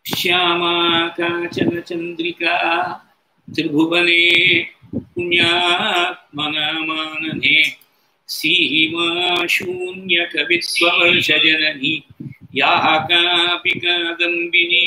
श्यामा काचन चन्द्रिका त्रिभुवने पुण्यात्मनामानने सीमा शून्यकवित्ववर्षजननी याः कापि कादम्बिनी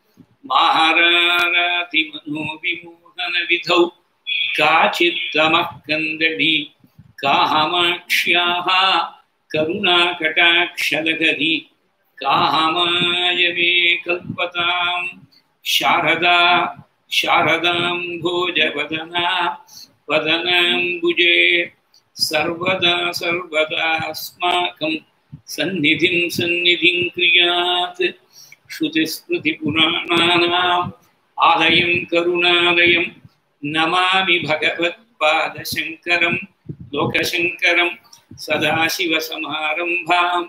महारारातिमनोविमोहनविधौ काचित्तमः कन्दडी कामाक्ष्याः करुणाकटाक्षलकरी कामाय मे कल्पतां शारदा शारदां भोजवदना वदनाम्बुजे सर्वदा सर्वदास्माकं सन्निधिं सन्निधिं क्रियात् श्रुतिस्मृतिपुराणानाम् आलयं करुणालयं नमामि भगवत्पादशङ्करं लोकशङ्करं सदाशिवसमारम्भां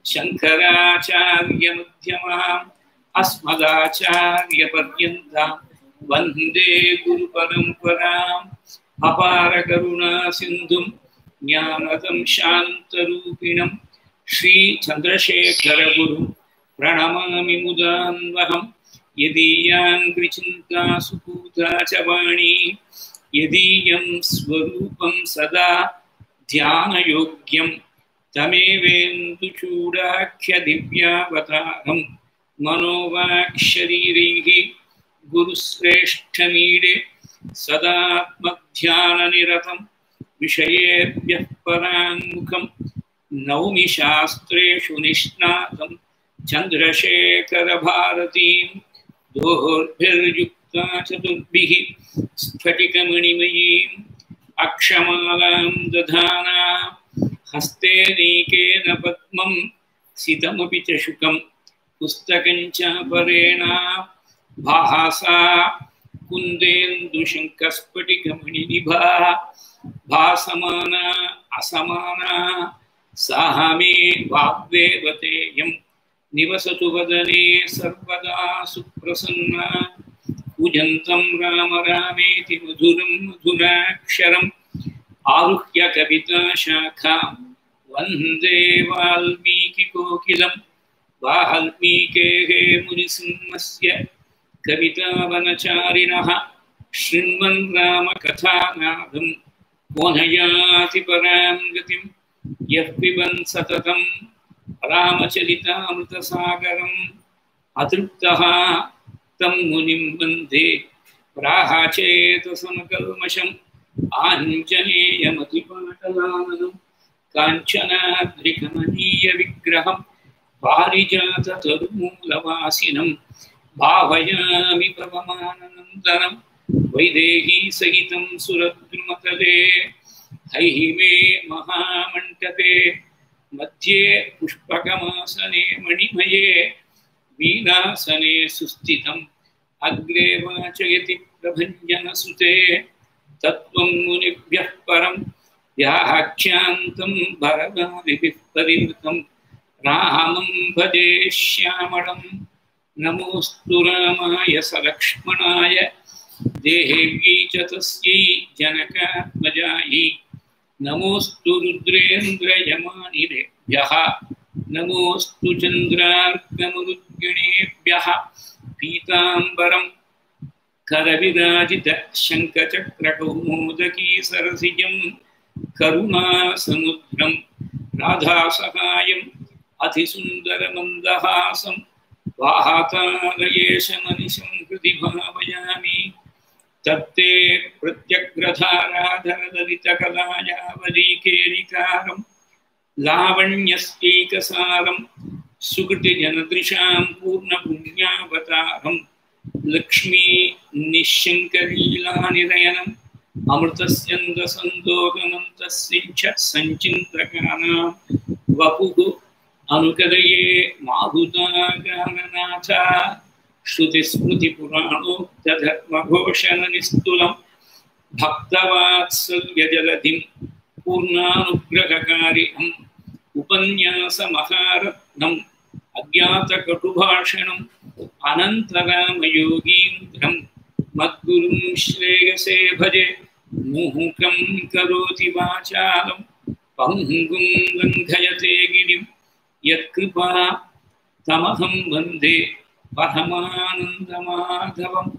शङ्कराचार्यमध्यमाम् अस्मदाचार्यपर्यन्तां वन्दे गुरुपरम्पराम् अपारकरुणासिन्धुं ज्ञानदं शान्तरूपिणं श्रीचन्द्रशेखरगुरुं प्रणमामि मुदान्वहं यदीयाङ्घ्रिचिन्ता सुपूता च वाणी यदीयं स्वरूपं सदा ध्यानयोग्यं तमेवेन्दुचूडाख्यदिव्यावतारं मनोवाक्शरीरैः गुरुश्रेष्ठमीडे सदात्मध्याननिरतं विषयेभ्यः पराङ्मुखं नौमि शास्त्रेषु निष्णातं चन्द्रशेखरभारतीं दोर्भिर्युक्ता चतुर्भिः स्फटिकमणिमयीम् अक्षमालां दधाना हस्ते नीकेन पद्मं सितमपि च शुकं पुस्तकं च परेण भासा कुन्देन्दुशङ्कस्फटिकमणिनिभा भासमाना असमाना साह मे वाग्देवतेयं निवसतु वदने सर्वदा सुप्रसन्ना पूजन्तं राम रामेति मधुरं मधुराक्षरम् आरुह्य कविताशाखां वन्दे वाल्मीकिकोकिलं वाल्मीकेः मुनिसिंहस्य कवितावनचारिणः शृण्वन् रामकथानादं कोनयाति परां गतिं यः पिबन् सततं रामचरितामृतसागरम् अतृप्तः तं मुनिं वन्दे प्राहाचेतसमकल्मषम् आञ्जनेयमतिपाटलाननं काञ्चनाद्रिकमनीयविग्रहं पारिजाततरुमूलवासिनं भावयामि पवमाननन्दनं वैदेहीसहितं सुरद्रुमतले हैमे महामण्टपे मध्ये पुष्पकमासने मणिमये वीरासने सुस्थितम् अग्रे वाचयति प्रभञ्जनसुते तत्त्वं मुनिभ्यः परं व्याख्यान्तं भरदादिभिः परिवृतं रामं भजे श्यामलं नमोऽस्तु रामाय सलक्ष्मणाय देहेव्यै च तस्यै जनकात्मजायै नमोऽस्तु रुद्रेन्द्रयमानिरेभ्यः नमोऽस्तु चन्द्रार्कमरुद्गणेभ्यः पीताम्बरं करविराजितशङ्खचक्रकौमोदकी सरसिजं करुणासमुद्रं राधासहायम् अतिसुन्दरमन्दहासं वाहातालयेशमनिशं हृदि भावयामि तत्ते प्रत्यग्रधाराधरदलितकलायावलीकेलिकारं लावण्यस्यैकसारं सुकृतिजनदृशां पूर्णपुण्यावतारं लक्ष्मी निःशङ्कलीलानिरयनम् अमृतस्यन्दसन्दोहनं तस्मिञ्च सञ्चिन्तकानां वपुः अनुकदये माहुतागाननाथ श्रुतिस्मृतिपुराणोक्तधर्मघोषणनिस्तुलं भक्तवात्सल्यजलधिं पूर्णानुग्रहकारिणम् उपन्यासमहारत्नम् अज्ञातकटुभाषणम् अनन्तरामयोगीन्द्रं मद्गुरुं श्रेयसे भजे मुहुकं करोति वाचालं पङ्गुं लङ्घयते गिरिं यत्कृपा तमहं वन्दे பரமானந்தமாதவம்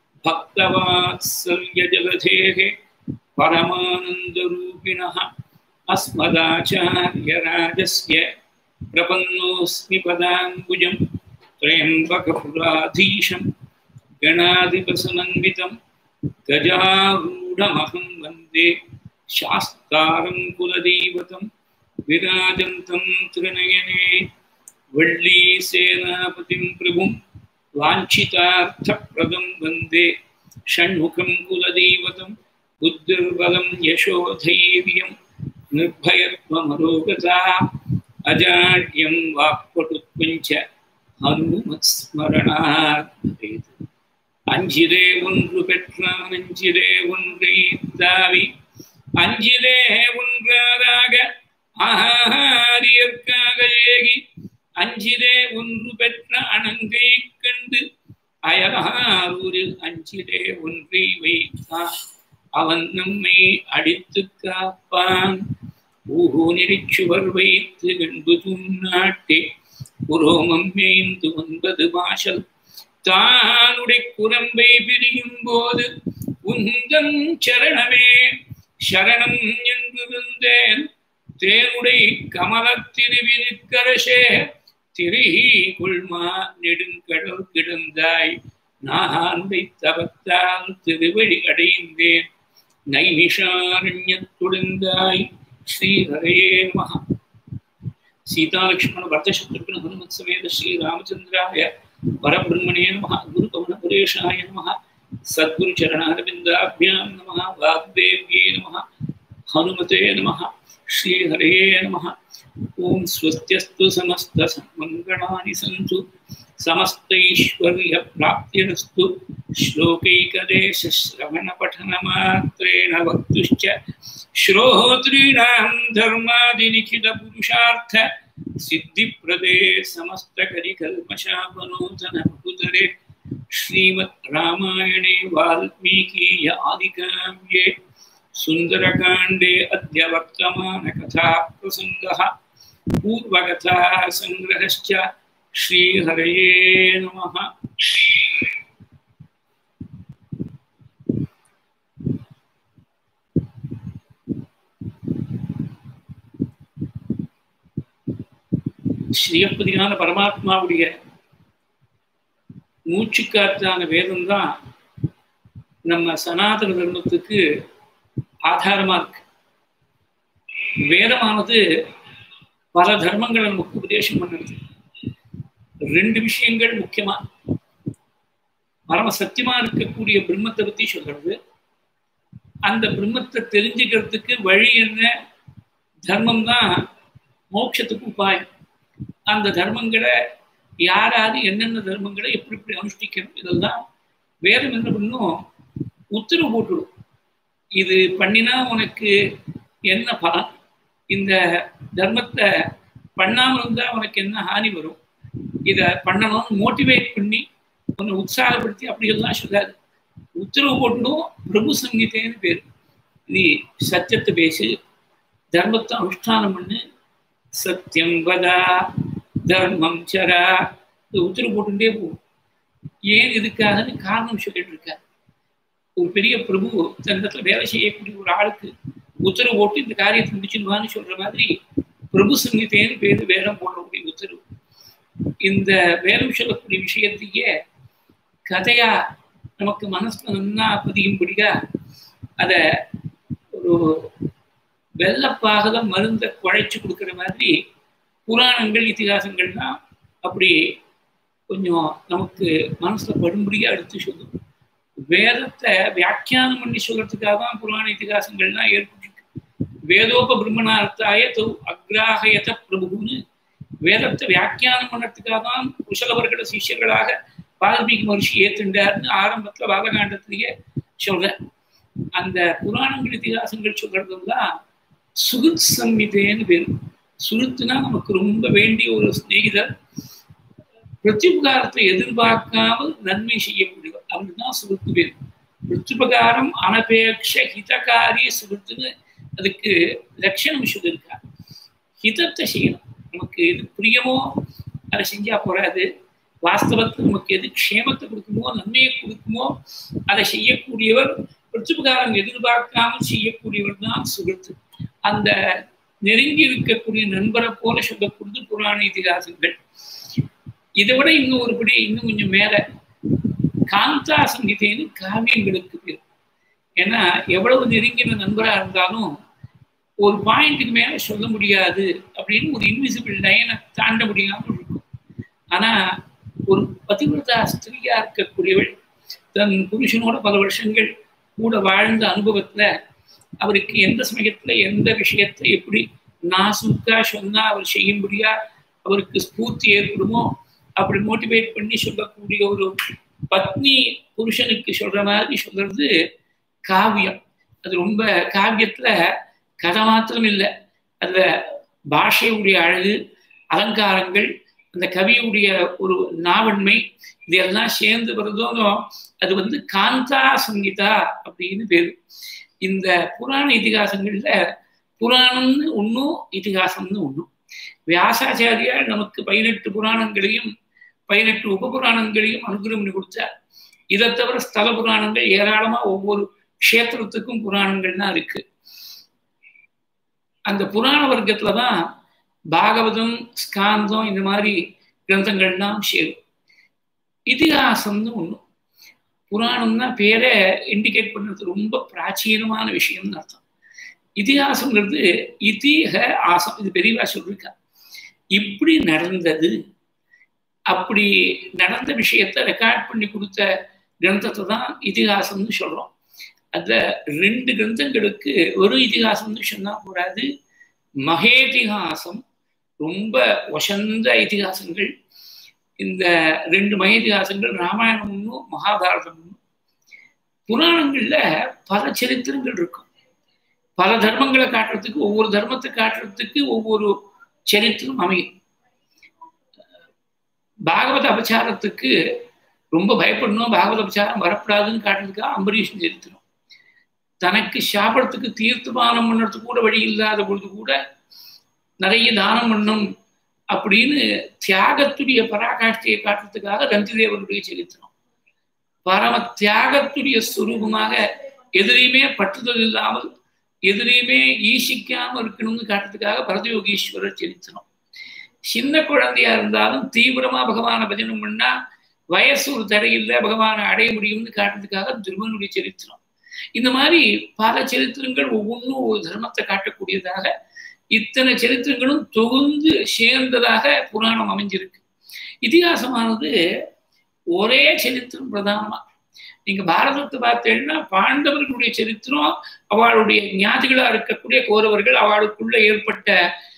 भक्तवात्सल्यजलधेः परमानन्दरूपिणः अस्मदाचार्यराजस्य प्रपन्नोऽस्मि पदाम्बुजं त्र्यम्बकपुराधीशं गणाधिपसमन्वितं गजारूढमहं वन्दे शास्तारं कुलदैवतं विराजन्तं त्रिनयने वल्लीसेनापतिं प्रभुं वाञ्छितार्थप्रदं वन्दे षण्मुखं कुलदैवतं बुद्धिर्बलं यशोधैर्यं निर्भयत्वमरोगता अजाड्यं वाक्पटुत्वञ्च हनुमत्स्मरणात् भवेत् அஞ்சிலே ஒன்று பெற்றான் அஞ்சிலே ஒன்றை தாவி அஞ்சிலே ஒன்றாதாக ஆரியற்காக ஏகி அஞ்சிலே ஒன்று பெற்ற அணங்கை கண்டு அயலாரூரில் அஞ்சிலே ஒன்றை வைத்தான் அவன் நம்மை அடித்து காப்பான் ஊஹோ நெறிச்சுவர் வைத்து என்பதும் நாட்டே புரோமம் மேய்ந்து ஒன்பது வாசல் தானுடைய குரம்பை பிரியும் போது உந்தன் சரணமே சரணம் என்றிருந்தேன் தேனுடை கமலத்திருவிருக்கரசே திரிகி கொள்மா நெடுங்கடல் கிடந்தாய் நான் வைத்தவத்தால் திருவடி அடைந்தேன் நைமிஷாரண்யத்துடந்தாய் ஸ்ரீஹரே நம சீதாலக்ஷ்மண பரதசத்ருக்ன ஹனுமத் சமேத ஸ்ரீ ராமச்சந்திராய பரபிரம்மணே நம குரு பவனபுரேஷாய நம சத்குரு சரணாரவிந்தாபியாம் நம வாக்தேவ்யே நம हनुमते नमः श्रीहरे नमः ॐ स्वस्त्यस्तु समस्तसन्मङ्गलानि सन्तु समस्तैश्वर्यप्राप्तिरस्तु श्लोकैकदेशश्रवणपठनमात्रेण वक्तुश्च श्रोतॄणां धर्मादिलिखितपुरुषार्थ सिद्धिप्रदे समस्तकलिकल्मषापनूतनभूतरे श्रीमद् रामायणे वाल्मीकीय आदिकाव्ये सुन्दरकाण्डे अद्य वर्तमानकथा प्रसङ्गः पूर्वकथा सङ्ग्रहश्च श्रीहरये नमः ஸ்ரீயப்பதியான பரமாத்மாவுடைய மூச்சுக்காற்றான வேதம் தான் நம்ம சனாதன தர்மத்துக்கு ஆதாரமா இருக்கு வேதமானது பல தர்மங்களை நமக்கு உபதேசம் பண்ணுறது ரெண்டு விஷயங்கள் முக்கியமா பரம சத்தியமா இருக்கக்கூடிய பிரம்மத்தை பத்தி சொல்றது அந்த பிரம்மத்தை தெரிஞ்சுக்கிறதுக்கு வழி என்ன தர்மம் தான் மோட்சத்துக்கு உபாயம் அந்த தர்மங்களை யாராரு என்னென்ன தர்மங்களை எப்படி எப்படி அனுஷ்டிக்கணும் இதெல்லாம் வேதம் என்ன பண்ணும் உத்தரவு போட்டுடும் இது பண்ணினா உனக்கு என்ன பலன் இந்த தர்மத்தை பண்ணாமல் இருந்தால் உனக்கு என்ன ஹானி வரும் இதை பண்ணணும்னு மோட்டிவேட் பண்ணி உன்னை உற்சாகப்படுத்தி அப்படியெல்லாம் சொல்லாது உத்தரவு போட்டுடும் பிரபு சங்கீதேன்னு பேர் நீ சத்தியத்தை பேசு தர்மத்தை அனுஷ்டானம் பண்ணு சத்தியம் வதா தர்மம் சரா உத்தரவு போட்டுட்டே போகும் ஏன் இதுக்காகன்னு காரணம் சொல்லிட்டு இருக்காரு ஒரு பெரிய பிரபு தன்னத்துல வேலை செய்யக்கூடிய ஒரு ஆளுக்கு உத்தரவு போட்டு இந்த காரியத்தை முடிச்சுடுவான்னு சொல்ற மாதிரி பிரபு சங்கீதேன்னு பேரு வேடம் போடக்கூடிய உத்தரவு இந்த வேதம் சொல்லக்கூடிய விஷயத்தையே கதையா நமக்கு மனசுல நன்னா பதியும்படியா அத ஒரு வெள்ளப்பாகத மருந்த குழைச்சு கொடுக்குற மாதிரி புராணங்கள் இத்திகாசங்கள்லாம் அப்படி கொஞ்சம் நமக்கு மனசுல படும்படியா எடுத்து சொல்லும் வேதத்தை வியாக்கியானம் பண்ணி சொல்றதுக்காக தான் புராண இத்திகாசங்கள்லாம் ஏற்பட்டிருக்கு வேதோப பிரம்மணார்த்தாய தௌ அக்ராகயத பிரபுன்னு வேதத்தை வியாக்கியானம் பண்ணறதுக்காக தான் குசலவர்கள சிஷ்யர்களாக வால்மீகி மகர்ஷி ஏத்துண்டார்னு ஆரம்பத்துல பாலகாண்டத்திலேயே சொல்றேன் அந்த புராணங்கள் இத்திகாசங்கள் சொல்றதெல்லாம் சுகுத் சம்மிதேன்னு பேரு சுருத்துனா நமக்கு ரொம்ப வேண்டிய ஒரு சிநேகிதர் பிரத்யுபகாரத்தை எதிர்பார்க்காமல் நன்மை செய்யக்கூடியவர் அவருக்கு தான் சுருத்து பேர் பிரத்யுபகாரம் அனபேட்ச ஹிதகாரிய சுருத்துன்னு அதுக்கு லட்சணம் சொல்லியிருக்கார் ஹிதத்தை செய்யணும் நமக்கு எது பிரியமோ அதை செஞ்சா போறாது வாஸ்தவத்தில் நமக்கு எது க்ஷேமத்தை கொடுக்குமோ நன்மையை கொடுக்குமோ அதை செய்யக்கூடியவர் பிரத்யுபகாரம் எதிர்பார்க்காமல் செய்யக்கூடியவர் தான் சுகத்து அந்த நெருங்கி இருக்கக்கூடிய நண்பரை போல சொல்லக்கூடியது புராண இதிகாசங்கள் இதை விட இன்னும் ஒருபடி இன்னும் கொஞ்சம் மேல காந்தா சங்கீதைன்னு காவியங்களுக்கு பேர் ஏன்னா எவ்வளவு நெருங்கின நண்பரா இருந்தாலும் ஒரு பாயிண்ட்டுக்கு மேல சொல்ல முடியாது அப்படின்னு ஒரு இன்விசிபிள் லைனை தாண்ட முடியாமல் இருக்கும் ஆனா ஒரு பதிவிரதா ஸ்திரியா இருக்கக்கூடியவள் தன் புருஷனோட பல வருஷங்கள் கூட வாழ்ந்த அனுபவத்துல அவருக்கு எந்த சமயத்துல எந்த விஷயத்தை எப்படி நாசுக்கா சொன்னா அவர் செய்யும்படியா அவருக்கு ஸ்பூர்த்தி ஏற்படுமோ அப்படி மோட்டிவேட் பண்ணி சொல்லக்கூடிய ஒரு பத்னி புருஷனுக்கு சொல்ற மாதிரி சொல்றது காவியம் அது ரொம்ப காவியத்துல கதை மாத்திரம் இல்லை அதுல பாஷையுடைய அழகு அலங்காரங்கள் அந்த கவியுடைய ஒரு நாவன்மை இதெல்லாம் சேர்ந்து வருதோனோ அது வந்து காந்தா சங்கீதா அப்படின்னு பேரு இந்த புராண இதிகாசங்கள்ல புராணம்னு ஒன்றும் இதிகாசம்னு ஒன்றும் வியாசாச்சாரியார் நமக்கு பதினெட்டு புராணங்களையும் பதினெட்டு உப புராணங்களையும் அனுகிரகம் பண்ணி கொடுத்தார் இதை தவிர ஸ்தல புராணங்கள் ஏராளமா ஒவ்வொரு க்ஷேத்திரத்துக்கும் புராணங்கள் தான் இருக்கு அந்த புராண வர்க்கத்துல தான் பாகவதம் ஸ்காந்தம் இந்த மாதிரி கிரந்தங்கள்லாம் சேரும் இதிகாசம்னு ஒண்ணு புராணம்னா பேரை இண்டிகேட் பண்ணுறது ரொம்ப பிராச்சீனமான விஷயம்னு அர்த்தம் இதிகாசம்ங்கிறது இதிக ஆசம் இது பெரியவா சொல்லியிருக்கா இப்படி நடந்தது அப்படி நடந்த விஷயத்த ரெக்கார்ட் பண்ணி கொடுத்த கிரந்தத்தை தான் இதிகாசம்னு சொல்றோம் அதுல ரெண்டு கிரந்தங்களுக்கு ஒரு இதிகாசம்னு சொன்னா கூடாது மகேதிகாசம் ரொம்ப வசந்த இதிகாசங்கள் இந்த ரெண்டு மகேதிகாசங்கள் ராமாயணம் ஒன்றும் மகாபாரதம் ஒன்றும் புராணங்கள்ல பல சரித்திரங்கள் இருக்கும் பல தர்மங்களை காட்டுறதுக்கு ஒவ்வொரு தர்மத்தை காட்டுறதுக்கு ஒவ்வொரு சரித்திரம் அமையும் பாகவத அபச்சாரத்துக்கு ரொம்ப பயப்படணும் பாகவத அபச்சாரம் வரப்படாதுன்னு காட்டுறதுக்காக அம்பரீஷன் சரித்திரம் தனக்கு சாப்பிடறதுக்கு தீர்த்தபானம் பண்ணுறதுக்கு கூட வழி இல்லாத பொழுது கூட நிறைய தானம் பண்ணும் அப்படின்னு தியாகத்துடைய பராகாஷ்டியை காட்டுறதுக்காக ரந்திதேவனுடைய சரித்திரம் பரம தியாகத்துடைய சுரூபமாக எதிரையுமே பற்றுதல் இல்லாமல் எதிரையுமே ஈசிக்காம இருக்கணும்னு காட்டுறதுக்காக பரதயோகீஸ்வரர் சரித்திரம் சின்ன குழந்தையா இருந்தாலும் தீவிரமா பகவான பஜனம் பண்ணா வயசு ஒரு தடையில்லை பகவானை அடைய முடியும்னு காட்டுறதுக்காக துருவனுடைய சரித்திரம் இந்த மாதிரி பல சரித்திரங்கள் ஒவ்வொன்றும் ஒரு தர்மத்தை காட்டக்கூடியதாக இத்தனை சரித்திரங்களும் தொகுந்து சேர்ந்ததாக புராணம் அமைஞ்சிருக்கு இதிகாசமானது ஒரே சரித்திரம் பிரதானமா நீங்க பாரதத்தை பார்த்தீங்கன்னா பாண்டவர்களுடைய சரித்திரம் அவளுடைய ஞாதிகளா இருக்கக்கூடிய கௌரவர்கள் அவளுக்குள்ள ஏற்பட்ட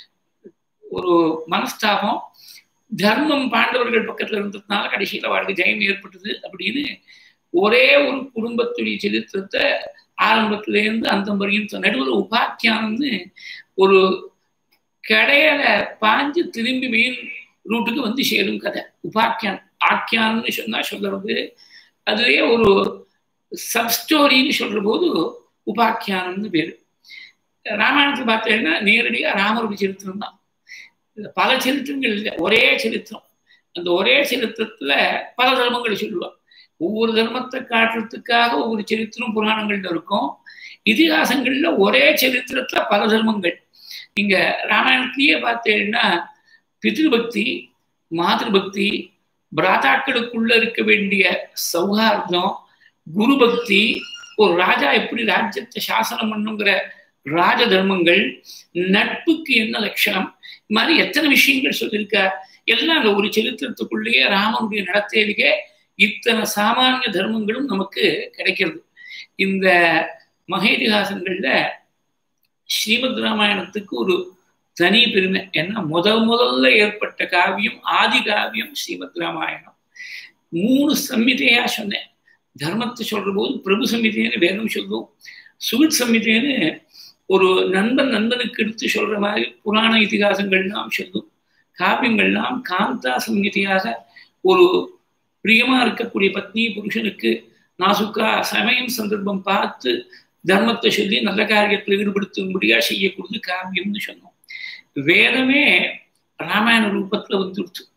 ஒரு மனஸ்தாபம் தர்மம் பாண்டவர்கள் பக்கத்துல இருந்ததுனால கடைசியில் அவளுக்கு ஜெயம் ஏற்பட்டது அப்படின்னு ஒரே ஒரு குடும்பத்துடைய சரித்திரத்தை ஆரம்பத்திலேருந்து அந்த வரையும் நடுவில் உபாக்கியானம்னு ஒரு கடையில பாஞ்சு திரும்பி மெயின் ரூட்டுக்கு வந்து சேரும் கதை உபாக்கியான் ஆக்கியானம்னு சொன்னா சொல்றது அதுலேயே ஒரு சப் ஸ்டோரின்னு சொல்ற போது உபாக்கியானம்னு பேரு ராமாயணத்தில் பார்த்தீங்கன்னா நேரடியாக ராமருடைய சரித்திரம் தான் பல சரித்திரங்கள் இல்லை ஒரே சரித்திரம் அந்த ஒரே சரித்திரத்துல பல தர்மங்களை சொல்லுவாள் ஒவ்வொரு தர்மத்தை காட்டுறதுக்காக ஒவ்வொரு சரித்திரம் புராணங்கள்ல இருக்கும் இதிகாசங்கள்ல ஒரே சரித்திரத்துல பல தர்மங்கள் நீங்க ராமாயணத்திலேயே பார்த்தீங்கன்னா பித்ருபக்தி மாதிருபக்தி பிராதாக்களுக்குள்ள இருக்க வேண்டிய சௌஹார்தம் குரு பக்தி ஒரு ராஜா எப்படி ராஜ்யத்தை சாசனம் பண்ணுங்கிற ராஜ தர்மங்கள் நட்புக்கு என்ன லட்சணம் இது மாதிரி எத்தனை விஷயங்கள் சொல்லியிருக்கா எல்லாம் அந்த ஒரு சரித்திரத்துக்குள்ளேயே ராமனுடைய நடத்தையிலேயே இத்தனை சாமானிய தர்மங்களும் நமக்கு கிடைக்கிறது இந்த மகேதிகாசங்கள்ல ஸ்ரீமத் ராமாயணத்துக்கு ஒரு தனி பெருமை ஏன்னா முத முதல்ல ஏற்பட்ட காவியம் ஆதி காவியம் ஸ்ரீமத் ராமாயணம் மூணு சம்மிதையா சொன்னேன் தர்மத்தை சொல்ற போது பிரபு சம்மிதைன்னு வேதம் சொல்லும் சுவித் சம்மிதைன்னு ஒரு நண்பன் நண்பனுக்கு எடுத்து சொல்ற மாதிரி புராண இதிகாசங்கள்லாம் சொல்லும் காவியங்கள்லாம் காந்தா சங்கீதியாக ஒரு பிரியமா இருக்கக்கூடிய பத்னி புருஷனுக்கு நாசுக்கா சமயம் சந்தர்ப்பம் பார்த்து தர்மத்தை சொல்லி நல்ல காரியத்தில் ஈடுபடுத்தும்படியா செய்யக்கூடியது காவியம்னு சொன்னோம் வேதமே ராமாயண ரூபத்துல வந்துடுச்சு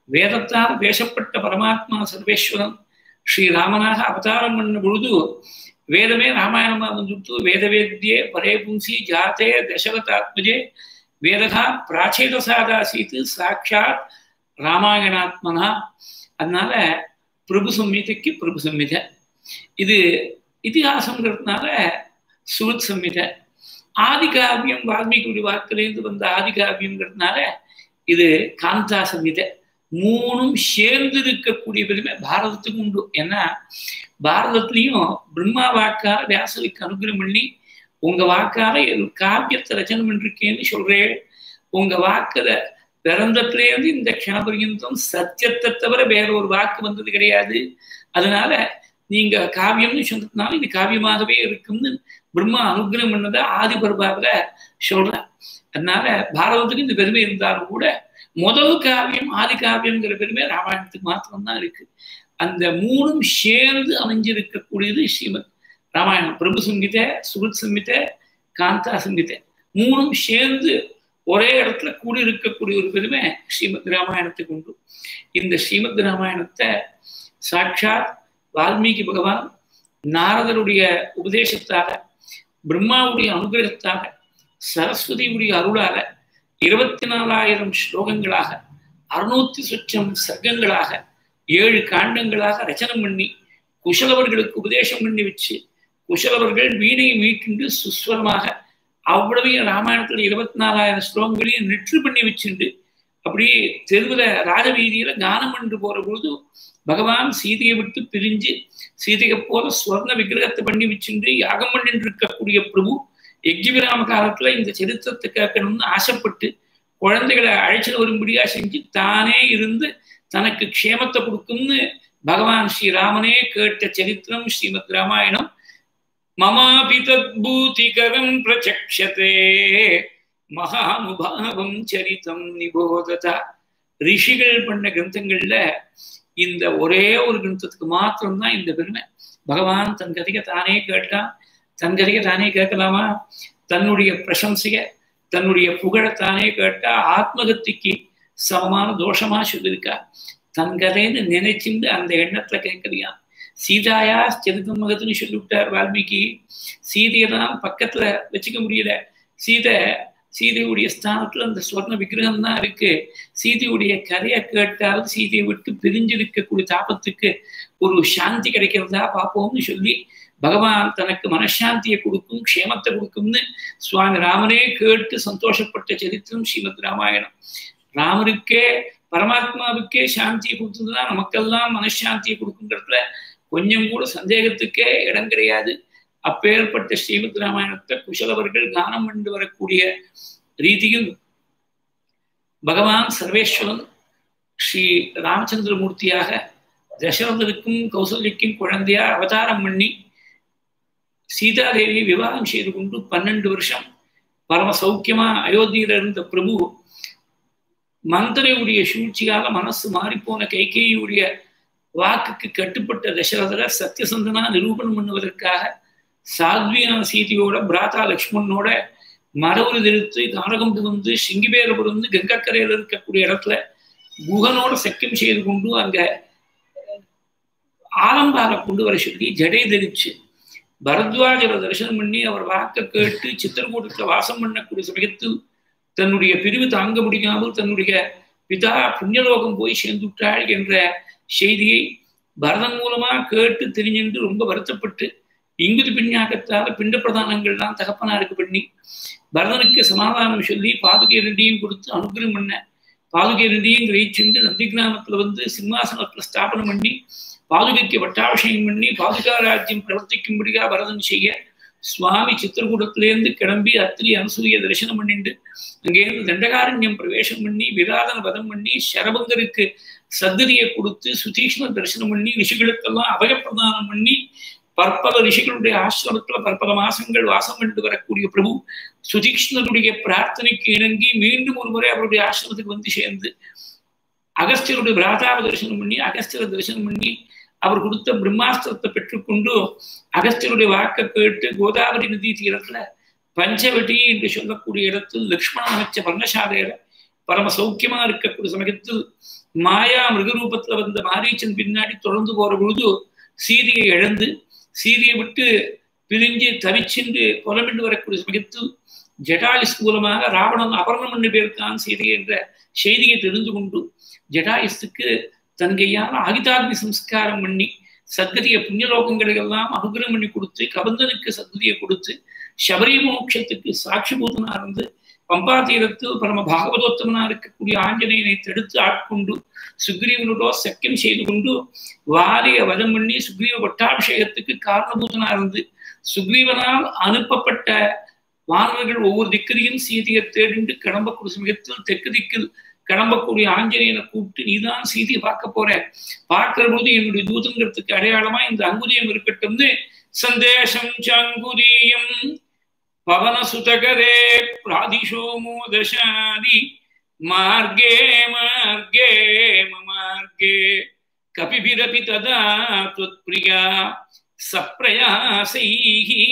வேதத்தால் பேசப்பட்ட பரமாத்மா சர்வேஸ்வரன் ஸ்ரீராமனாக அவதாரம் பண்ண பொழுது வேதமே ராமாயணமா வந்துட்டு வேதவேத்யே பரே பும்சி ஜாத்தே தசரதாத்மஜே வேதகா பிராச்சேதசாதாசீத்து சாட்சாத் ராமாயணாத்மனா அதனால பிரபு சம்மிதைக்கு பிரபு சம்மிதை இது இதிகாசங்கிறதுனால சுருத் சம்மிதை ஆதி காவியம் வால்மீகியுடைய வாக்கிலேருந்து வந்த ஆதி காவியங்கிறதுனால இது காந்தா சம்மிதை மூணும் சேர்ந்து இருக்கக்கூடிய பெருமை பாரதத்துக்கு உண்டு ஏன்னா பாரதத்திலையும் பிரம்மா வாக்கார வியாசலுக்கு அனுகிரகம் பண்ணி உங்க வாக்கார காவியத்தை ரச்சனை பண்ணிருக்கேன்னு சொல்றேன் உங்க வாக்குல பிறந்தத்திலேருந்து இந்த க்ஷணபரியந்தம் சத்தியத்தை தவிர வேற ஒரு வாக்கு வந்தது கிடையாது அதனால நீங்க காவியம்னு சொன்னதுனால இது காவியமாகவே இருக்கும்னு பிரம்மா அனுகிரகம் பண்ணதை ஆதி பருபாவில சொல்றேன் அதனால பாரதத்துக்கு இந்த பெருமை இருந்தாலும் கூட முதல் காவியம் ஆதி காவியம்ங்கிற பெருமை ராமாயணத்துக்கு மாத்திரம்தான் இருக்கு அந்த மூணும் சேர்ந்து அமைஞ்சிருக்கக்கூடியது ஸ்ரீமத் ராமாயணம் பிரபு சங்கீதை சுருத் சங்கீதை காந்தா சங்கீதை மூணும் சேர்ந்து ஒரே இடத்துல கூடி இருக்கக்கூடிய ஒரு பெருமை ஸ்ரீமத் ராமாயணத்துக்கு உண்டு இந்த ஸ்ரீமத் ராமாயணத்தை சாட்சாத் வால்மீகி பகவான் நாரதருடைய உபதேசத்தால பிரம்மாவுடைய அனுகிரகத்தால சரஸ்வதியுடைய அருளால இருபத்தி நாலாயிரம் ஸ்லோகங்களாக அறுநூத்தி சொச்சம் சர்க்கங்களாக ஏழு காண்டங்களாக ரச்சனை பண்ணி குஷலவர்களுக்கு உபதேசம் பண்ணி வச்சு குஷலவர்கள் வீணையை மீட்டுண்டு சுஸ்வரமாக அவ்வளவையும் ராமாயணத்துல இருபத்தி நாலாயிரம் ஸ்லோகங்களையும் நெற்று பண்ணி வச்சுண்டு அப்படி தெருவில் ராஜவீதியில கானம் பண்ணி போற பொழுது பகவான் சீதையை விட்டு பிரிஞ்சு சீதையை போல ஸ்வர்ண விக்கிரகத்தை பண்ணி வச்சுண்டு யாகம் பண்ணிட்டு இருக்கக்கூடிய பிரபு எக்ஜிபிராம காலத்துல இந்த சரித்திரத்தை கேட்கணும்னு ஆசைப்பட்டு குழந்தைகளை அழைச்சிட்டு வரும்படியா செஞ்சு தானே இருந்து தனக்கு க்ஷேமத்தை கொடுக்கும்னு பகவான் ஸ்ரீராமனே கேட்ட சரித்திரம் ஸ்ரீமத் ராமாயணம் மமாபி தத்பூதிகரம் பிரச்சக்ஷதே மகானுபாவம் சரிதம் நிபோததா ரிஷிகள் பண்ண கிரந்தங்கள்ல இந்த ஒரே ஒரு கிரந்தத்துக்கு மாத்திரம்தான் இந்த பெருமை பகவான் தன் கதையை தானே கேட்டான் தன் கதையை தானே கேட்கலாமா தன்னுடைய பிரசம்சைய தன்னுடைய புகழை தானே கேட்டா ஆத்மகத்திக்கு சமமான தோஷமா சொல்லியிருக்கா தன் கதைன்னு நினைச்சிருந்து அந்த எண்ணத்துல கேட்கலையாம் சீதாயா சரிதம் மகத்துன்னு சொல்லிவிட்டார் வால்மீகி சீதையை தான் பக்கத்துல வச்சுக்க முடியல சீதை சீதையுடைய ஸ்தானத்துல அந்த ஸ்வர்ண விக்கிரகம் தான் இருக்கு சீதையுடைய கதையை கேட்டால் சீதையை விட்டு பிரிஞ்சிருக்கக்கூடிய தாபத்துக்கு ஒரு சாந்தி கிடைக்கிறதா பார்ப்போம்னு சொல்லி பகவான் தனக்கு மனசாந்தியை கொடுக்கும் க்ஷேமத்தை கொடுக்கும்னு சுவாமி ராமனே கேட்டு சந்தோஷப்பட்ட சரித்திரம் ஸ்ரீமத் ராமாயணம் ராமருக்கே பரமாத்மாவுக்கே சாந்தியை கொடுத்ததுதான் நமக்கெல்லாம் மனசாந்தியை கொடுக்குங்கிறதுல கொஞ்சம் கூட சந்தேகத்துக்கே இடம் கிடையாது அப்பேற்பட்ட ஸ்ரீமத் ராமாயணத்தை குஷலவர்கள் கானம் கொண்டு வரக்கூடிய ரீதியில் பகவான் சர்வேஸ்வரன் ஸ்ரீ ராமச்சந்திரமூர்த்தியாக தசரதனுக்கும் கௌசல்யக்கும் குழந்தையா அவதாரம் பண்ணி சீதாதேவியை விவாகம் செய்து கொண்டு பன்னெண்டு வருஷம் பரம சௌக்கியமா அயோத்தியில இருந்த பிரபு மந்திரையுடைய சூழ்ச்சியால மனசு மாறிப்போன கைகேயுடைய வாக்குக்கு கட்டுப்பட்ட தசரதரை சத்தியசந்தனா நிரூபணம் பண்ணுவதற்காக சாத்வியான சீதையோட பிராதா லக்ஷ்மணனோட மரபுரி திருத்து காரகம் புகுந்து சிங்கிபேரபுரம் வந்து கங்கக்கரையில் இருக்கக்கூடிய இடத்துல குகனோட சக்கியம் செய்து கொண்டு அங்க ஆலம்பால கொண்டு வர சொல்லி ஜடை தரிச்சு பரத்வாஜரை தரிசனம் பண்ணி அவர் வாக்க கேட்டு சித்திரக்கூட்டத்தில் வாசம் பண்ணக்கூடிய சமயத்தில் தன்னுடைய பிரிவு தாங்க முடியாமல் தன்னுடைய பிதா புண்ணியலோகம் போய் சேர்ந்து விட்டாள் என்ற செய்தியை பரதன் மூலமா கேட்டு தெரிஞ்சென்று ரொம்ப வருத்தப்பட்டு இங்குது பின்னாக்கத்தால பிண்ட பிரதானங்கள்லாம் தகப்பனாருக்கு பண்ணி பரதனுக்கு சமாதானம் சொல்லி பாதுகை ரெண்டியும் கொடுத்து அனுகிரகம் பண்ண பாதுகை ரெண்டியும் கிரகிச்சுண்டு நந்தி கிராமத்துல வந்து சிம்மாசனத்துல ஸ்தாபனம் பண்ணி பாதுகைக்கு வட்டாபிஷேகம் பண்ணி பாதுகா ராஜ்யம் பிரவர்த்திக்கும்படியா பரதன் செய்ய சுவாமி சித்திரகூடத்திலேருந்து கிளம்பி அத்திரி அனுசூய தரிசனம் பண்ணிட்டு அங்கேருந்து தண்டகாரண்யம் பிரவேசம் பண்ணி விராதன வதம் பண்ணி சரபங்கருக்கு சத்திரியை கொடுத்து சுதீஷ்ண தரிசனம் பண்ணி ரிஷிகளுக்கெல்லாம் அபயப்பிரதானம் பண்ணி பற்பல ரிஷிகளுடைய ஆசிரமத்துல பற்பல மாசங்கள் வாசம் பண்ணிட்டு வரக்கூடிய பிரபு சுதீக்ஷ்ணருடைய பிரார்த்தனைக்கு இணங்கி மீண்டும் ஒரு முறை அவருடைய ஆசிரமத்துக்கு வந்து சேர்ந்து அகஸ்தியருடைய பிராதாவ தரிசனம் பண்ணி அகஸ்தியரை தரிசனம் பண்ணி அவர் கொடுத்த பிரம்மாஸ்திரத்தை பெற்றுக்கொண்டு அகஸ்தியருடைய வாக்க கேட்டு கோதாவரி நதி தீரத்துல பஞ்சவட்டி என்று சொல்லக்கூடிய இடத்தில் லக்ஷ்மணன் அமைச்ச பர்ணசாலையில பரம சௌக்கியமா இருக்கக்கூடிய சமயத்தில் மாயா மிருகரூபத்துல வந்த மாரீச்சன் பின்னாடி தொடர்ந்து போற பொழுது சீதையை இழந்து சீதையை விட்டு பிரிஞ்சு தவிச்சென்று புலமிட்டு வரக்கூடிய சமயத்தில் ஜடாயுஸ் மூலமாக ராவணன் அபரணம் பண்ணி போயிருக்கான் சீதை என்ற செய்தியை தெரிந்து கொண்டு ஜடாயுஸுக்கு தன் கையால் ஆகிதாக்னி சம்ஸ்காரம் பண்ணி சத்கதிய புண்ணியலோகங்களை எல்லாம் அனுகிரகம் பண்ணி கொடுத்து கபந்தனுக்கு சத்கதியை கொடுத்து சபரி மோட்சத்துக்கு சாட்சிபூதனா இருந்து பம்பா தீரத்தில் பரம பாகவதோத்தமனா இருக்கக்கூடிய ஆஞ்சநேயனை தடுத்து ஆட்கொண்டு சுக்ரீவனோட சக்கியம் செய்து கொண்டு வாரிய வதம் பண்ணி சுக்ரீவ பட்டாபிஷேகத்துக்கு காரணபூதனா இருந்து சுக்ரீவனால் அனுப்பப்பட்ட வானவர்கள் ஒவ்வொரு திக்கிலையும் சீதையை தேடிண்டு கிளம்பக்கூடிய சமயத்தில் தெற்கு திக்கில் கிளம்பக்கூடிய ஆஞ்சநேயனை கூப்பிட்டு நீதான் சீதையை பார்க்க போற பார்க்கிற போது என்னுடைய தூதங்கிறதுக்கு அடையாளமா இந்த அங்குரியம் இருக்கட்டும் சந்தேசம் சங்குரியம் பவன சுதகரே பிராதிஷோமோ தசாதி மார்கே மார்கே மார்கே கபிபிரபி ததா துவத்பிரியா சப்ரயாசைஹி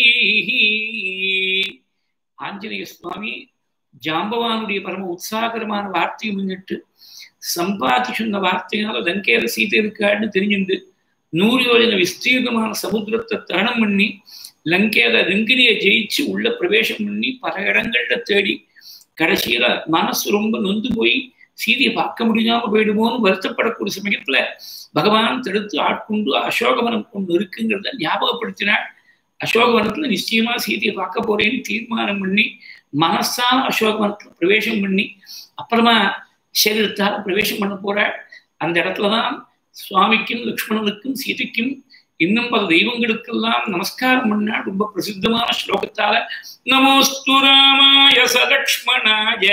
ஆஞ்சநேய சுவாமி ஜாம்பவானுடைய பரம உற்சாகரமான வார்த்தையை முன்னிட்டு சம்பாதி சொன்ன வார்த்தையினால லங்கேர சீதை இருக்கான்னு தெரிஞ்சுண்டு நூறு யோஜன விஸ்தீர்ணமான சமுத்திரத்தை தரணம் பண்ணி லங்கேல ரிங்கினியை ஜெயிச்சு உள்ள பிரவேசம் பண்ணி பல இடங்கள்ல தேடி கடைசியில மனசு ரொம்ப நொந்து போய் சீதையை பார்க்க முடியாம போயிடுமோன்னு வருத்தப்படக்கூடிய சமயத்துல பகவான் தடுத்து ஆட்கொண்டு அசோகவனம் கொண்டு இருக்குங்கிறத ஞாபகப்படுத்தினாள் அசோகவனத்துல நிச்சயமா சீதையை பார்க்க போறேன்னு தீர்மானம் பண்ணி மனசான அசோகவனத்துல பிரவேசம் பண்ணி அப்புறமா சரீரத்தால் பிரவேசம் பண்ண போறாள் அந்த இடத்துலதான் சுவாமிக்கும் லக்ஷ்மணனுக்கும் சீதைக்கும் இன்னும் பல தெய்வங்களுக்கெல்லாம் நமஸ்காரம் பண்ணால் ரொம்ப பிரசித்தமான ஸ்லோகத்தால நமோஸ்து ராமாய சலக்ஷ்மணாய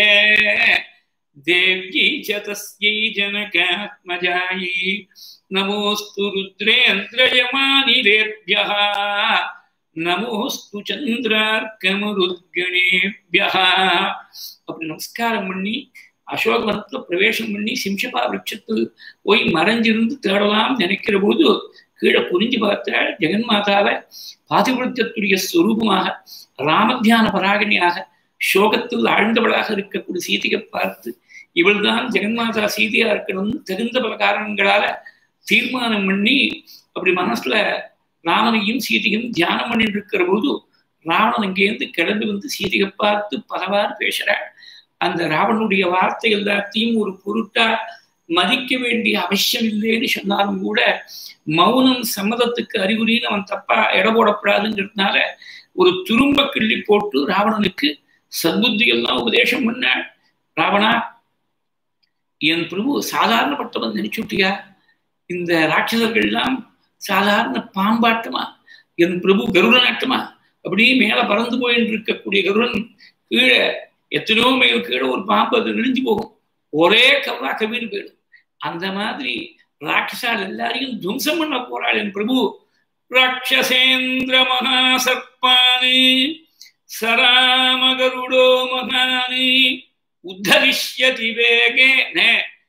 தேவ்யை ச தஸ்யை ஜனகாத்மஜாயை நமோஸ்து ருத்ரேந்திரயமானிரேभ्यः நமோஸ்து சந்திரார்க்கமருத்கணேभ्यः அப்படி நமஸ்காரம் பண்ணி அசோகவனத்துல பிரவேசம் பண்ணி சிம்சபா விரட்சத்தில் போய் மறைஞ்சிருந்து தேடலாம் நினைக்கிற போது கீழே புரிஞ்சு பார்த்த ஜெகன்மாதாவை பாதிபுரத்துடைய ஸ்வரூபமாக ராமத்தியான பராகணியாக சோகத்தில் ஆழ்ந்தவளாக இருக்கக்கூடிய சீதையை பார்த்து இவள்தான் ஜெகன்மாதா சீதையா இருக்கணும்னு தெரிந்த பல காரணங்களால தீர்மானம் பண்ணி அப்படி மனசுல ராமனையும் சீதையும் தியானம் பண்ணிட்டு இருக்கிற போது ராவணன் அங்கேருந்து கிளம்பி வந்து சீதையை பார்த்து பலவாறு பேசுறாள் அந்த ராவனுடைய வார்த்தை எல்லாத்தையும் ஒரு பொருட்டா மதிக்க வேண்டிய அவசியம் இல்லைன்னு சொன்னாலும் கூட மௌனம் சம்மதத்துக்கு அறிகுறின்னு அவன் தப்பா எடை போடப்படாதுங்கிறதுனால ஒரு துரும்ப கிள்ளி போட்டு ராவணனுக்கு சத்புத்தி எல்லாம் உபதேசம் பண்ண ராவணா என் பிரபு சாதாரணப்பட்டவன் நினைச்சுட்டியா இந்த ராட்சசர்கள்லாம் சாதாரண பாம்பாட்டமா என் பிரபு கருடனாட்டமா அப்படியே மேல பறந்து போயின்னு இருக்கக்கூடிய கருடன் கீழே எத்தனையோ மைல் கீழே ஒரு பாம்பு அது நெளிஞ்சு போகும் ஒரே கவலா கவின்னு போயிடும் அந்த மாதிரி ராட்சசால் எல்லாரையும் துவம்சம் பண்ண போறாள் என் பிரபு ராட்சசேந்திர மகாசர்பானி சராமகருடோ மகானி உத்தரிஷ்யதி வேகேன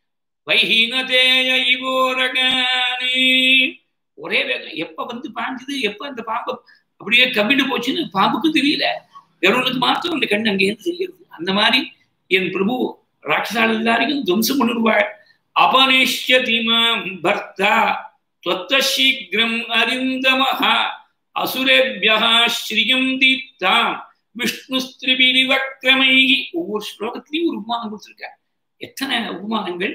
வைஹீனதேய இவோரகானி ஒரே வேகம் எப்ப வந்து பாஞ்சுது எப்ப அந்த பாம்பு அப்படியே கம்மிட்டு போச்சுன்னு பாம்புக்கும் தெரியல கருவனுக்கு மாத்திரம் அந்த கண் அங்கேருந்து தெரிகிறது அந்த மாதிரி என் பிரபு ராட்சசால் எல்லாரையும் துவம்சம் பண்ணிடுவாள் அபனிஷ்யதி மாம் பர்த்தா त्वत्त शीघ्रम् अरिन्दमः அசுரேபியா ஸ்ரீயம் தீப்தாம் விஷ்ணுஸ்திரிபிரிவக்ரமைகி ஒவ்வொரு ஸ்லோகத்திலையும் ஒரு உபமானம் கொடுத்துருக்க எத்தனை உபமானங்கள்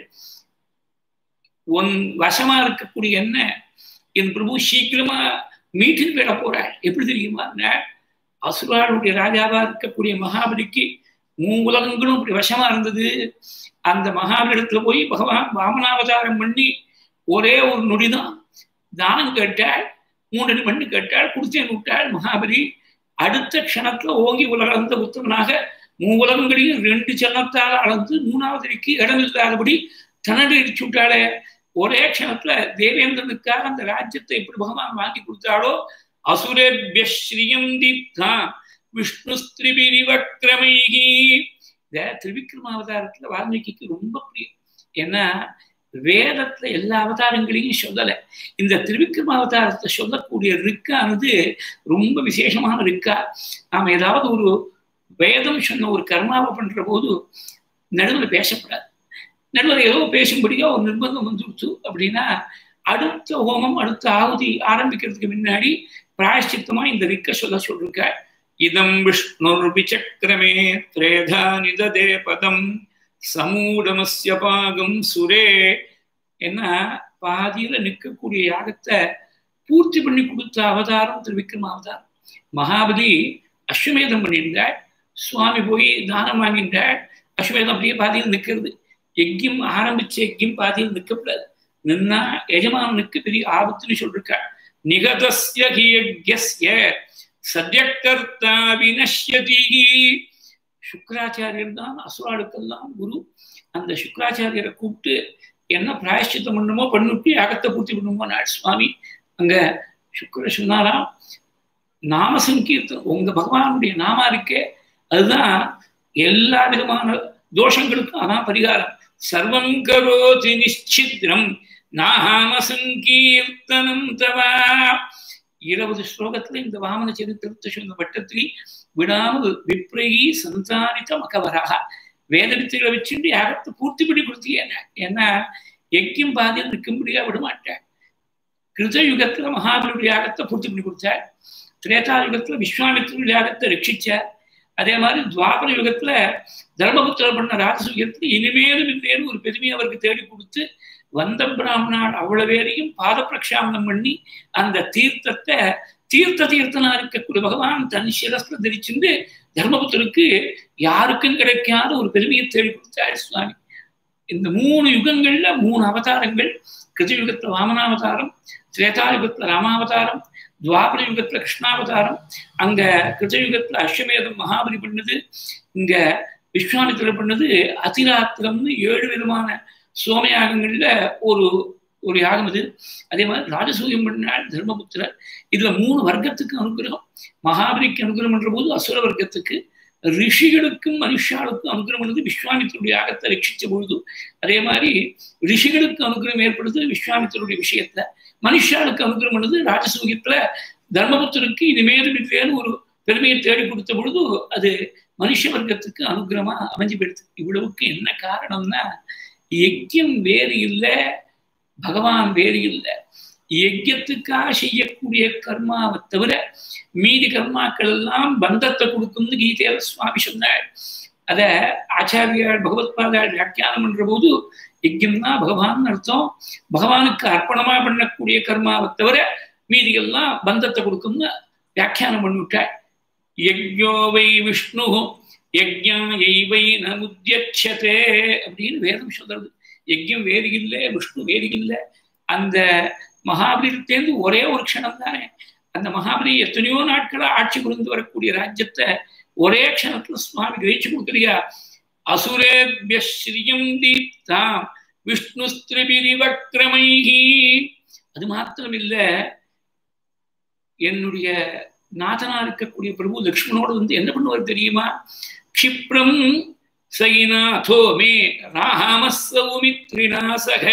உன் வசமா இருக்கக்கூடிய என்ன என் பிரபு சீக்கிரமா மீட்டில் விட போற எப்படி தெரியுமா அசுராளுடைய ராஜாவா இருக்கக்கூடிய மகாபலிக்கு மூ உலகங்களும் இப்படி வசமா இருந்தது அந்த மகாபலிடத்துல போய் பகவான் வாமனாவதாரம் பண்ணி ஒரே ஒரு நொடிதான் தானம் கேட்டாள் மூணு மண்ணு கேட்டாள் குடித்தேன் விட்டாள் மகாபலி அடுத்த க்ஷணத்துல ஓங்கி உலகளந்த உத்தமனாக மூலகங்களையும் ரெண்டு சன்னத்தால் அளந்து மூணாவது அடிக்கு இடம் இல்லாதபடி தனடி அடிச்சு விட்டாளே ஒரே க்ஷணத்துல தேவேந்திரனுக்காக அந்த ராஜ்யத்தை எப்படி பகவான் வாங்கி கொடுத்தாளோ அசுரேபியம் தீப்தா விஷ்ணு ஸ்திரிபிரிவக்ரமைகி இந்த திரிவிக்ரமாவதாரத்துல வால்மீகிக்கு ரொம்ப பிரியம் ஏன்னா வேதத்துல எல்லா அவதாரங்களையும் சொல்லலை இந்த திருவிக்ரம அவதாரத்தை சொல்லக்கூடிய ரிக்கானது ரொம்ப விசேஷமான ரிக்கா நாம ஏதாவது ஒரு வேதம் சொன்ன ஒரு கர்மாவை பண்ற போது நடுவில் பேசக்கூடாது நடுவில் ஏதோ பேசும்படியோ ஒரு நிர்பந்தம் வந்துடுச்சு அப்படின்னா அடுத்த ஹோமம் அடுத்த ஆகுதி ஆரம்பிக்கிறதுக்கு முன்னாடி பிராயஷ்சித்தமா இந்த ரிக்க சொல்ல சொல்லிருக்க இதம் விஷ்ணுர் விசக்கிரமே திரேதா நிததே பதம் சமூடமஸ்ய பாகம் சுரே என்ன பாதியில நிற்கக்கூடிய யாகத்தை பூர்த்தி பண்ணி கொடுத்த அவதாரம் திரு விக்ரம அவதாரம் மகாபலி அஸ்வமேதம் பண்ணியிருந்தார் சுவாமி போய் தானம் வாங்கின்றார் அஸ்வமேதம் அப்படியே பாதியில் நிற்கிறது எக்கியம் ஆரம்பிச்ச எக்கியம் பாதியில் நிற்கக்கூடாது நின்னா எஜமானுக்கு பெரிய ஆபத்துன்னு சொல்லிருக்கார் நிகதஸ்ய ஹியக்யஸ்ய சத்யகர்த்தா வினஷ்யதி சுக்கராச்சாரியர் தான் அசுராளுக்கெல்லாம் குரு அந்த சுக்கராச்சாரியரை கூப்பிட்டு என்ன பிராயஷ்சித்தம் பண்ணுமோ பண்ணிட்டு அகத்தை பூர்த்தி பண்ணுமோ நாள் சுவாமி அங்க சுக்கர சொன்னாராம் நாம சங்கீர்த்தம் உங்க பகவானுடைய நாமா இருக்கே அதுதான் எல்லா விதமான தோஷங்களுக்கும் அதான் பரிகாரம் சர்வம் கரோதி நிச்சித்ரம் நாம சங்கீர்த்தனம் தவா இருபது ஸ்லோகத்துல இந்த வாமன சரித்திரத்தை சொன்ன வட்டத்தில் விடாமல் விப்ரகி சந்தானித்த மகவராக வேதவித்தைகளை வச்சுட்டு யாகத்தை பூர்த்தி பண்ணி கொடுத்தீங்க ஏன்னா எக்கியம் பாதியில் நிற்கும்படியா விட மாட்டேன் கிருத யுகத்துல மகாபலியுடைய யாகத்தை பூர்த்தி பண்ணி கொடுத்தார் திரேதா யுகத்துல விஸ்வாமித்திர யாகத்தை ரட்சிச்சார் அதே மாதிரி துவாபர யுகத்துல தர்மபுத்திரர் பண்ண ராஜசூயத்துல இனிமேலும் இல்லைன்னு ஒரு பெருமையை அவருக்கு தேடி கொடுத்து வந்த பிராமணால் அவ்வளவு பேரையும் பாத பிரக்ஷாமனம் பண்ணி அந்த தீர்த்தத்தை தீர்த்த தீர்த்தனா இருக்கக்கூடிய பகவான் தன் சிரஸ்ல தரிச்சுண்டு தர்மபுத்தருக்கு யாருக்கும் கிடைக்காத ஒரு பெருமையை தேடி கொடுத்தாரு சுவாமி இந்த மூணு யுகங்கள்ல மூணு அவதாரங்கள் கிருதயுகத்துல வாமனாவதாரம் திரேதாயுகத்துல ராமாவதாரம் துவாபர யுகத்துல கிருஷ்ணாவதாரம் அங்க கிருதயுகத்துல அஸ்வமேதம் மகாபலி பண்ணது இங்க விஸ்வாமித்திரர் பண்ணது அதிராத்திரம்னு ஏழு விதமான சோமயாகங்கள்ல ஒரு ஒரு யாகம் இது அதே மாதிரி ராஜசூயம் பண்ணால் தர்மபுத்திரர் இதுல மூணு வர்க்கத்துக்கு அனுகிரகம் மகாபலிக்கு அனுகிரகம் பண்ற போது அசுர வர்க்கத்துக்கு ரிஷிகளுக்கும் மனுஷாளுக்கும் அனுகிரகம் பண்ணது விஸ்வாமித்தருடைய யாகத்தை ரட்சிச்ச பொழுது அதே மாதிரி ரிஷிகளுக்கு அனுகிரகம் ஏற்படுது விஸ்வாமித்தருடைய விஷயத்துல மனுஷாளுக்கு அனுகிரகம் பண்ணது ராஜசூயத்துல தர்மபுத்தருக்கு இனிமேலும் இல்லைன்னு ஒரு பெருமையை தேடி கொடுத்த பொழுது அது மனுஷ வர்க்கத்துக்கு அனுகிரகமா அமைஞ்சு போயிடுது இவ்வளவுக்கு என்ன காரணம்னா யஜ்யம் வேறு இல்லை பகவான் வேறு இல்லை யஜ்யத்துக்காக செய்யக்கூடிய கர்மாவை தவிர மீதி கர்மாக்கள் எல்லாம் பந்தத்தை கொடுக்கும்னு கீதையில சுவாமி சொன்னார் அத ஆச்சாரியார் பகவத்பாதார் வியாக்கியானம் பண்ற போது யஜ்யம்னா பகவான் அர்த்தம் பகவானுக்கு அர்ப்பணமா பண்ணக்கூடிய கர்மாவை தவிர மீதி எல்லாம் பந்தத்தை கொடுக்கும்னு வியாக்கியானம் பண்ணிவிட்டார் யஜ்யோ வை விஷ்ணு யஜ்யாயை வை நமுத்தியட்சதே அப்படின்னு வேதம் சொல்றது யஜ்யம் வேறு இல்லை விஷ்ணு வேறு இல்லை அந்த மகாபலியிலிருந்து ஒரே ஒரு க்ஷணம் தானே அந்த மகாபலி எத்தனையோ நாட்களா ஆட்சி புரிந்து வரக்கூடிய ராஜ்யத்தை ஒரே க்ஷணத்துல சுவாமி கிரகிச்சு கொடுக்கலையா அசுரேபியம் தீப்தாம் விஷ்ணு ஸ்திரிபிரிவக்ரமைகி அது மாத்திரம் இல்ல என்னுடைய நாதனா இருக்கக்கூடிய பிரபு லக்ஷ்மணோட வந்து என்ன பண்ணுவார் தெரியுமா க்ஷிப்ரம் சைநாதோ மே ராமசௌமித்ரிநாசக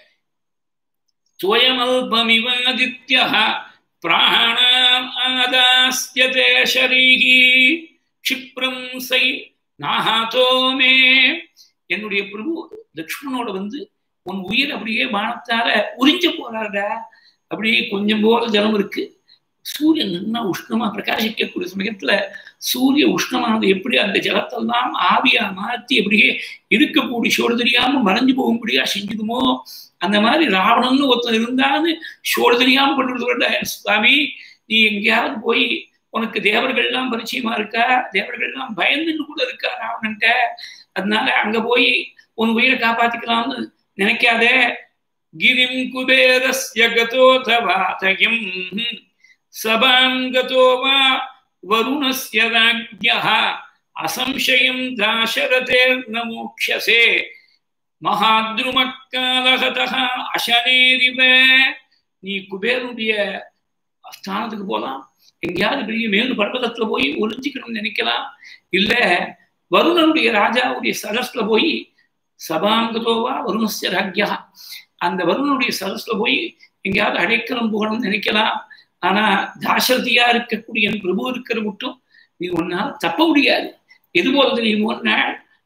त्वयमल्पमिवादित्यः प्राणाम् आदास्यते शरीः क्षिप्रं சை நாகாத்தோ மே என்னுடைய பிரபு லக்ஷ்மணோட வந்து உன் உயிர் அப்படியே பானத்தால உறிஞ்ச போறாடா அப்படியே கொஞ்சம் போல ஜலம் இருக்கு சூரியன் நல்லா உஷ்ணமா பிரகாசிக்கக்கூடிய சமயத்துல சூரிய உஷ்ணமானது எப்படி அந்த ஜலத்தெல்லாம் ஆவியா மாற்றி அப்படியே இருக்கக்கூடிய சோடு தெரியாம மறைஞ்சு போகும்படியா செஞ்சுதுமோ அந்த மாதிரி ராவணன்னு ஒருத்தன் இருந்தான்னு சோடு தெரியாம கொண்டு விடுறா சுவாமி நீ எங்கேயாவது போய் உனக்கு தேவர்கள்லாம் பரிச்சயமா இருக்கா தேவர்கள்லாம் பயந்துன்னு கூட இருக்கா ராவணன்ட்ட அதனால அங்க போய் உன் உயிரை காப்பாத்திக்கலாம்னு நினைக்காதே கிரிம் குபேரஸ்ய கதோதவாதயம் சபாம் கதோ வா வருணஸ்ய ராஜ்யः அசம்சயம் தாசரதேர்ன மோக்ஷசே மகாத்ருமக்காலகதா அசனேரிவ நீ குபேருடைய ஸ்தானத்துக்கு போகலாம் எங்கேயாவது பெரிய மேலு பர்வதத்துல போய் ஒளிஞ்சிக்கணும்னு நினைக்கலாம் இல்ல வருணனுடைய ராஜாவுடைய சரஸ்ல போய் சபாங்கதோவா வருணஸ்ய ராஜ்யா அந்த வருணனுடைய சரஸ்ல போய் எங்கேயாவது அடைக்கலம் போகணும்னு நினைக்கலாம் ஆனா தாசரதியா இருக்கக்கூடிய என் பிரபு இருக்கிற மட்டும் நீ ஒன்னால் தப்ப முடியாது எது போல நீ முன்ன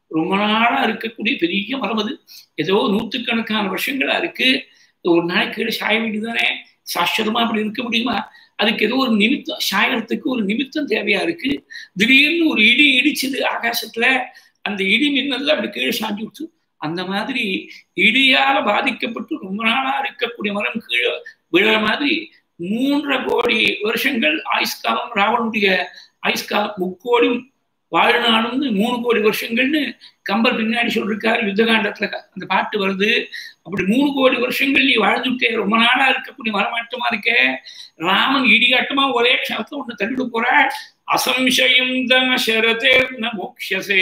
ரொம்ப நாளா இருக்கக்கூடிய பெரிய மரம் அது ஏதோ நூற்றுக்கணக்கான வருஷங்களா இருக்கு ஒரு நாளைக்கு கீழே சாய வேண்டியதானே சாஸ்வதமா அப்படி இருக்க முடியுமா அதுக்கு ஏதோ ஒரு நிமித்தம் சாயறதுக்கு ஒரு நிமித்தம் தேவையா இருக்கு திடீர்னு ஒரு இடி இடிச்சுது ஆகாசத்துல அந்த இடி மின்னல்ல அப்படி கீழே சாஞ்சி விட்டு அந்த மாதிரி இடியால பாதிக்கப்பட்டு ரொம்ப நாளா இருக்கக்கூடிய மரம் கீழே விழுற மாதிரி மூன்றரை கோடி வருஷங்கள் ஆயுஷ்காலம் ராவனுடைய ஆயுஷ்காலம் முக்கோடி வாழ்நாளும் மூணு கோடி வருஷங்கள்னு கம்பர் பின்னாடி சொல்லிருக்காரு யுத்தகாண்டத்துல அந்த பாட்டு வருது அப்படி மூணு கோடி வருஷங்கள் நீ வாழ்ந்துட்டே ரொம்ப நாளா இருக்கக்கூடிய மரமாட்டமா இருக்க ராமன் இடியாட்டமா ஒரே க்ஷணத்துல ஒண்ணு தள்ளிட்டு போற அசம்சயம் தன சரதேர்ன மோக்ஷசே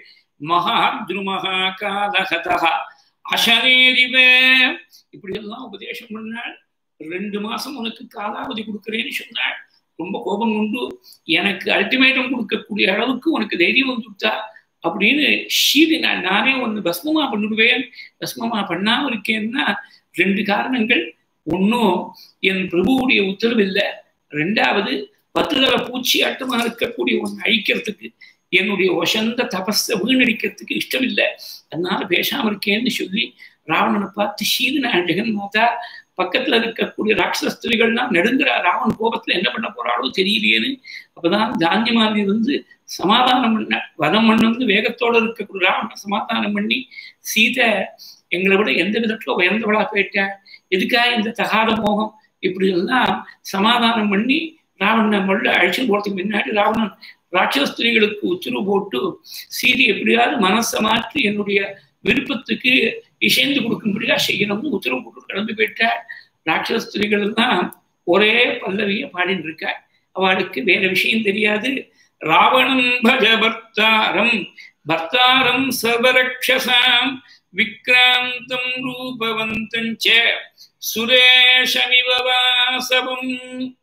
மகாத்ருமஹா காலகதா அசனேரிவே இப்படி எல்லாம் உபதேசம் பண்ணாள் ரெண்டு மாசம் உனக்கு காலாவதி கொடுக்குறேன்னு சொன்னாள் ரொம்ப கோபம் உண்டு எனக்கு அல்டிமேட்டம் கொடுக்கக்கூடிய அளவுக்கு உனக்கு தைரியம் வந்துட்டா அப்படின்னு ஷீதி நான் நானே ஒன்று பஸ்மமா பண்ணிடுவேன் பஸ்மமா பண்ணாம இருக்கேன்னா ரெண்டு காரணங்கள் ஒன்றும் என் பிரபுவுடைய உத்தரவு இல்லை ரெண்டாவது பத்துதல பூச்சி ஆட்டமா இருக்கக்கூடிய ஒன்று அழிக்கிறதுக்கு என்னுடைய வசந்த தபஸை வீணடிக்கிறதுக்கு இஷ்டம் இல்லை அதனால பேசாம இருக்கேன்னு சொல்லி ராவணனை பார்த்து ஷீதனா ஜெகன் மாதா பக்கத்துல இருக்கக்கூடிய ராட்சச ஸ்திரிகள்லாம் நெடுங்குறா ராவன் கோபத்துல என்ன பண்ண போறாளோ தெரியலையேன்னு அப்பதான் தாந்தியமாதி வந்து சமாதானம் பண்ண வதம் பண்ண வந்து வேகத்தோட இருக்கக்கூடிய ராவணனை சமாதானம் பண்ணி சீதை எங்களை விட எந்த விதத்துல உயர்ந்தவளா போயிட்டா எதுக்கா இந்த தகாத மோகம் இப்படி எல்லாம் சமாதானம் பண்ணி ராவணனை மொள்ள அழிச்சு போறதுக்கு முன்னாடி ராவணன் ராட்சச ஸ்திரீகளுக்கு உத்தரவு போட்டு சீதை எப்படியாவது மனசை மாற்றி என்னுடைய விருப்பத்துக்கு இசைந்து கொடுக்கும்படியா செய்யணும்னு உத்தரவு போட்டு கிளம்பி போயிட்டார் ராட்சச ஸ்திரீகள் எல்லாம் ஒரே பல்லவிய பாடின்னு இருக்க அவளுக்கு வேற விஷயம் தெரியாது ராவணம் பஜ பர்த்தாரம் பர்த்தாரம் சர்வரக்ஷசாம் விக்ராந்தம் ரூபவந்தஞ்ச சுரேஷமிவவாசவம்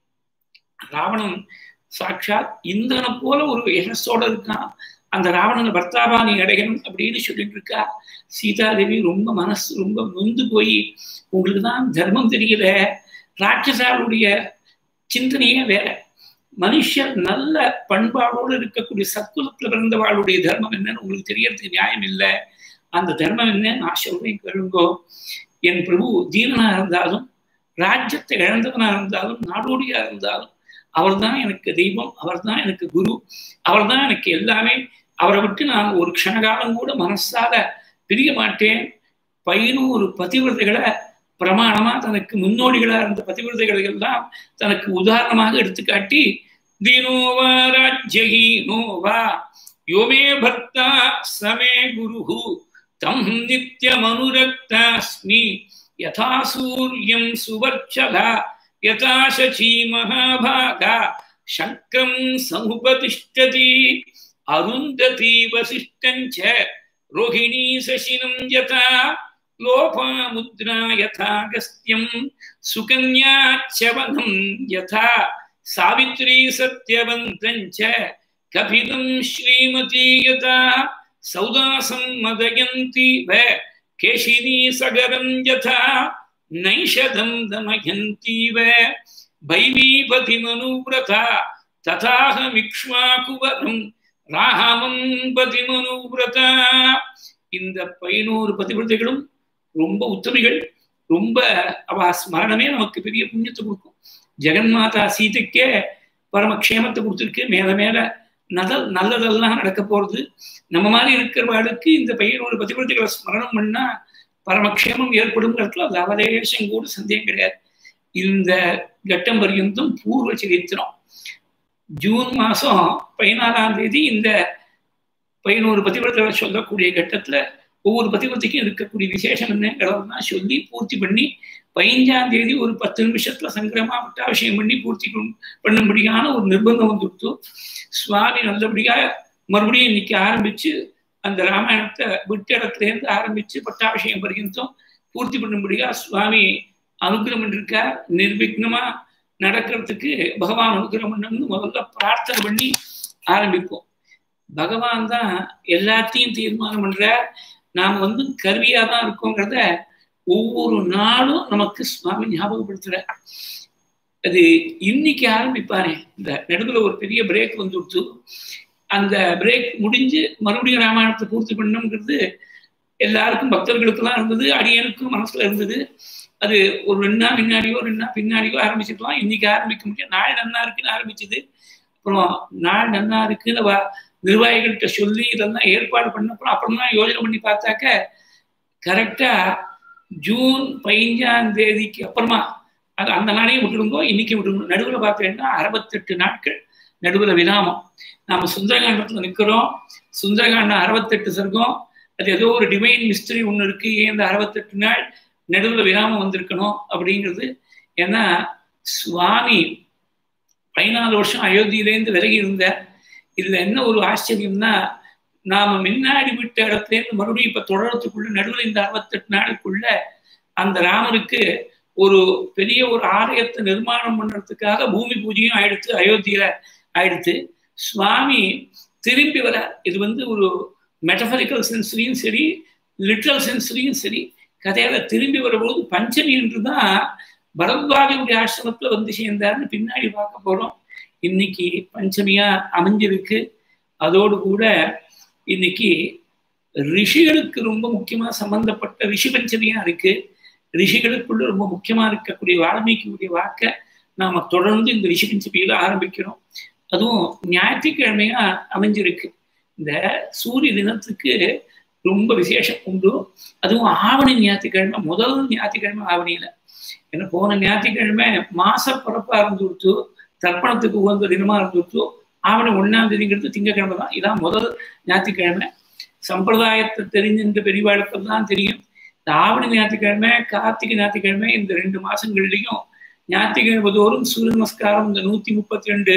ராவணன் சாட்சாத் இந்திரனை போல ஒரு யசஸோட இருக்கான் அந்த ராவணனை பர்த்தாபாணி அடையணும் அப்படின்னு சொல்லிட்டு இருக்கா சீதாதேவி ரொம்ப மனசு ரொம்ப நொந்து போய் உங்களுக்கு தான் தர்மம் தெரியல ராட்சசாவுடைய சிந்தனையே வேற மனுஷர் நல்ல பண்பாடோடு இருக்கக்கூடிய சத்குலத்துல பிறந்தவாளுடைய தர்மம் என்னன்னு உங்களுக்கு தெரியறதுக்கு நியாயம் இல்லை அந்த தர்மம் என்ன நான் சொல்றேன் கேளுங்கோ என் பிரபு தீனனா இருந்தாலும் ராஜ்யத்தை இழந்தவனா இருந்தாலும் நாடோடியா இருந்தாலும் அவர் தான் எனக்கு தெய்வம் அவர் தான் எனக்கு குரு அவர் தான் எனக்கு எல்லாமே அவரை விட்டு நான் ஒரு க்ஷணகாலம் கூட மனசால பிரிய மாட்டேன் பதினூறு பதிவிரதைகளை பிரமாணமா தனக்கு முன்னோடிகளா இருந்த பதிவிரதைகளை எல்லாம் தனக்கு உதாரணமாக எடுத்துக்காட்டி தீனோவா ராஜ்யஹீனோவா யோமே பக்தா சமே குரு தம் நித்யமனுரக்தாஸ்மி யதா சூரியம் சுவர்ச்சதா யதா சச்சி மகாபாகா சங்கம் சமுபதிஷ்டதி அருந்ததி வசிஷ்டஞ்ச ரோஹிணி சசினம் யதா லோபாமுத்ரா யதாகஸ்தியம் சுகன்யாச்சவனம் யதா சாவித்ரி சத்யவந்தஞ்ச கபிலம் ஸ்ரீமதி யதா சௌதாசம் மதயந்தி வ கேஷினி சகரம் யதா நைஷதம் தமயந்தீவ பைவீபதிமனுவிரதா ததாஹமிக்ஷ்வாகுவரம் ராமம் பதிமனுவிரதா இந்த பதினோரு பதிவிரதைகளும் ரொம்ப உத்தமிகள் ரொம்ப அவ ஸ்மரணமே நமக்கு பெரிய புண்ணியத்தை கொடுக்கும் ஜெகன்மாதா சீதைக்கே பரமக்ஷேமத்தை கொடுத்துருக்கு மேல மேல நல்ல நல்லதெல்லாம் நடக்க போறது நம்ம மாதிரி இருக்கிறவாளுக்கு இந்த பதினோரு பதிவிரதைகளை ஸ்மரணம் பண்ணா பரமக்ஷேமம் ஏற்படுங்கிறதுல அது அவலேசம் கூட சந்தேகம் கிடையாது இந்த கட்டம் பர்யந்தம் பூர்வ சரித்திரம் ஜூன் மாசம் பதினாலாம் தேதி இந்த பதினோரு பதிவிரத்தை சொல்லக்கூடிய கட்டத்துல ஒவ்வொரு பதிவிரத்தைக்கும் இருக்கக்கூடிய விசேஷம் என்னங்கிறதெல்லாம் சொல்லி பூர்த்தி பண்ணி பதினஞ்சாம் தேதி ஒரு பத்து நிமிஷத்துல சங்கிரமா பட்டாபிஷேகம் பண்ணி பூர்த்தி பண்ணும்படியான ஒரு நிர்பந்தம் வந்துடுத்து சுவாமி நல்லபடியா மறுபடியும் இன்னைக்கு ஆரம்பிச்சு அந்த ராமாயணத்தை விட்ட இடத்துல இருந்து ஆரம்பிச்சு பட்டாபிஷேகம் பர்யந்தம் பூர்த்தி பண்ணும்படியா சுவாமி அனுகிரகம் பண்ணிருக்கார் நிர்விக்னமா நடக்கிறதுக்கு பகவான் அனுகிரகம் பண்ணணும்னு முதல்ல பிரார்த்தனை பண்ணி ஆரம்பிப்போம் பகவான் தான் எல்லாத்தையும் தீர்மானம் பண்ற நாம் வந்து கருவியா தான் இருக்கோங்கிறத ஒவ்வொரு நாளும் நமக்கு சுவாமி ஞாபகப்படுத்துற அது இன்னைக்கு ஆரம்பிப்பாரு இந்த நடுவில் ஒரு பெரிய பிரேக் வந்து கொடுத்து அந்த பிரேக் முடிஞ்சு மறுபடியும் ராமாயணத்தை பூர்த்தி பண்ணணுங்கிறது எல்லாருக்கும் பக்தர்களுக்கெல்லாம் இருந்தது அடியனுக்கும் மனசுல இருந்தது அது ஒரு ரெண்டு நாள் முன்னாடியோ ரெண்டு நாள் பின்னாடியோ ஆரம்பிச்சிருக்கலாம் இன்னைக்கு ஆரம்பிக்க முடியும் நாள் நன்னா இருக்குன்னு ஆரம்பிச்சது அப்புறம் நாள் நன்னா இருக்குன்னு நிர்வாகிகள்கிட்ட சொல்லி இதெல்லாம் ஏற்பாடு பண்ணப்பறம் அப்புறம் தான் யோஜனை பண்ணி பார்த்தாக்க கரெக்டா ஜூன் பதினஞ்சாம் தேதிக்கு அப்புறமா அது அந்த நாளையும் விட்டுடுங்கோ இன்னைக்கு விட்டுருங்க நடுவில் பார்த்தீங்கன்னா அறுபத்தெட்டு நாட்கள் நடுவில் விராமம் நாம சுந்தரகாண்டத்தில் நிற்கிறோம் சுந்தரகாண்டம் அறுபத்தெட்டு சர்க்கம் அது ஏதோ ஒரு டிவைன் மிஸ்திரி ஒன்று இருக்கு ஏன் இந்த அறுபத்தெட்டு நாள் நடுவில் விராமம் வந்திருக்கணும் அப்படிங்கிறது ஏன்னா சுவாமி பதினாலு வருஷம் அயோத்தியிலேருந்து விலகி இருந்த இதுல என்ன ஒரு ஆச்சரியம்னா நாம முன்னாடி விட்ட இடத்துலேருந்து மறுபடியும் இப்ப தொடரத்துக்குள்ள நடுவில் இந்த அறுபத்தெட்டு நாளுக்குள்ள அந்த ராமருக்கு ஒரு பெரிய ஒரு ஆலயத்தை நிர்மாணம் பண்றதுக்காக பூமி பூஜையும் ஆயிடுத்து அயோத்தியில ஆயிடுத்து சுவாமி திரும்பி வர இது வந்து ஒரு மெட்டபரிக்கல் சென்ஸ்லையும் சரி லிட்ரல் சென்ஸ்லையும் சரி கதையில திரும்பி வரும்போது பஞ்சமி என்று தான் பரத்வாஜனுடைய ஆசிரமத்துல வந்து சேர்ந்தாருன்னு பின்னாடி பார்க்க போறோம் இன்னைக்கு பஞ்சமியா அமைஞ்சிருக்கு அதோடு கூட இன்னைக்கு ரிஷிகளுக்கு ரொம்ப முக்கியமா சம்பந்தப்பட்ட ரிஷி பஞ்சமியா இருக்கு ரிஷிகளுக்குள்ள ரொம்ப முக்கியமா இருக்கக்கூடிய வால்மீகியுடைய வாக்க நாம தொடர்ந்து இந்த ரிஷி பஞ்சமியில ஆரம்பிக்கிறோம் அதுவும் ஞாயிற்றுக்கிழமையா அமைஞ்சிருக்கு இந்த சூரிய தினத்துக்கு ரொம்ப விசேஷம் உண்டு அதுவும் ஆவணி ஞாயிற்றுக்கிழமை முதல் ஞாயிற்றுக்கிழமை ஆவணியில ஏன்னா போன ஞாயிற்றுக்கிழமை மாச பிறப்பா இருந்துருச்சு தர்ப்பணத்துக்கு உகந்த தினமா இருந்துருச்சு ஆவணி ஒன்னாம் தேதிங்கிறது திங்கக்கிழமை தான் இதான் முதல் ஞாயிற்றுக்கிழமை சம்பிரதாயத்தை தெரிஞ்சின்ற பெரியவாளுக்கு தான் தெரியும் இந்த ஆவணி ஞாயிற்றுக்கிழமை கார்த்திகை ஞாயிற்றுக்கிழமை இந்த ரெண்டு மாசங்கள்லையும் ஞாயிற்றுக்கிழமை தோறும் சூரிய நமஸ்காரம் இந்த நூத்தி முப்பத்தி ரெண்டு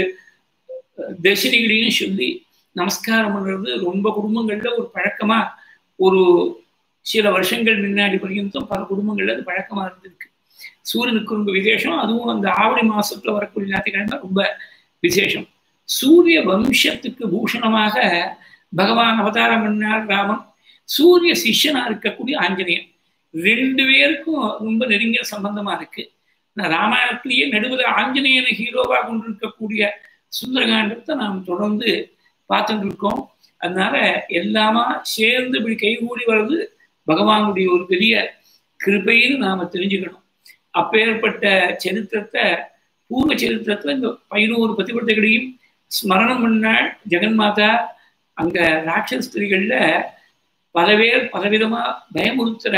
தசனிகளையும் சொல்லி நமஸ்காரம் பண்றது ரொம்ப குடும்பங்கள்ல ஒரு பழக்கமா ஒரு சில வருஷங்கள் முன்னாடி பர்யந்தம் பல குடும்பங்கள்ல அது பழக்கமா இருந்திருக்கு சூரியனுக்கு ரொம்ப விசேஷம் அதுவும் அந்த ஆவணி மாசத்துல வரக்கூடிய ஞாயிற்றுக்கிழமை ரொம்ப விசேஷம் சூரிய வம்சத்துக்கு பூஷணமாக பகவான் அவதாரம் பண்ணார் ராமன் சூரிய சிஷ்யனா இருக்கக்கூடிய ஆஞ்சநேயன் ரெண்டு பேருக்கும் ரொம்ப நெருங்கிய சம்பந்தமா இருக்கு ராமாயணத்திலேயே நடுவில் ஆஞ்சநேயனை ஹீரோவா கொண்டிருக்கக்கூடிய சுந்தரகாண்டத்தை நாம் தொடர்ந்து பார்த்துட்டு இருக்கோம் அதனால எல்லாமா சேர்ந்து இப்படி கைகூடி வர்றது பகவானுடைய ஒரு பெரிய கிருபைன்னு நாம தெரிஞ்சுக்கணும் அப்பேற்பட்ட சரித்திரத்தை பூர்வ சரித்திரத்துல இந்த பதினோரு பதிவர்த்தைகளையும் ஸ்மரணம் பண்ணாள் ஜெகன்மாதா அங்க ராட்சஸ் ஸ்திரிகள்ல பல பேர் பலவிதமா பயமுறுத்துற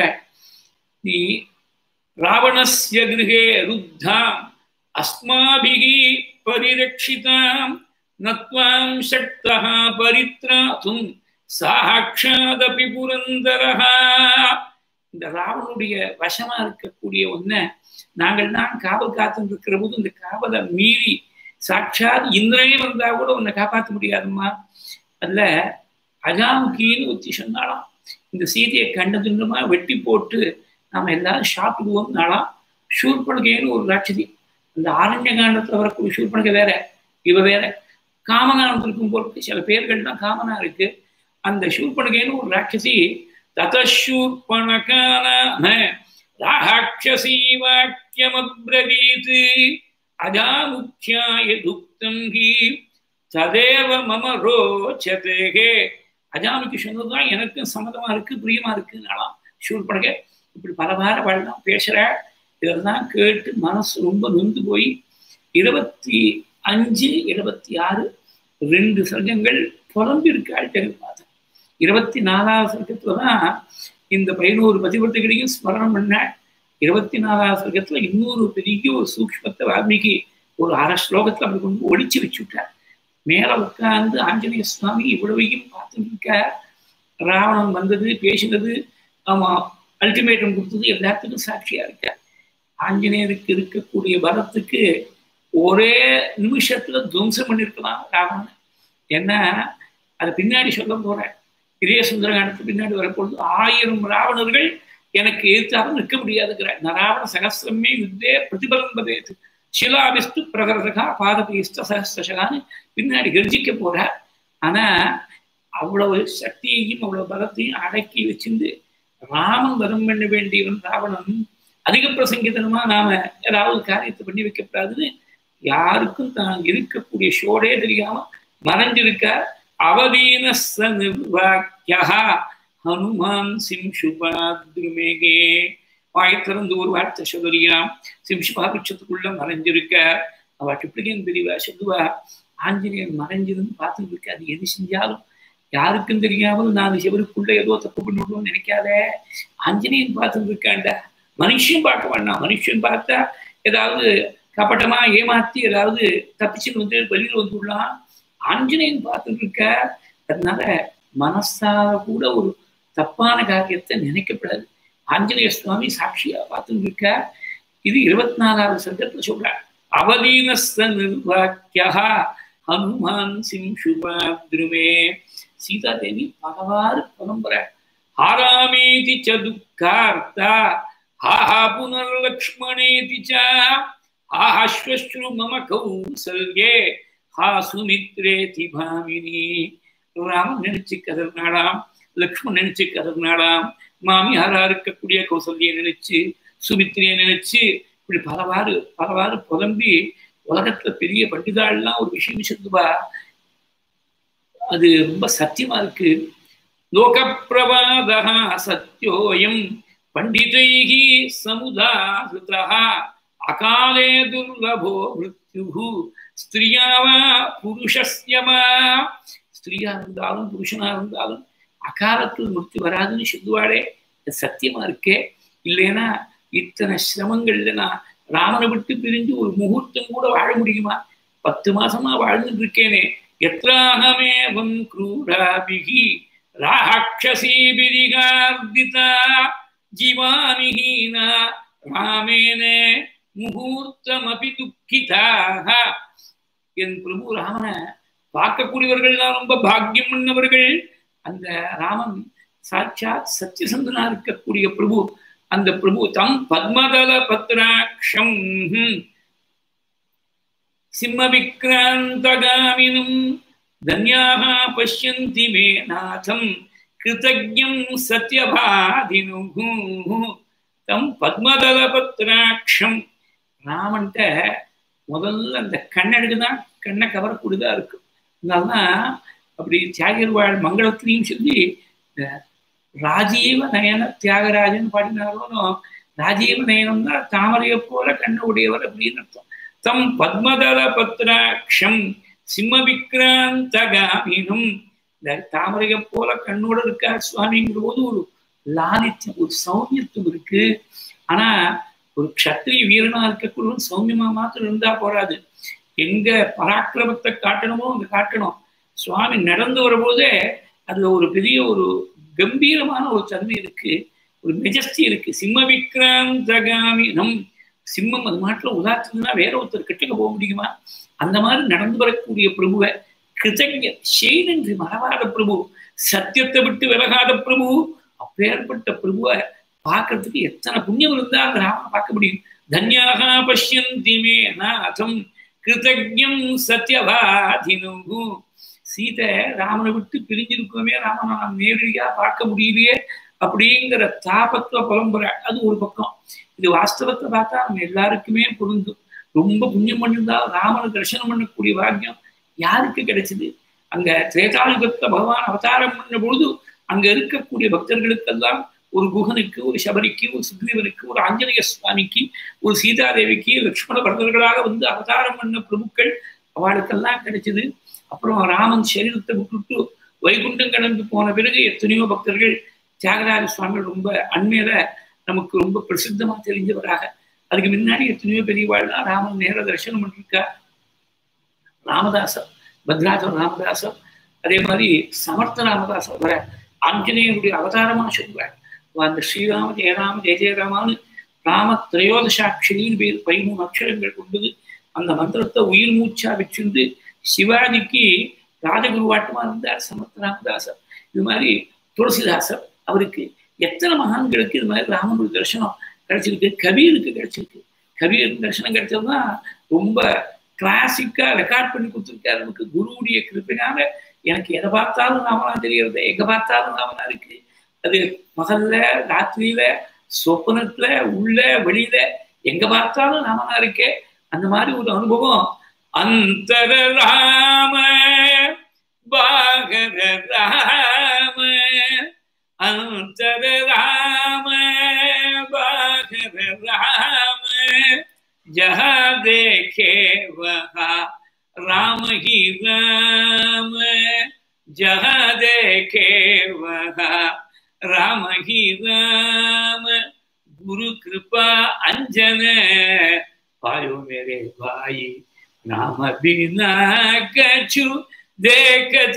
நீ ராவணஸ்ய கிருகே ருத்தாம் அஸ்மாபிகி பரிரட்சிதாம் நத்வாம் சக்தா பரித்ராதும் சாட்சாதபி புரந்தரஹா இந்த ராவனுடைய வசமா இருக்கக்கூடிய ஒன்ன நாங்கள் தான் காவல் காத்து இருக்கிற போது இந்த காவலை மீறி சாட்சாத் இந்திரனே வந்தா கூட உன்னை காப்பாற்ற முடியாதும்மா அதுல அஜாமுகின்னு ஒத்தி சொன்னாலாம் இந்த சீதையை கண்ட துண்டமா வெட்டி போட்டு நாம எல்லாரும் சாப்பிடுவோம்னாலாம் ஷூர்பனகைன்னு ஒரு ராட்சதி அந்த ஆரண்ய காண்டத்துல வரக்கூடிய ஷூர்பனகை வேற இவ வேற காமகானம் இருக்கும் போல சில பேர்கள்லாம் காமனா இருக்கு அந்த ஷூர்பனகைன்னு ஒரு ராட்சசி ததூர்பணகான ராட்சசி வாக்கியமப்ரவீத் அஜாமுக்கியாய துக்தம் ஹி ததேவ மம ரோச்சதேகே அஜாமிக்கு சொன்னதுதான் எனக்கும் சம்மதமா இருக்கு பிரியமா இருக்குன்னாலாம் ஷூர்பனகை இப்படி பல வார வாழலாம் பேசுற இதெல்லாம் கேட்டு மனசு ரொம்ப நொந்து போய் இருபத்தி அஞ்சு இருபத்தி ஆறு ரெண்டு சர்க்கங்கள் புலம்பி இருக்காள் ஜெகன்மாதன் இருபத்தி நாலாவது சர்க்கத்துல தான் இந்த பதினோரு பதிவட்டுகளையும் ஸ்மரணம் பண்ண இருபத்தி நாலாவது சர்க்கத்துல இன்னொரு பெரிய ஒரு சூக்மத்தை வால்மீகி ஒரு அரை ஸ்லோகத்துல அப்படி கொண்டு ஒழிச்சு வச்சுட்டார் மேல உட்கார்ந்து ஆஞ்சநேய சுவாமி இவ்வளவையும் பார்த்துட்டு இருக்க ராவணன் வந்தது பேசினது ஆமா அல்டிமேட்டம் கொடுத்தது எல்லாத்துக்கும் சாட்சியா இருக்க ஆஞ்சநேயருக்கு இருக்கக்கூடிய பலத்துக்கு ஒரே நிமிஷத்துல துவம்சம் பண்ணிருக்கலாம் ராவணன் என்ன அது பின்னாடி சொல்ல போறேன் இதே சுந்தரகாண்டத்துக்கு பின்னாடி வரப்பொழுது ஆயிரம் ராவணர்கள் எனக்கு எதிர்த்தாலும் நிற்க முடியாதுங்கிற நராவண சகசிரமே யுத்தே பிரதிபலம் பதேது சிலாபிஸ்து பிரகரசகா பாதபீஸ்த சகஸ்திரசகான்னு பின்னாடி கர்ஜிக்க போறார் ஆனா அவ்வளவு சக்தியையும் அவ்வளவு பலத்தையும் அடக்கி வச்சிருந்து ராமன் வரம் பண்ண வேண்டியவன் ராவணன் அதிக பிரசங்கிதனமா நாம ஏதாவது காரியத்தை பண்ணி வைக்கப்படாதுன்னு யாருக்கும் தான் இருக்கக்கூடிய ஷோடே தெரியாம மறைஞ்சிருக்க அவதீனஸ்ஸ நிர்வாக்கியா ஹனுமான் சிம்சுபாத்ருமேகே வாய் திறந்து ஒரு வார்த்தை சொல்லுறியாம் சிம்சுபா விருட்சத்துக்குள்ள மறைஞ்சிருக்க அவ டிப்ளிகன் பிரிவா சொல்லுவா ஆஞ்சநேயன் மறைஞ்சிருந்து பார்த்துட்டு இருக்க அது எது செஞ்சாலும் யாருக்கும் தெரியாமல் நான் சிவருக்குள்ள ஏதோ தப்பு பண்ணிவிடுவோம்னு நினைக்காத ஆஞ்சநேயன் பார்த்துட்டு இருக்காண்டா மனுஷன் பார்க்க வேண்டாம் மனுஷன் பார்த்தா ஏதாவது கப்பட்டமா ஏமாத்தி ஏதாவது தப்பிச்சுன்னு வந்து வெளியில் வந்துடலாம் ஆஞ்சநேயன் பார்த்துட்டு இருக்க அதனால மனசால கூட ஒரு தப்பான காரியத்தை நினைக்கப்படாது ஆஞ்சநேய சுவாமி சாட்சியா பார்த்துட்டு இருக்க இது இருபத்தி நாலாவது சங்கத்துல சொல்றார் அவதீனஸ்த நிர்வாக்கியா ஹனுமான் சிம் சுபாத்ருமே சீதாதேவி பலவாறு புலம்புற ஹாராமேதி ச துக்கார்த்தா ஹாஹா புனர்லக்ஷ்மணேதி ச ஆஹாஸ்வஸ்ரு மம கௌசல்யே ஹா சுமித்ரேதி பாமினி ராமன் நினைச்சு கதர்னாடாம் லக்ஷ்மண் நினைச்சு கதர்னாடாம் மாமியாரா இருக்கக்கூடிய கௌசல்ய நினைச்சு சுமித்ரைய நினைச்சு இப்படி பலவாறு பலவாறு புலம்பி உலகத்துல பெரிய பண்டிதாள்லாம் ஒரு விஷயம் சொல்லுவா அது ரொம்ப சத்தியமா இருக்கு லோக பிரபாதா சத்யோயம் பண்டிதைகி சமுதாகிருதா அகாலே துர்லபோ மிருத்யு ஸ்திரியாவா புருஷஸ்யமா ஸ்திரீயா இருந்தாலும் புருஷனா இருந்தாலும் அகாலத்தில் மிருத்தி வராதுன்னு சொல்லுவாளே அது சத்தியமா இருக்கே இல்லைன்னா இத்தனை சிரமங்கள்ல நான் ராமனை விட்டு பிரிஞ்சு ஒரு முகூர்த்தம் கூட வாழ முடியுமா பத்து மாசமா வாழ்ந்துட்டு இருக்கேனே எத்ராகமேவம் क्रूराभिः ராட்சசீபிரிகார்திதா ஜீவானிஹீனா ராமேன முகூர்த்தமபி துக்கிதாக என் பிரபு ராமனை பார்க்கக்கூடியவர்கள் தான் ரொம்ப பாக்கியம் பண்ணவர்கள் அந்த ராமன் சாட்சாத் சத்தியசந்தனா இருக்கக்கூடிய பிரபு அந்த பிரபு தம் பத்மதல பத்ராட்சம் சிம்மவிக்ராந்தகாமினும் தன்யாக பசியந்தி மே நாதம் கிருதஜம் சத்யபாதினு தம் பத்மதல பத்ராட்சம் ராமன்ட்ட முதல்ல அந்த கண்ணடுக்கு தான் கண்ணை கவரக்கூடியதா இருக்கு அதனால்தான் அப்படி தியாகர்வாழ் மங்களத்திலையும் சொல்லி ராஜீவ நயன தியாகராஜன் பாடினாலும் ராஜீவ நயனம் தான் தாமரையை போல கண்ணு உடையவர் அப்படின்னு அர்த்தம் தம் பத்மதல பத்ராட்சம் சிம்ம விக்ராந்தகாமினும் இந்த தாமரையை போல கண்ணோட இருக்கார் சுவாமிங்கிற போது ஒரு லாலித்யம் ஒரு சௌமியத்துவம் இருக்கு ஆனா ஒரு க்ஷத்திரிய வீரனா இருக்கக்கூடிய சௌமியமா மாத்திரம் இருந்தா போறாது எங்க பராக்கிரமத்தை காட்டணுமோ அங்க காட்டணும் சுவாமி நடந்து வரும்போதே அதுல ஒரு பெரிய ஒரு கம்பீரமான ஒரு தன்மை இருக்கு ஒரு மெஜஸ்டி இருக்கு சிம்ம விக்ராந்தகாமி நம் சிம்மம் அது மாட்டில் உதாத்துனா வேற ஒருத்தர் கிட்டக்க போக முடியுமா அந்த மாதிரி நடந்து வரக்கூடிய பிரபுவை கிருதஜ செய்தன்றி மறவாத பிரபு சத்தியத்தை விட்டு விலகாத பிரபு அப்பேற்பட்ட பிரபுவை பார்க்கறதுக்கு எத்தனை புண்ணியம் இருந்தா அந்த ராமனை பார்க்க முடியும் தன்யாக பஷ்யந்தி மே நாதம் கிருதஜம் சத்யவாதினு சீதை ராமனை விட்டு பிரிஞ்சிருக்கோமே ராமனை நாம் நேரடியா பார்க்க முடியலையே அப்படிங்கிற தாபத்துவ புலம்புற அது ஒரு பக்கம் இது வாஸ்தவத்தை பார்த்தா நம்ம எல்லாருக்குமே பொருந்தும் ரொம்ப புண்ணியம் பண்ணியிருந்தா ராமனை தரிசனம் பண்ணக்கூடிய பாக்கியம் யாருக்கு கிடைச்சது அங்க திரேதாயுகத்துல பகவான் அவதாரம் பண்ண பொழுது அங்க இருக்கக்கூடிய பக்தர்களுக்கெல்லாம் ஒரு குகனுக்கு ஒரு சபரிக்கு ஒரு சுக்ரீவனுக்கு ஒரு ஆஞ்சநேய சுவாமிக்கு ஒரு சீதாதேவிக்கு லக்ஷ்மண பரதர்களாக வந்து அவதாரம் பண்ண பிரபுக்கள் அவளுக்கெல்லாம் கிடைச்சது அப்புறம் ராமன் சரீரத்தை விட்டுட்டு வைகுண்டம் கடந்து போன பிறகு எத்தனையோ பக்தர்கள் தியாகராஜ சுவாமிகள் ரொம்ப அண்மையில நமக்கு ரொம்ப பிரசித்தமா தெரிஞ்சவராக அதுக்கு முன்னாடி எத்தனையோ பெரியவாள்லாம் ராமன் நேர தரிசனம் பண்ணிருக்கா ராமதாசர் பத்ராஜர் ராமதாசர் அதே மாதிரி சமர்த்த ராமதாசர் வர ஆஞ்சநேயனுடைய அவதாரமா சொல்லுவார் அந்த ஸ்ரீராம ஜெயராம ஜெய ஜெயராமான்னு ராம திரையோதசாட்சரின்னு பேர் பதிமூணு அக்ஷரங்கள் கொண்டது அந்த மந்திரத்தை உயிர் மூச்சா வச்சிருந்து சிவாஜிக்கு ராஜகுருவாட்டமா இருந்தார் சமர்த்த ராமதாசர் இது மாதிரி துளசிதாசர் அவருக்கு எத்தனை மகான்களுக்கு இது மாதிரி ராமனுடைய தரிசனம் கிடைச்சிருக்கு கபீருக்கு கிடைச்சிருக்கு கபீர் தரிசனம் கிடைச்சதுதான் ரொம்ப கிளாசிக்கா ரெக்கார்ட் பண்ணி கொடுத்துருக்காரு நமக்கு குருவுடைய கிருப்பினால எனக்கு எதை பார்த்தாலும் ராமனா தெரியறது எங்க பார்த்தாலும் ராமனா இருக்கு அது பகல்ல ராத்திரியில சொப்பனத்துல உள்ள வெளியில எங்க பார்த்தாலும் ராமனா இருக்கே அந்த மாதிரி ஒரு அனுபவம் அந்தர ராம பாகர ராம அந்தர ராம பாகர ராம ஜஹா தேखे वहा राम ही राम जहाँ देखे वहा राम ही राम गुरु कृपा अंजन पायो मेरे भाई नाम बिना कछु देखत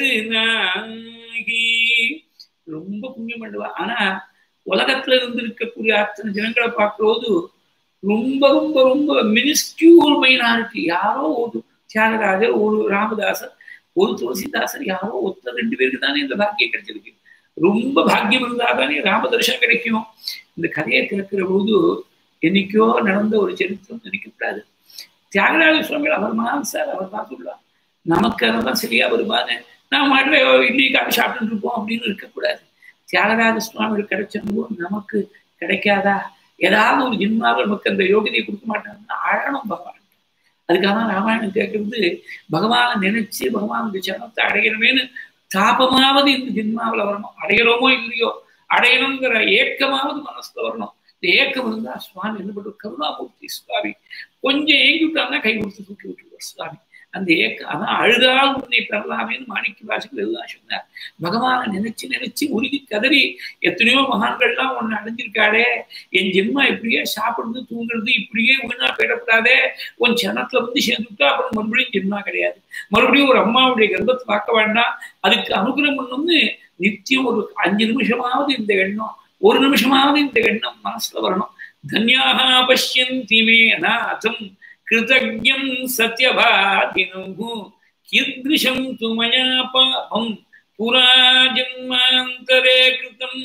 नाही ரொம்ப புண்ணியம் பண்ணுவா ஆனா உலகத்துல இருந்து இருக்கக்கூடிய அத்தனை ஜனங்களை பார்க்கும்போது ரொம்ப ரொம்ப ரொம்ப மினிஸ்டியூல் மைனாரிட்டி யாரோ ஒரு தியாகராஜர் ஒரு ராமதாசர் ஒரு துளசிதாசர் யாரோ ஒருத்தர் ரெண்டு பேருக்கு தானே இந்த பாக்கியம் கிடைச்சிருக்கு ரொம்ப பாக்கியம் இருந்தா தானே ராமதர்ஷனம் கிடைக்கும் இந்த கதையை கேட்கிற போது என்னைக்கோ நடந்த ஒரு சரித்திரம் நினைக்கக்கூடாது தியாகராஜ சுவாமிகள் அவர் மகான் சார் அவர் பார்த்துக்கலாம் நமக்கு அதெல்லாம் சரியா வருமானு நான் மாட்டுல இட்லி காஃபி சாப்பிட்டு இருப்போம் அப்படின்னு இருக்கக்கூடாது தியாகராஜ சுவாமிகள் கிடைச்சபோது நமக்கு கிடைக்காதா ஏதாவது ஒரு ஜின்மாவில் நமக்கு அந்த யோகிதையை கொடுக்க மாட்டாங்கன்னா அழணும் பகவான் அதுக்காக தான் ராமாயணம் கேட்கறது பகவானை நினைச்சு பகவானுடைய சரணத்தை அடையணுமேனு தாபமாவது இந்த ஜென்மாவில் வரணும் அடையிறோமோ இல்லையோ அடையணுங்கிற ஏக்கமாவது மனசுல வரணும் இந்த ஏக்கம் இருந்தா சுவாமி என்ன பண்ணுவோம் கருணாமூர்த்தி சுவாமி கொஞ்சம் ஏங்கி விட்டாங்கன்னா கை கொடுத்து தூக்கி விட்டுருவார் சுவாமி அந்த ஏக்கம் அதான் அழுதால் உன்னை பெறலாமேன்னு மாணிக்க வாசிகள் எல்லாம் சொன்னார் பகவானை நினைச்சு நினைச்சு உருகி கதறி எத்தனையோ மகான்கள்லாம் ஒன்று அடைஞ்சிருக்காடே என் ஜென்மா இப்படியே சாப்பிடுறது தூங்குறது இப்படியே வீணா போயிடக்கூடாதே உன் சனத்துல வந்து சேர்ந்துட்டா அப்புறம் மறுபடியும் ஜென்மா கிடையாது மறுபடியும் ஒரு அம்மாவுடைய கர்ப்பத்தை பார்க்க வேண்டாம் அதுக்கு அனுகிரகம் பண்ணணும்னு நித்தியம் ஒரு அஞ்சு நிமிஷமாவது இந்த எண்ணம் ஒரு நிமிஷமாவது இந்த எண்ணம் மனசுல வரணும் தன்யாக பஷ்யந்தி மே நாதம் கிருதஜம் சத்யபாதினு கீதృశம் து மயா பாபம் புரா ஜன்மாந்தரே கிருதம்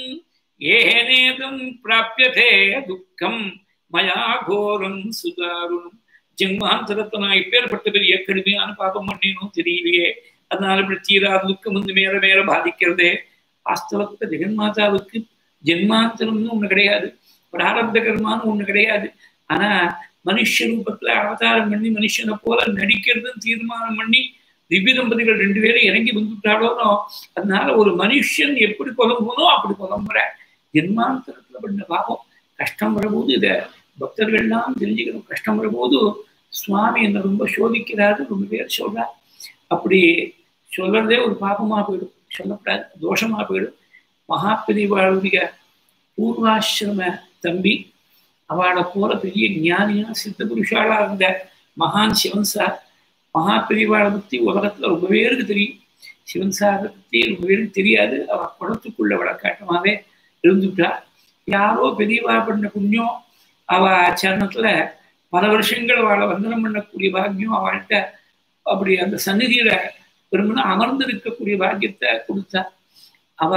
ஏனேதம் பிராபியதே துக்கம் மயா கோரம் சுதாருணம் ஜென்மாந்தரத்தை நான் இப்பேற்பட்ட பெரிய கடுமையான பாபம் பண்ணினோம் தெரியலையே அதனால இப்படி தீராத துக்கம் வந்து மேல மேல பாதிக்கிறதே வாஸ்தவத்தை ஜெகன்மாதாவுக்கு ஜென்மாந்தரம்னு ஒண்ணு கிடையாது பிராரப்த கர்மான்னு ஒண்ணு கிடையாது ஆனா மனுஷ ரூபத்துல அவதாரம் பண்ணி மனுஷனை போல நடிக்கிறதுன்னு தீர்மானம் பண்ணி திவ்ய தம்பதிகள் ரெண்டு பேரும் இறங்கி வந்துட்டாலோனோ அதனால ஒரு மனுஷன் எப்படி புலம்புனோ அப்படி புலம்புற ஜென்மாந்தரத்துல பண்ண பாவம் கஷ்டம் வரும்போது இத பக்தர்கள்லாம் தெரிஞ்சுக்கணும் கஷ்டம் வரும்போது சுவாமி என்னை ரொம்ப சோதிக்கிறாரு ரொம்ப பேர் சொல்றார் அப்படி சொல்றதே ஒரு பாபமா போயிடும் சொல்லக்கூடாது தோஷமா போயிடும் மகாபிரிவாளுடைய பூர்வாசிரம தம்பி அவளை போல பெரிய ஞானியா சித்த புருஷாளா இருந்த மகான் சிவன் சார் மகா பெரியவாளை பத்தி உலகத்துல ரொம்ப பேருக்கு தெரியும் சிவன் சாரை பத்தி ரொம்ப பேருக்கு தெரியாது அவ குளத்துக்குள்ள வழக்காட்டமாவே இருந்துட்டா யாரோ பெரியவா பண்ண புண்ணியம் அவ சரணத்துல பல வருஷங்கள் அவளை வந்தனம் பண்ணக்கூடிய பாக்கியம் அவள்கிட்ட அப்படி அந்த சந்நிதியில பெருமனா அமர்ந்து இருக்கக்கூடிய பாக்கியத்தை கொடுத்தா அவ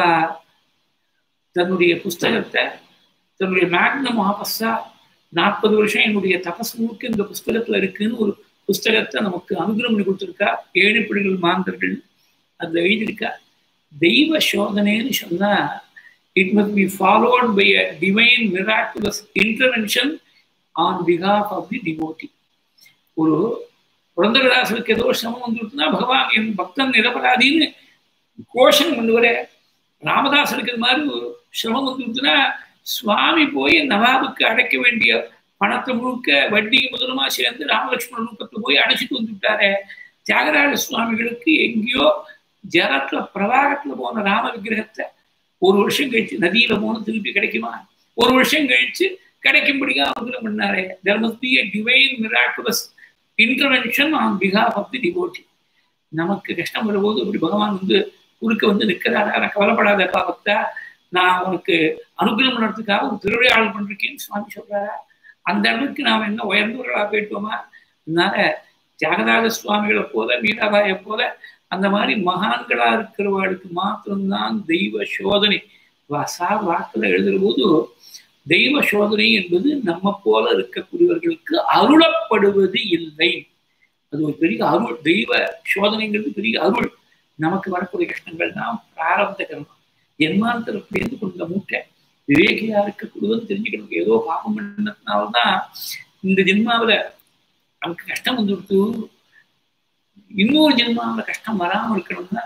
தன்னுடைய புஸ்தகத்தை தன்னுடைய மேக்னம் ஆபஸா நாற்பது வருஷம் என்னுடைய தபஸ் முழுக்க இந்த புஸ்தகத்துல இருக்குன்னு ஒரு புஸ்தகத்தை நமக்கு அனுகிரகம் பண்ணி கொடுத்துருக்கா ஏழு பிள்ளைகள் மாந்தர்கள் அதுல எழுதியிருக்கா தெய்வ சோதனைன்னு சொன்னா it must be followed by a divine miraculous intervention on பிகாஃப் ஆஃப் தி டிவோட்டி ஒரு குழந்தைகளாசலுக்கு ஏதோ சிரமம் வந்துருக்குன்னா பகவான் என் பக்தன் நிரபராதின்னு கோஷம் கொண்டு வர ராமதாசனுக்கு இது மாதிரி ஒரு சிரமம் வந்துருக்குன்னா சுவாமி போய் நவாபுக்கு அடைக்க வேண்டிய பணத்தை முழுக்க வட்டி முதலமா சேர்ந்து ராமலட்சுமண ரூபத்துல போய் அடைச்சிட்டு வந்துட்டாரே தியாகராஜ சுவாமிகளுக்கு எங்கேயோ ஜலத்துல பிரவாகத்துல போன ராம விக்கிரகத்தை ஒரு வருஷம் கழிச்சு நதியில போன திருப்பி கிடைக்குமா ஒரு வருஷம் கழிச்சு கிடைக்கும்படியா அனுகிரம் பண்ணாரே there must be a divine miraculous intervention on பிகாஃப் ஆஃப் தி டிவோட்டி நமக்கு கஷ்டம் வரும்போது அப்படி பகவான் வந்து குறுக்க வந்து நிற்கிறாரா நான் கவலைப்படாதப்பா பக்தா நான் உனக்கு அனுகிரகம் பண்ணுறதுக்காக ஒரு திருவிழையாளர் பண்ணிருக்கேன்னு சுவாமி சொல்றாரா அந்த அளவுக்கு நாம் என்ன உயர்ந்தவர்களாக போயிட்டோமா அதனால தியாகராஜ சுவாமிகளை போல மீராபாயை போல அந்த மாதிரி மகான்களா இருக்கிறவர்களுக்கு மாத்திரம்தான் தெய்வ சோதனை சார் வாக்குல எழுதுற போது தெய்வ சோதனை என்பது நம்ம போல இருக்கக்கூடியவர்களுக்கு அருளப்படுவது இல்லை அது ஒரு பெரிய அருள் தெய்வ சோதனைங்கிறது பெரிய அருள் நமக்கு வரக்கூடிய கஷ்டங்கள் தான் பிராரப்த கர்மம் ஜென்மாந்தரத்திலேருந்து கொண்ட மூட்டை விவேகியா இருக்கக்கூடியதுன்னு தெரிஞ்சுக்கணும் ஏதோ பாபம் பண்ணதுனால்தான் இந்த ஜென்மாவில நமக்கு கஷ்டம் வந்துடுத்து இன்னொரு ஜென்மாவில கஷ்டம் வராம இருக்கணும்னா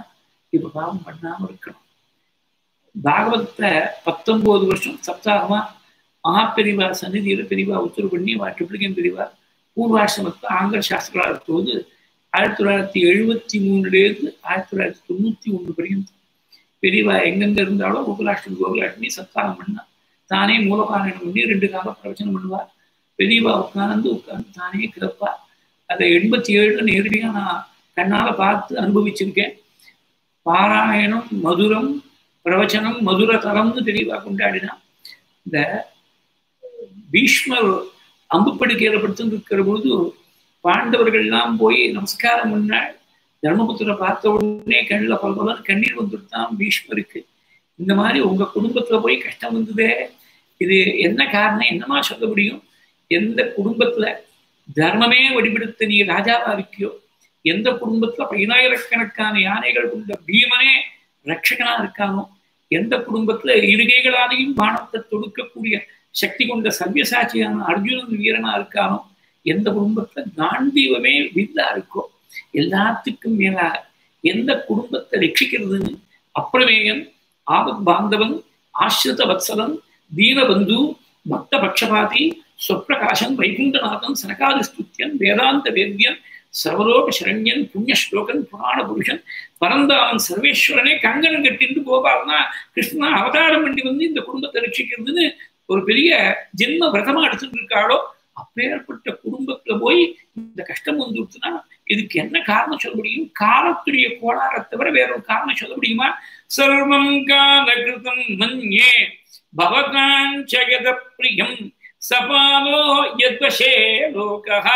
இப்ப பாவம் பண்ணாம இருக்கணும் பாகவத்தை பத்தொன்பது வருஷம் சப்தாகமா மகாபெரிவா சந்நிதியில பெரிவா உத்தரவு பண்ணி வா ட்ரிப்ளிகன் பெரிவா பூர்வாசிரமத்தை ஆங்கில சாஸ்திரா இருக்கும்போது ஆயிரத்தி தொள்ளாயிரத்தி எழுபத்தி மூணுலேருந்து ஆயிரத்தி தொள்ளாயிரத்தி தொண்ணூத்தி ஒண்ணு வரையும் பெரியவா எங்கெங்க இருந்தாலும் கோகுலாஷ்டமி கோகுலாஷ்டமி சத்தாகம் பண்ணா தானே மூலபாராயணம் பண்ணி ரெண்டு காலம் பிரவச்சனம் பண்ணுவா பெரியவா உட்கார்ந்து உட்கார்ந்து தானே கிடப்பா அதை எண்பத்தி ஏழுல நேரடியாக நான் கண்ணால பார்த்து அனுபவிச்சிருக்கேன் பாராயணம் மதுரம் பிரவச்சனம் மதுரதரம்னு தெரியவா கொண்டாடினான் இந்த பீஷ்மர் அம்புப்படுக்கையில படுத்து இருக்கிற பொழுது பாண்டவர்கள்லாம் போய் நமஸ்காரம் பண்ணாள் தர்மபுத்திர பார்த்த உடனே கண்ணில் பல கண்ணீர் வந்துட்டான் பீஷ்மருக்கு இந்த மாதிரி உங்க குடும்பத்துல போய் கஷ்டம் வந்ததே இது என்ன காரணம் என்னமா சொல்ல முடியும் எந்த குடும்பத்துல தர்மமே வடிவெடுத்து நீ ராஜாவா இருக்கியோ எந்த குடும்பத்துல பதினாயிரக்கணக்கான யானைகள் கொண்ட பீமனே ரட்சகனா இருக்கானோ எந்த குடும்பத்துல இருகைகளாலையும் பானத்தை தொடுக்கக்கூடிய சக்தி கொண்ட சவ்யசாட்சியான அர்ஜுனன் வீரனா இருக்கானோ எந்த குடும்பத்துல காண்டீவமே வில்லா இருக்கோ எல்லாத்துக்கும் மேலாக எந்த குடும்பத்தை ரட்சிக்கிறதுன்னு அப்பிரமேயன் ஆபத் பாந்தவன் ஆசிரித வத்சலன் தீனபந்து பக்த பட்சபாதி சொப்பிரகாசன் வைகுண்டநாதன் சனகாதி ஸ்துத்தியன் வேதாந்த வேத்யன் சர்வலோக சரண்யன் புண்ணிய ஸ்லோகன் புராண புருஷன் பரந்தாமன் சர்வேஸ்வரனே கங்கணம் கட்டிட்டு கோபாலனா கிருஷ்ணா அவதாரம் பண்ணி வந்து இந்த குடும்பத்தை ரட்சிக்கிறதுன்னு ஒரு பெரிய ஜென்ம விரதமா எடுத்துட்டு இருக்காளோ அப்பேற்பட்ட குடும்பத்துல போய் இந்த கஷ்டம் வந்துருச்சுன்னா இதுக்கு என்ன காரணம் சொல்ல முடியும் காலத்துடைய கோளாறை தவிர வேற ஒரு காரணம் சொல்ல முடியுமா சர்வம் காலகிருதம் மன்யே பவகாஞ்சகத பிரியம் சபாலோ யத்வசே லோகः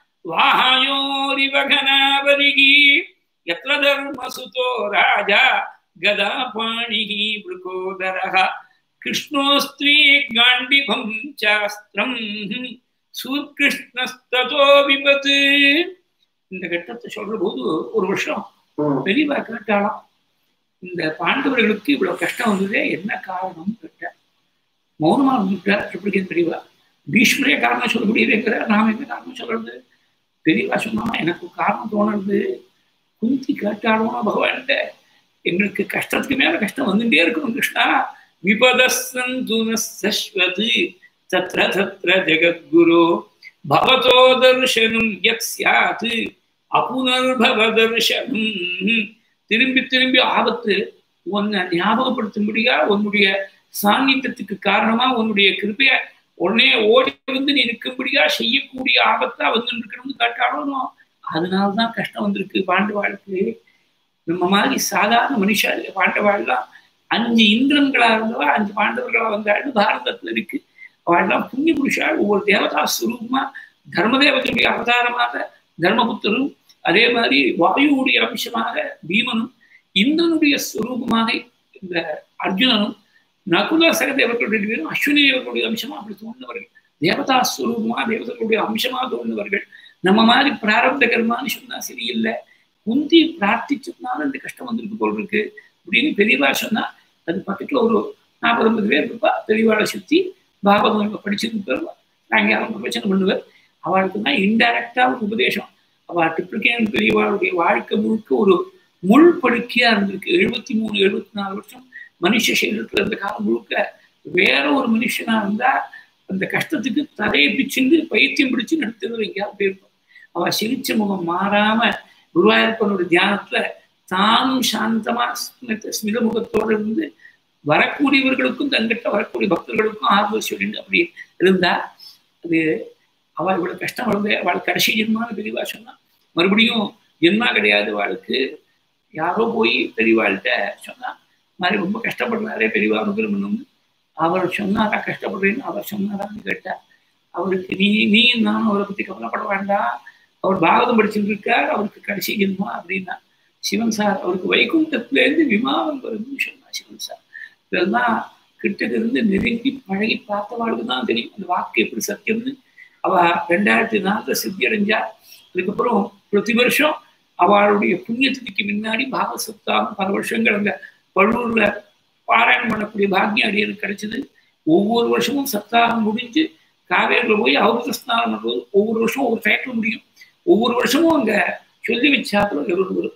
வாஹயோரிவகனாவரிகி यत्र धर्मसुतो राजा गदापाणिः वृकोदरः कृष्णोऽस्त्री गाण्डिभं चास्त्रम् சூர்கிருஷ்ணஸ்ததோ விபத்து இந்த கட்டத்தை சொல்ற போது ஒரு வருஷம் பெரியவா கேட்டாலாம் இந்த பாண்டவர்களுக்கு இவ்வளவு கஷ்டம் வந்ததே என்ன காரணம் கேட்டார் மௌனமா வந்துட்டார் எப்படி பெரியவா பீஷ்மரே காரணம் சொல்ல முடியலைங்கிற நாம என்ன காரணம் சொல்றது பெரியவா சொன்னா எனக்கு காரணம் தோணுறது குந்தி கேட்டாலும் பகவான்கிட்ட எங்களுக்கு கஷ்டத்துக்கு மேல கஷ்டம் வந்துட்டே இருக்கணும் கிருஷ்ணா விபதசந்து சஸ்வதி தத்ர தத்ர ஜெகத்குரு பவதோ தர்ஷனம் யத் சியாத் அபுனர்பவ தர்ஷனம் திரும்பி திரும்பி ஆபத்து உன்னை ஞாபகப்படுத்தும்படியா உன்னுடைய சாநித்தியத்துக்கு காரணமா உன்னுடைய கிருப்பைய உடனே ஓடி வந்து நீ நிற்கும்படியா செய்யக்கூடிய ஆபத்தா வந்து இருக்கணும்னு கேட்டாலும் அதனால்தான் கஷ்டம் வந்திருக்கு பாண்டவாளுக்கு நம்ம மாதிரி சாதாரண மனுஷா பாண்டவாள்லாம் அஞ்சு இந்திரன்களா இருந்தவா அஞ்சு பாண்டவர்களா வந்தாள்னு பாரதத்துல இருக்கு அவள்லாம் புண்ணிய புருஷாள் ஒவ்வொரு தேவதா சுரூபமா தர்மதேவதனுடைய அவதாரமாக தர்மபுத்தரும் அதே மாதிரி வாயுவுடைய அம்சமாக பீமனும் இந்திரனுடைய சுரூபமாக இந்த அர்ஜுனனும் நகுல சகதேவர்களுடைய பேரும் அஸ்வினி தேவர்களுடைய அம்சமா அப்படி தோணுவர்கள் தேவதா சுரூபமா தேவதர்களுடைய அம்சமா தோணுவர்கள் நம்ம மாதிரி பிராரப்த கர்மான்னு சொன்னா சரியில்லை குந்தி பிரார்த்திச்சதுனால இந்த கஷ்டம் வந்திருக்கு போல் இருக்கு அப்படின்னு பெரியவா சொன்னா அது பக்கத்துல ஒரு நாற்பது ஐம்பது பேர் இருப்பா பெரியவாளை சுத்தி பாகவதம் படிச்சிருந்து சாயங்காலம் பிரச்சனை பண்ணுவார் அவளுக்கு தான் இன்டைரக்டா ஒரு உபதேசம் அவள் டிப்ளிகேன் பெரியவாளுடைய வாழ்க்கை முழுக்க ஒரு முள் படுக்கையா இருந்திருக்கு எழுபத்தி மூணு எழுபத்தி நாலு வருஷம் மனுஷ சரீரத்துல இருந்த காலம் முழுக்க வேற ஒரு மனுஷனா இருந்தா அந்த கஷ்டத்துக்கு தலையை பிச்சுண்டு பைத்தியம் பிடிச்சு நடத்துறது எங்கேயாவது போயிருப்போம் அவ சிரிச்ச முகம் மாறாம குருவாயூரப்பனோட தியானத்துல தானும் சாந்தமா ஸ்மித முகத்தோடு இருந்து வரக்கூடியவர்களுக்கும் தங்கிட்ட வரக்கூடிய பக்தர்களுக்கும் ஆறுதல் சொல்லிட்டு அப்படி இருந்தா அது அவள் இவ்வளவு கஷ்டம் வளர்ந்து அவள் கடைசி ஜென்மான பெரியவா சொன்னா மறுபடியும் ஜென்மா கிடையாது அவளுக்கு யாரோ போய் பெரியவாள்கிட்ட சொன்னா மாதிரி ரொம்ப கஷ்டப்படுறாரே பெரியவா அனுகிரகம் அவர் சொன்னாரா கஷ்டப்படுறேன்னு அவர் சொன்னாரான்னு கேட்டா அவருக்கு நீ நீ நானும் அவரை பத்தி கவலைப்பட வேண்டாம் அவர் பாரதம் படிச்சுட்டு இருக்கார் அவருக்கு கடைசி ஜென்மா அப்படின்னா சிவன் சார் அவருக்கு வைகுண்டத்துல இருந்து விமானம் வருதுன்னு சொன்னா சிவன் சார் இதெல்லாம் கிட்டக்கு இருந்து நெருங்கி பழகி பார்த்தவாளுக்கு தான் தெரியும் அந்த வாக்கு எப்படி சத்தியம்னு அவ ரெண்டாயிரத்தி நாலுல சித்தி அடைஞ்சா அதுக்கப்புறம் பிரதி வருஷம் அவளுடைய புண்ணியத்துக்கு முன்னாடி பாக சப்தாகம் பல வருஷங்கள் அந்த பழுவூர்ல பாராயணம் பண்ணக்கூடிய பாக்கியம் அடியனுக்கு கிடைச்சது ஒவ்வொரு வருஷமும் சப்தாகம் முடிஞ்சு காவேரியில் போய் அவருத ஸ்நானம் பண்ணுறது ஒவ்வொரு வருஷமும் ஒவ்வொரு டயத்தில் முடியும் ஒவ்வொரு வருஷமும் அங்க சொல்லி வச்சாப்புல வரும்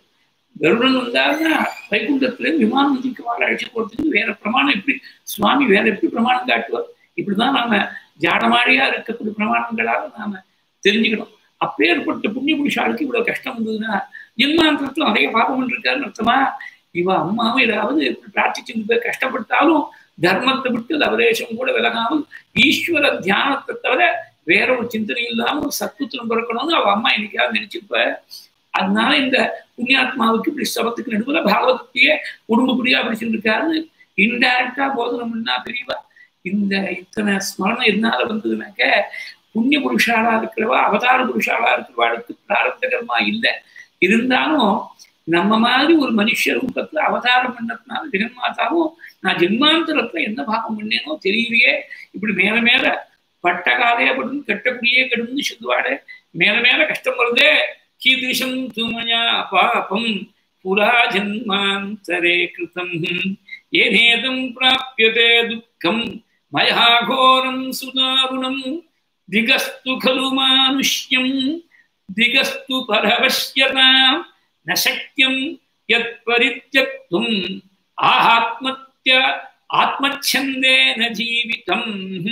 கருடன் வந்தாருன்னா வைகுண்டத்துல விமானம் வந்திருக்கவாறு அழைச்சு போறதுக்கு வேற பிரமாணம் எப்படி சுவாமி வேற எப்படி பிரமாணம் காட்டுவார் இப்படிதான் நாம ஜாடமாடியா இருக்கக்கூடிய பிரமாணங்களால நாம தெரிஞ்சுக்கணும் அப்பேற்பட்ட புண்ணிய புருஷாளுக்கு இவ்வளவு கஷ்டம் வந்ததுன்னா ஜென்மாந்திரத்துல நிறைய பாபம் பண்ணிருக்காருன்னு அர்த்தமா இவ அம்மாவும் ஏதாவது பிரார்த்திச்சு போய் கஷ்டப்பட்டாலும் தர்மத்தை விட்டு லவரேஷம் கூட விலகாமல் ஈஸ்வர தியானத்தை தவிர வேற ஒரு சிந்தனை இல்லாமல் சத்துவத்திலும் பிறக்கணும்னு அவ அம்மா என்னைக்காவது நினைச்சிருப்ப அதனால இந்த புண்ணியாத்மாவுக்கு இப்படி சபத்துக்கு நடுவில் பாகவதத்தையே குடும்பப்படியா படிச்சுருக்காருன்னு இன்டைரக்டா போதனம் பண்ணா பெரியவா இந்த இத்தனை ஸ்மரணம் எதனால வந்ததுனாக்க புண்ணிய புருஷாலா இருக்கிறவா அவதார புருஷாலா இருக்கிறவாளுக்கு பிராரப்த கர்மா இல்லை இருந்தாலும் நம்ம மாதிரி ஒரு மனுஷ ரூபத்துல அவதாரம் பண்ணதுனால ஜெகன்மாதாவும் நான் ஜென்மாந்தரத்துல என்ன பாகம் பண்ணேனோ தெரியலையே இப்படி மேல மேல பட்ட காலையே படும் கட்டக்குடியே கெடும்னு சொல்லுவாடு மேல மேல கஷ்டம் வருதே கீதிருஷம் துமயா பாபம் புரா ஜன்மாந்தரே கிருதம் ஏனேதம் பிராபியதே துக்கம் மயா கோரம் சுதாருணம் திகஸ்து கலு மானுஷ்யம் திகஸ்து பரவஷ்யதாம் ந சக்கியம் யத் பரித்யக்தும் ஆத்மத்ய ஆத்மச்சந்தேன ஜீவிதம்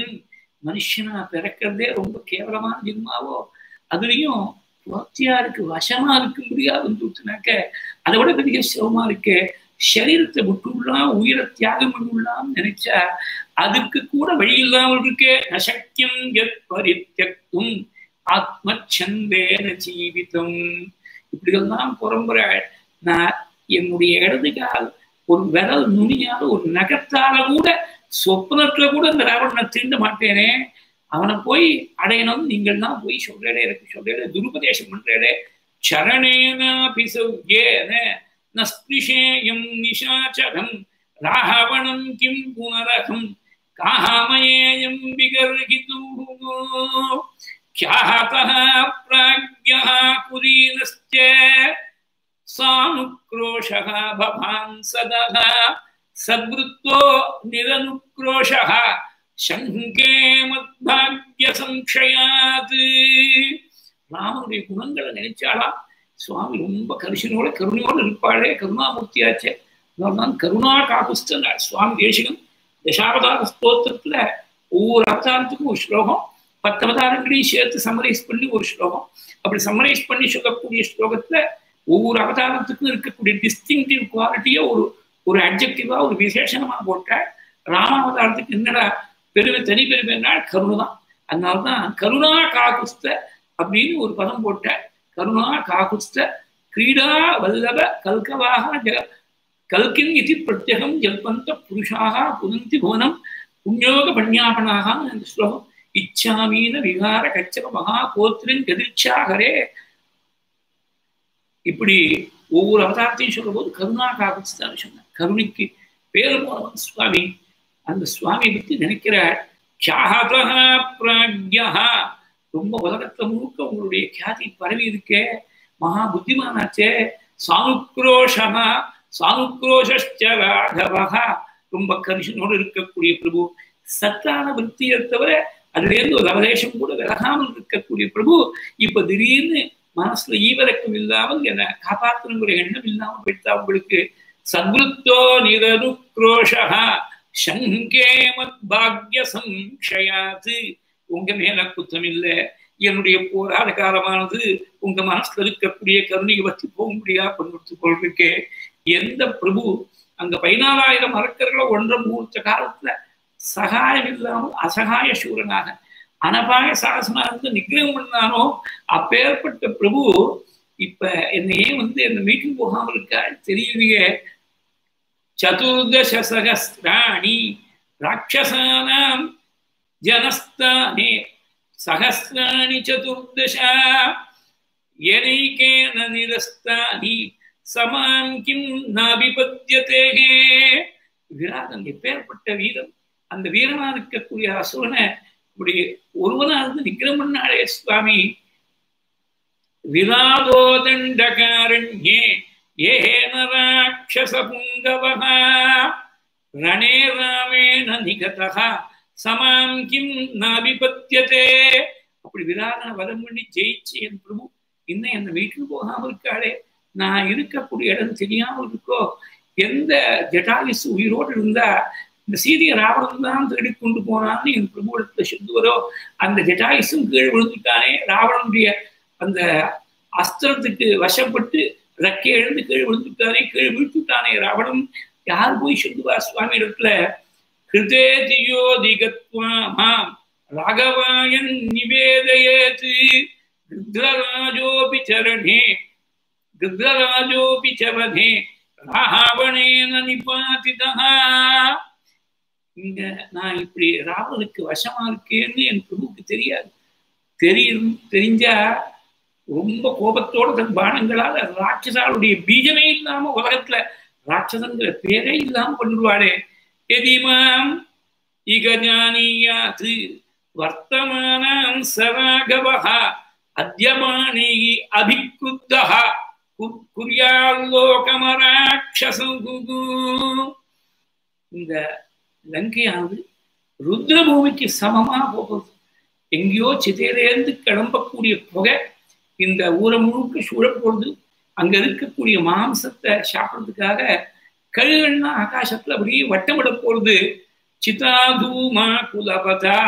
மனுஷனா பிறக்கிறதே ரொம்ப கேவலமான ஜென்மாவோ அதுலயும் வாத்தியாருக்கு வசமா இருக்க முடியாது வந்துட்டுனாக்க அதை விட பெரிய சிரமமா இருக்கு சரீரத்தை விட்டுள்ளாம் உயிரை தியாகம் பண்ணிடலாம் நினைச்சா அதுக்கு கூட வழி இல்லாமல் இருக்கே நசக்கியம் எத் பரித்யக்தும் ஆத்மச்சந்தேன ஜீவிதம் இப்படியெல்லாம் புறம்புற நான் என்னுடைய இடது கால் ஒரு விரல் நுனியால ஒரு நகத்தால கூட சொப்னத்துல கூட இந்த ராவணனை தீண்ட மாட்டேனே அவனை போய் அடையணும் நீங்கள் தான் போய் சொல்றேடே எனக்கு சொல்றேடே துருபதேசம் பண்றேடே சரணேனாபி சௌகேன நஸ்பிருஷேயம் நிஷாச்சரம் ராவணம் கிம் புனரகம் காமயேயம் விகர்கிது ख्यातः प्राज्ञः कुलीनश्च सानुक्रोशः भवान् सदः सद्वृत्तो निरनुक्रोशः சங்கே மத்பாகிய சம்சயாத் ராமனுடைய குணங்களை நினைச்சாளா சுவாமி ரொம்ப கரிசனோட கருணையோடு இருப்பாளே கருணாமூர்த்தியாச்சே தான் கருணா காகுஸ்தனாள் சுவாமி தேசிகம் தசாவதார ஸ்தோத்திரத்துல ஒவ்வொரு அவதாரத்துக்கும் ஒரு ஸ்லோகம் பத்து அவதாரங்களையும் சேர்த்து சம்மரைஸ் பண்ணி ஒரு ஸ்லோகம் அப்படி சம்மரைஸ் பண்ணி சொல்லக்கூடிய ஸ்லோகத்துல ஒவ்வொரு அவதாரத்துக்கும் இருக்கக்கூடிய டிஸ்டிங்டிவ் குவாலிட்டியை ஒரு ஒரு அப்ஜெக்டிவா ஒரு விசேஷமா போட்ட ராமாவதாரத்துக்கு என்னடா பெருமை தனி பெருமைனால் கருணை தான் அதனால்தான் கருணா காகுஸ்த அப்படின்னு ஒரு பதம் போட்ட கருணா காகுஸ்த கிரீடா வல்லப கல்கவாக ஜ கல்கின் இது பிரத்யகம் ஜல்பந்த புருஷாக புனந்தி புவனம் புண்ணியோக பண்யாபனாக அந்த ஸ்லோகம் இச்சாமீன விகார கச்சப மகா கோத்திரன் கதிர்ச்சாகரே இப்படி ஒவ்வொரு அவதாரத்தையும் சொல்லும் போது கருணா காகுஸ்தான் சொன்னார் கருணைக்கு பேரு போனவன் சுவாமி அந்த சுவாமியை பத்தி நினைக்கிறார் கியாகதா பிராக்யா ரொம்ப உலகத்துல முழுக்க உங்களுடைய கியாதி பரவி இருக்கே மகா புத்திமானாச்சே சானுக்ரோஷா சானுக்ரோஷ ராகவா ரொம்ப கரிசனோடு இருக்கக்கூடிய பிரபு சத்தான விற்த்தியை தவிர அதுல இருந்து ஒரு அவதேசம் கூட விலகாமல் இருக்கக்கூடிய பிரபு இப்ப திடீர்னு மனசுல ஈவரக்கம் இல்லாமல் என்னை காப்பாற்றணுங்கிற எண்ணம் இல்லாமல் போயிட்டா உங்களுக்கு சத்ருத்தோ நிரனுக்ரோஷா சங்கே மத் பாக்ய சம்ஷயாத்து உங்க மேல குத்தம் இல்லை என்னுடைய போராட காலமானது உங்க மனசுல இருக்கக்கூடிய கருணையை வச்சு போக முடியா பண்ணிட்டு கொள்றதுக்கு எந்த பிரபு அங்க பதினாலாயிரம் அரக்கர்களை ஒன்றை மூர்த்த காலத்துல சகாயம் இல்லாமல் அசகாய சூரனாக அனபாய சாசனா இருந்து நிகிரகம் பண்ணானோ அப்பேற்பட்ட பிரபு இப்ப என்னை ஏன் வந்து என்ன மீட்டிங் போகாமல் இருக்கா தெரியலையே चतुर्दशसहस्राणि राक्षसानां जनस्ताने सहस्राणि चतुर्दश यनैकेन निरस्तानि சமான் கிம் நாபிபத்தியதே விராதன் எப்பேற்பட்ட வீரன் அந்த வீரனா இருக்கக்கூடிய அசுரனை இப்படி ஒருவனா இருந்து நிக்கிரம் பண்ணாளே சுவாமி விராதோ தண்டகாரண்யே येन राक्षसपुङ्गवः रणे रामेण निगतः சமாம் கிம் நாபிபத்தியதே அப்படி விராதன வதம் பண்ணி ஜெயிச்சு என் பிரபு இன்னும் என்ன வீட்டுக்கு போகாம இருக்காளே நான் இருக்கக்கூடிய இடம் தெரியாமல் இருக்கோ எந்த ஜட்டாயுசு உயிரோடு இருந்தா இந்த சீதையை ராவணன் தான் தேடி கொண்டு போனான்னு என் பிரபுடத்துல சொல்லுவரோ அந்த ஜட்டாயுசும் கீழ் விழுந்துட்டானே ராவணனுடைய அந்த அஸ்திரத்துக்கு வசப்பட்டு ரெக்கை எழுந்து கீழ் விழுந்துட்டானே கீழ் வீழ்த்துட்டானே ராவணன் யார் போய் சொல்லுவா சுவாமி இடத்துல ஹிருதே தியோ திகத்வா மாம் ராகவாயன் நிவேதயேத் கிருத்ரராஜோபி சரணே கிருத்ரராஜோபி சவதே ராவணேன நிபாதிதா இங்க நான் இப்படி ராவனுக்கு வசமா இருக்கேன்னு என் பிரபுக்கு தெரியாது தெரியும் தெரிஞ்சா ரொம்ப கோபத்தோட தன் பானங்களால ராட்சசாளுடைய பீஜமே இல்லாம உலகத்துல ராட்சசங்கிற பேரே இல்லாம பண்ணிடுவாளே எதிமாம் இக ஜானியாத்து வர்த்தமானம் சராகவஹ அத்தியமானி அபிக்குத்தஹ குரியாலோகமராட்சசு இந்த லங்கையானது ருத்ரபூமிக்கு சமமா போகுது எங்கேயோ சிதையிலேருந்து கிளம்பக்கூடிய புகை இந்த ஊரை முழுக்க சூழப்போகுது அங்க இருக்கக்கூடிய மாம்சத்தை சாப்பிட்றதுக்காக கழுகள்லாம் ஆகாசத்துல அப்படியே வட்டமிட போறது சிதாதூமா குலபதா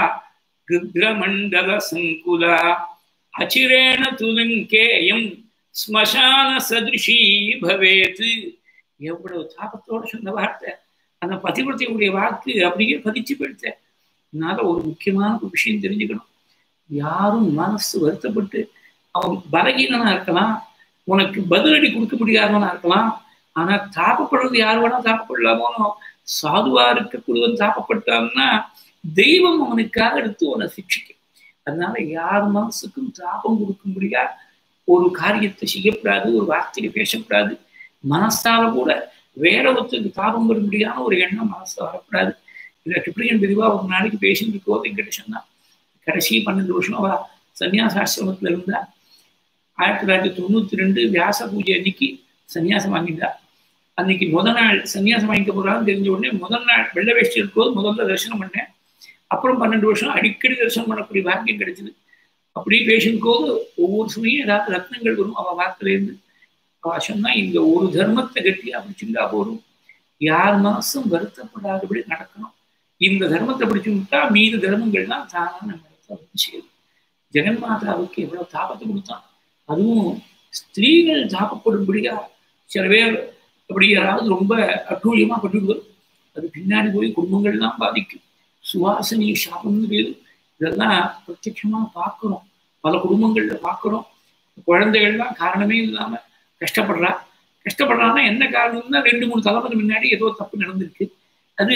ருத்ரமண்டல சங்குலா அச்சிரேண துலங்கேயம் ஸ்மசான சதிருஷி பவேத்து எவ்வளவு தாபத்தோட சொன்ன வார்த்தை அந்த பதிவிரத்தையுடைய வாக்கு அப்படியே பதிச்சு போயிடுத்த அதனால ஒரு முக்கியமான ஒரு விஷயம் தெரிஞ்சுக்கணும் யாரும் மனசு வருத்தப்பட்டு அவன் பலகீனனா இருக்கலாம் உனக்கு பதிலடி கொடுக்க முடியாதவனா இருக்கலாம் ஆனா தாப்பப்படுறது யார் வேணா தாப்பப்படலாமோ சாதுவா இருக்கக்கூடியவன் தாப்பப்பட்டான்னா தெய்வம் அவனுக்காக எடுத்து உன்னை சிக்ஷிக்கும் அதனால யார் மனசுக்கும் தாபம் கொடுக்க முடியாது ஒரு காரியத்தை செய்யக்கூடாது ஒரு வார்த்தையை பேசக்கூடாது மனசால கூட வேற ஒருத்தருக்கு தாபம் வர முடியாத ஒரு எண்ணம் மனசுல வரக்கூடாது இதை டிப்ரியன் விரிவா ஒரு நாளைக்கு பேசிட்டு இருக்கோ என்கிட்ட சொன்னா கடைசி பன்னெண்டு வருஷம் அவ சன்னியாசாசிரமத்துல இருந்தா ஆயிரத்தி தொள்ளாயிரத்தி தொண்ணூத்தி ரெண்டு வியாச பூஜை அன்னைக்கு சன்னியாசம் வாங்கிட்டா அன்னைக்கு முதல் நாள் சன்னியாசம் வாங்கிக்க போறான்னு தெரிஞ்ச உடனே முதல் நாள் வெள்ள வேஷ்டி இருக்கும்போது முதல்ல தரிசனம் பண்ணேன் அப்புறம் பன்னெண்டு வருஷம் அடிக்கடி தரிசனம் பண்ணக்கூடிய பாக்கியம் கிடைச்சது அப்படி பேசும்போது ஒவ்வொரு சமயம் ஏதாவது ரத்னங்கள் வரும் அவ வார்த்தையிலேருந்து அவ சொன்னா இந்த ஒரு தர்மத்தை கட்டியா பிடிச்சிருந்தா போதும் யார் மனசும் வருத்தப்படாதபடி நடக்கணும் இந்த தர்மத்தை பிடிச்சு விட்டா மீது தர்மங்கள்லாம் தானா நம்ம இடத்துல வந்து சேரும் ஜெகன்மாதாவுக்கு எவ்வளவு தாபத்தை கொடுத்தான் அதுவும் ஸ்திரீகள் தாபப்படும்படியா சில பேர் அப்படி யாராவது ரொம்ப அட்டூழியமா பட்டுடுவது அது பின்னாடி போய் குடும்பங்கள்லாம் பாதிக்கும் சுவாசினி சாபம்னு பேரு இதெல்லாம் பிரத்யட்சமா பார்க்கிறோம் பல குடும்பங்கள்ல பார்க்கிறோம் குழந்தைகள்லாம் காரணமே இல்லாம கஷ்டப்படுறா கஷ்டப்படுறான்னா என்ன காரணம்னா ரெண்டு மூணு தலைமுறை முன்னாடி ஏதோ தப்பு நடந்திருக்கு அது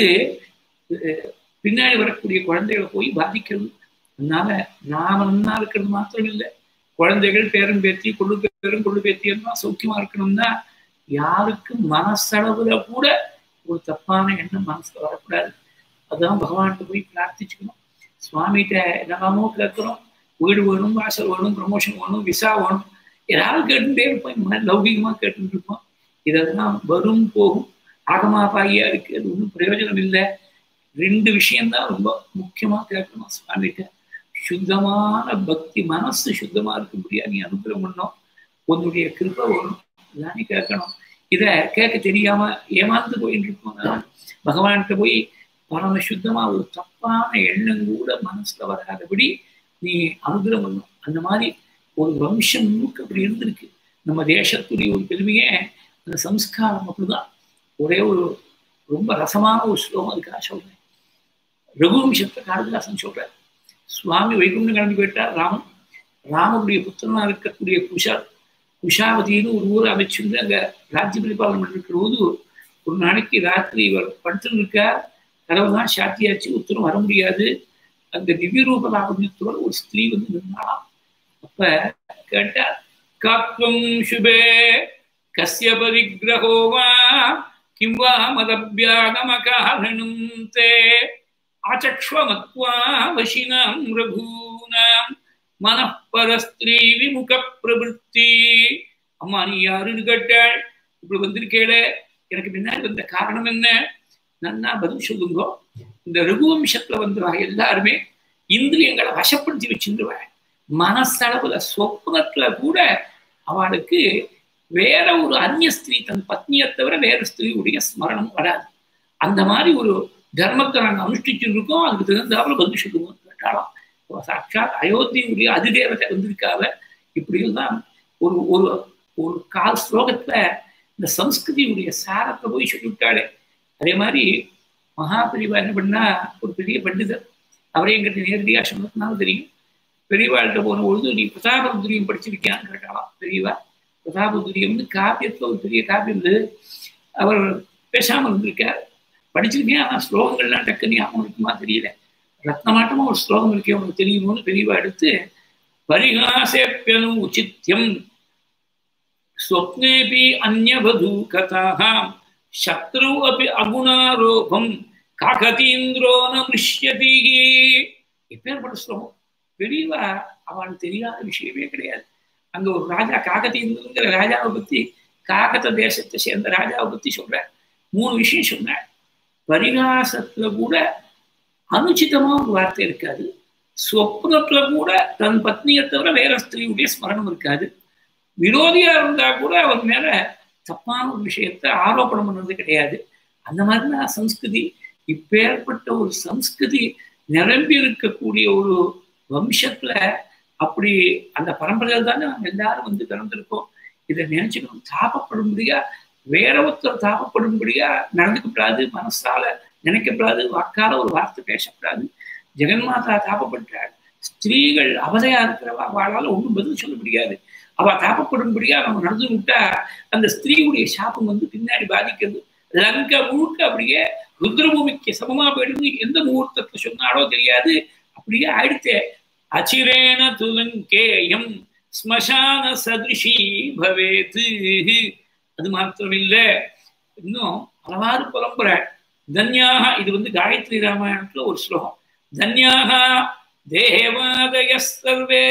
பின்னாடி வரக்கூடிய குழந்தைகளை போய் பாதிக்கிறது அதனால நாம நன்னா இருக்கிறது மாத்திரம் இல்லை குழந்தைகள் பேரன் பேத்தி கொள்ளு பேரும் கொள்ளு பேத்தியெல்லாம் சௌக்கியமா இருக்கணும்னா யாருக்கும் மனசளவுல கூட ஒரு தப்பான எண்ணம் மனசுல வரக்கூடாது அதுதான் பகவான்கிட்ட போய் பிரார்த்திச்சுக்கணும் சுவாமிகிட்ட என்னெல்லாமோ கேட்குறோம் வீடு வேணும் வாசல் வேணும் ப்ரமோஷன் வேணும் விசா வேணும் ஏதாவது கேட்டுட்டே இருப்போம் லௌகிகமாக கேட்டுட்டு இருப்போம் இதெல்லாம் வரும் போகும் ஆகமாபாகியா இருக்கு அது ஒன்றும் பிரயோஜனம் இல்லை ரெண்டு விஷயம்தான் ரொம்ப முக்கியமாக கேட்கணும் சுவாமிகிட்ட சுத்தமான பக்தி மனசு சுத்தமா இருக்கும்படியா நீ அனுகிரகம் பண்ணணும் உன்னுடைய கிருப்பை வரும் இதானே கேட்கணும் இதை கேட்க தெரியாம ஏமாந்து போயிட்டு இருக்கோம் பகவான்கிட்ட போய் பரம சுத்தமா ஒரு தப்பான எண்ணம் கூட மனசுல வராதபடி நீ அனுகிரகம் பண்ணும் அந்த மாதிரி ஒரு வம்சம் முழுக்க அப்படி இருந்திருக்கு நம்ம தேசத்துடைய ஒரு பெருமையே அந்த சம்ஸ்காரம் அப்படிதான் ஒரே ஒரு ரொம்ப ரசமான ஒரு ஸ்லோகம் அதுக்காக சொல்றேன் ரகுவம்சத்தை காளிதாசன் சொல்றார் சுவாமி வைகுண்டம் கிளம்பி போயிட்டார் ராமன் ராமனுடைய புத்திரனா இருக்கக்கூடிய குஷா குஷாவதினு ஒரு ஊரை அமைச்சிருந்து அங்க ராஜ்ய பரிபாலனம் பண்ணிருக்கிற போது ஒரு நாளைக்கு ராத்திரி இவர் படுத்துன்னு இருக்கார் கதவுதான் சாத்தியாச்சு உத்தரம் வர முடியாது அந்த திவ்ய ரூப லாபண்யத்துடன் ஒரு ஸ்திரீ வந்து நின்னாலாம் அப்ப கேட்டார் காத்வம் சுபே கஸ்ய பரிகிரகோ வா கிம் வா மதபியாகம காரணம் தே ஆச்சக்ஷ்வமத்வா வசினாம் ரகூனாம் மனப்பரஸ்திரீ விமுக பிரவருத்தி அம்மா நீ யாருன்னு கேட்டாள் இப்படி வந்திருக்கேளே எனக்கு பின்னாடி வந்த காரணம் என்ன நன்னா பதில் சொல்லுங்க இந்த ரகுவம்சத்துல வந்தவா எல்லாருமே இந்திரியங்களை வசப்படுத்தி வச்சிருந்துருவாங்க மனசளவுல சொப்னத்துல கூட அவளுக்கு வேற ஒரு அந்நிய ஸ்திரீ தன் பத்னியை தவிர வேற ஸ்திரீயுடைய ஸ்மரணம் வராது அந்த மாதிரி ஒரு தர்மத்தை நாங்கள் அனுஷ்டிச்சு இருக்கோம் அதுக்கு தகுந்தாப்புல பதில் சொல்லுவோம் கேட்டாலாம் சாட்சாத் அயோத்தியுடைய அதிதேவத்தை வந்திருக்காவ இப்படியெல்லாம் ஒரு ஒரு ஒரு கால் ஸ்லோகத்துல இந்த சம்ஸ்கிருதியுடைய சாரத்தை போய் சொல்லிவிட்டாளே அதே மாதிரி மகாபிரிவா என்ன பண்ணா ஒரு பெரிய பண்டிதர் அவரே எங்கிட்ட நேரடியாக சொன்னதுனால தெரியும் பெரியவாள்கிட்ட போன பொழுது நீ பிரதாபருத்ரியம் படிச்சிருக்கியான்னு கேட்டாலாம் பெரியவா பிரதாபருத்ரியம் வந்து காப்பியத்தில் ஒரு பெரிய காப்பியம் இருந்தது அவர் பேசாமல் இருந்திருக்கார் படிச்சிருக்கேன் ஆனால் ஸ்லோகங்கள்லாம் டக்குன்னு ஞாபகம் இருக்குமா தெரியல ரத்னமாட்டமா ஒரு ஸ்லோகம் இருக்கே உனக்கு தெரியுமோன்னு பெரியவா எடுத்து பரிகாசேப்பியனு உச்சித்யம் ஸ்வப்னேபி அந்நவது கதாம் சத்ரு அப்படி அகுணாரோபம் காகதீந்திரோ ந மிருஷ்யதி எப்பேற்பட்ட ஸ்லோகம் பெரியவா அவனுக்கு தெரியாத விஷயமே கிடையாது அங்க ஒரு ராஜா காகதீந்திரங்கிற ராஜாவை பத்தி காகத தேசத்தை சேர்ந்த ராஜாவை பத்தி சொல்ற மூணு விஷயம் சொன்னேன் பரிகாசத்துல கூட அனுச்சிதமா ஒரு வார்த்தை இருக்காது சொப்னத்துல கூட தன் பத்னியை தவிர வேற ஸ்திரீயுடைய ஸ்மரணம் இருக்காது விரோதியா இருந்தா கூட அவன் மேல தப்பான ஒரு விஷயத்த ஆரோப்பணம் பண்ணது கிடையாது அந்த மாதிரிதான் சம்ஸ்கிருதி இப்பேற்பட்ட ஒரு சம்ஸ்கிருதி நிரம்பி இருக்கக்கூடிய ஒரு வம்சத்துல அப்படி அந்த பரம்பரையில் தானே நம்ம எல்லாரும் வந்து பிறந்திருக்கோம் இதை நினைச்சுக்கணும் தாபப்படும்படியா வேற ஒருத்தர் தாபப்படும்படியா நடந்துக்கப்படாது மனசால நினைக்கப்படாது வாக்கால ஒரு வார்த்தை பேசப்படாது ஜெகன்மாதா தாபப்பட்டாள் ஸ்திரீகள் அவதையா இருக்கிறவா அவளால ஒன்றும் பதில் சொல்ல முடியாது அவ தாபப்படும்படியா நம்ம நடந்து விட்டா அந்த ஸ்திரீவுடைய சாபம் வந்து பின்னாடி பாதிக்கிறது லங்கா முழுக்க அப்படியே ருத்ரபூமிக்கு சமமா போயிடுது எந்த முகூர்த்தத்தை சொன்னாலோ தெரியாது அப்படியே ஆயிடுத்தே அச்சிரேன துலங்கேயம் ஸ்மசான சதிருஷி பவேத்து அது மாத்திரமில்ல இன்னும் பலவாறு புலம்புற தன்யாக இது வந்து காயத்ரி ராமாயணத்துல ஒரு ஸ்லோகம் தன்யாக தேவாதய சர்வே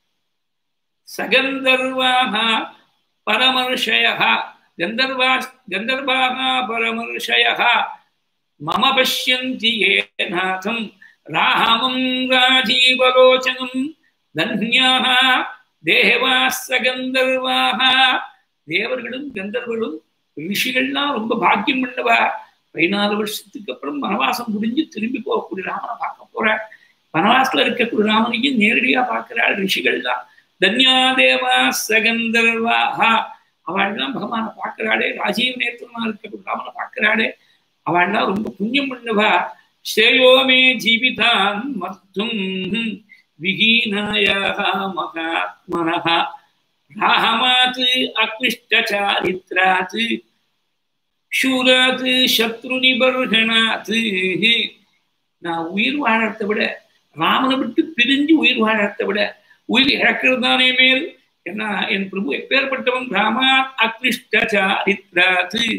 சகந்தர்வாக பரமர்ஷய கந்தர்வா கந்தர்வாக பரமர்ஷய மம பசியந்தி ஏ நாதம் ராமம் ராஜீவலோச்சனம் தன்யாக தேவா சகந்தர்வாக தேவர்களும் கந்தர்வர்களும் ரிஷிகள்லாம் ரொம்ப பாக்கியம் பண்ணவா பதினாலு வருஷத்துக்கு அப்புறம் வனவாசம் முடிஞ்சு திரும்பி போகக்கூடிய ராமனை பார்க்க போற வனவாசத்துல இருக்கக்கூடிய ராமனையும் நேரடியா பார்க்கிறாள் ரிஷிகள் தான் தன்யா தேவா சகந்தர்வாஹா அவள்லாம் பகவானை பார்க்கிறாளே ராஜீவ் நேத்திரமா இருக்கக்கூடிய ராமனை பார்க்கிறாளே அவள்லாம் ரொம்ப புண்ணியம் பண்ணவா ஸ்ரேயோமே ஜீவிதான் மத்தும் விஹீனாயாக மகாத்மனஹா ராமாத் அக்லிஷ்டச்சாரித்ராத் சூராத் சத்ரு நிபர்கணாத் நான் உயிர் வாழறதை விட ராமனை விட்டு பிரிஞ்சு உயிர் வாழறதை விட உயிர் இழக்கிறது தானே மேல் என்ன என் பிரபு எப்பேற்பட்டவன் ராமா அக்லிஷ்டச்சாரித்ராத்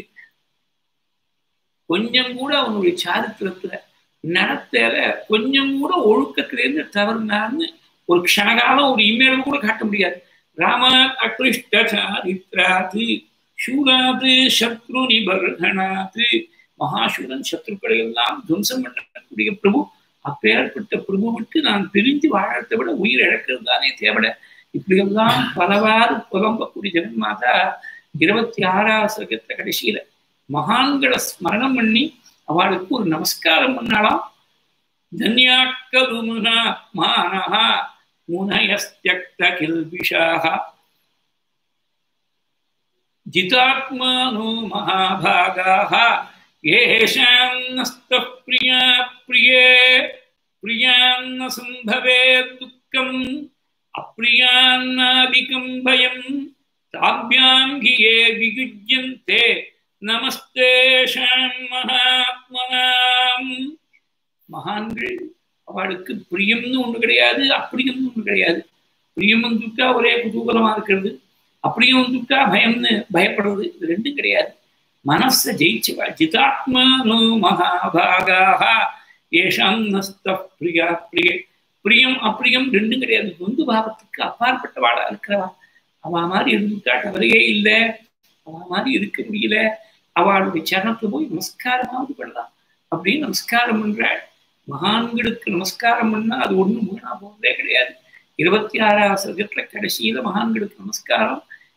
கொஞ்சம் கூட அவனுடைய சாரித்திரத்துல நடத்தல கொஞ்சம் கூட ஒழுக்கத்திலேருந்து தவறுனான்னு ஒரு க்ஷணகாலம் ஒரு இமேல் கூட காட்ட முடியாது ராமா அக்லிஷ்டச்சாரித்ராத் சூராது சத்ரு நிபர்கணாத் மகாசூரன் சத்ருக்களை எல்லாம் துவம்சம் பண்ணக்கூடிய பிரபு அப்பேற்பட்ட பிரபுவுக்கு நான் பிரிஞ்சு வாழறதை விட உயிர் இழக்கிறது தானே தேவட இப்படியெல்லாம் பலவாறு புலம்பக்கூடிய ஜெகன்மாதா இருபத்தி ஆறாவது சர்க்கத்தை கடைசியில மகான்களை ஸ்மரணம் பண்ணி அவளுக்கு ஒரு நமஸ்காரம் பண்ணலாம் தன்யாக்கருமுனா மானஹா முனயஸ்தியக்த கில்பிஷாக जितात्मानो महाभागाः येषां नस्तः प्रिया प्रिये प्रियान्न सम्भवे दुःखम् अप्रियान्नादिकं भयं ताभ्यां हि ये वियुज्यन्ते நமஸ்தேஷாம் மகாத்மனாம் மகான்கள் அவளுக்கு பிரியம்னு ஒண்ணு கிடையாது அப்படியம்னு ஒண்ணு கிடையாது பிரியம் வந்துட்டா ஒரே குதூகலமா இருக்கிறது அப்படியும் வந்துட்டா பயம்னு பயப்படுறது இது ரெண்டும் கிடையாது மனசை ஜெயிச்சுவா ஜிதாத்மானோ மகாபாகாக ஏஷாம் நஸ்த பிரியா பிரிய பிரியம் அப்பிரியம் ரெண்டும் கிடையாது தொந்து பாவத்துக்கு அப்பாற்பட்டவாளா இருக்கிறவா அவ மாதிரி இருந்துட்டா தவறையே இல்லை அவ மாதிரி இருக்க முடியல அவளுடைய சரணத்துல போய் நமஸ்காரமாவது பண்ணலாம் அப்படின்னு நமஸ்காரம் பண்றாள் மகான்களுக்கு நமஸ்காரம் பண்ணா அது ஒண்ணும் வீணா போகவே கிடையாது இருபத்தி ஆறாவது சர்க்கத்துல கடைசியில மகான்களுக்கு நமஸ்காரம்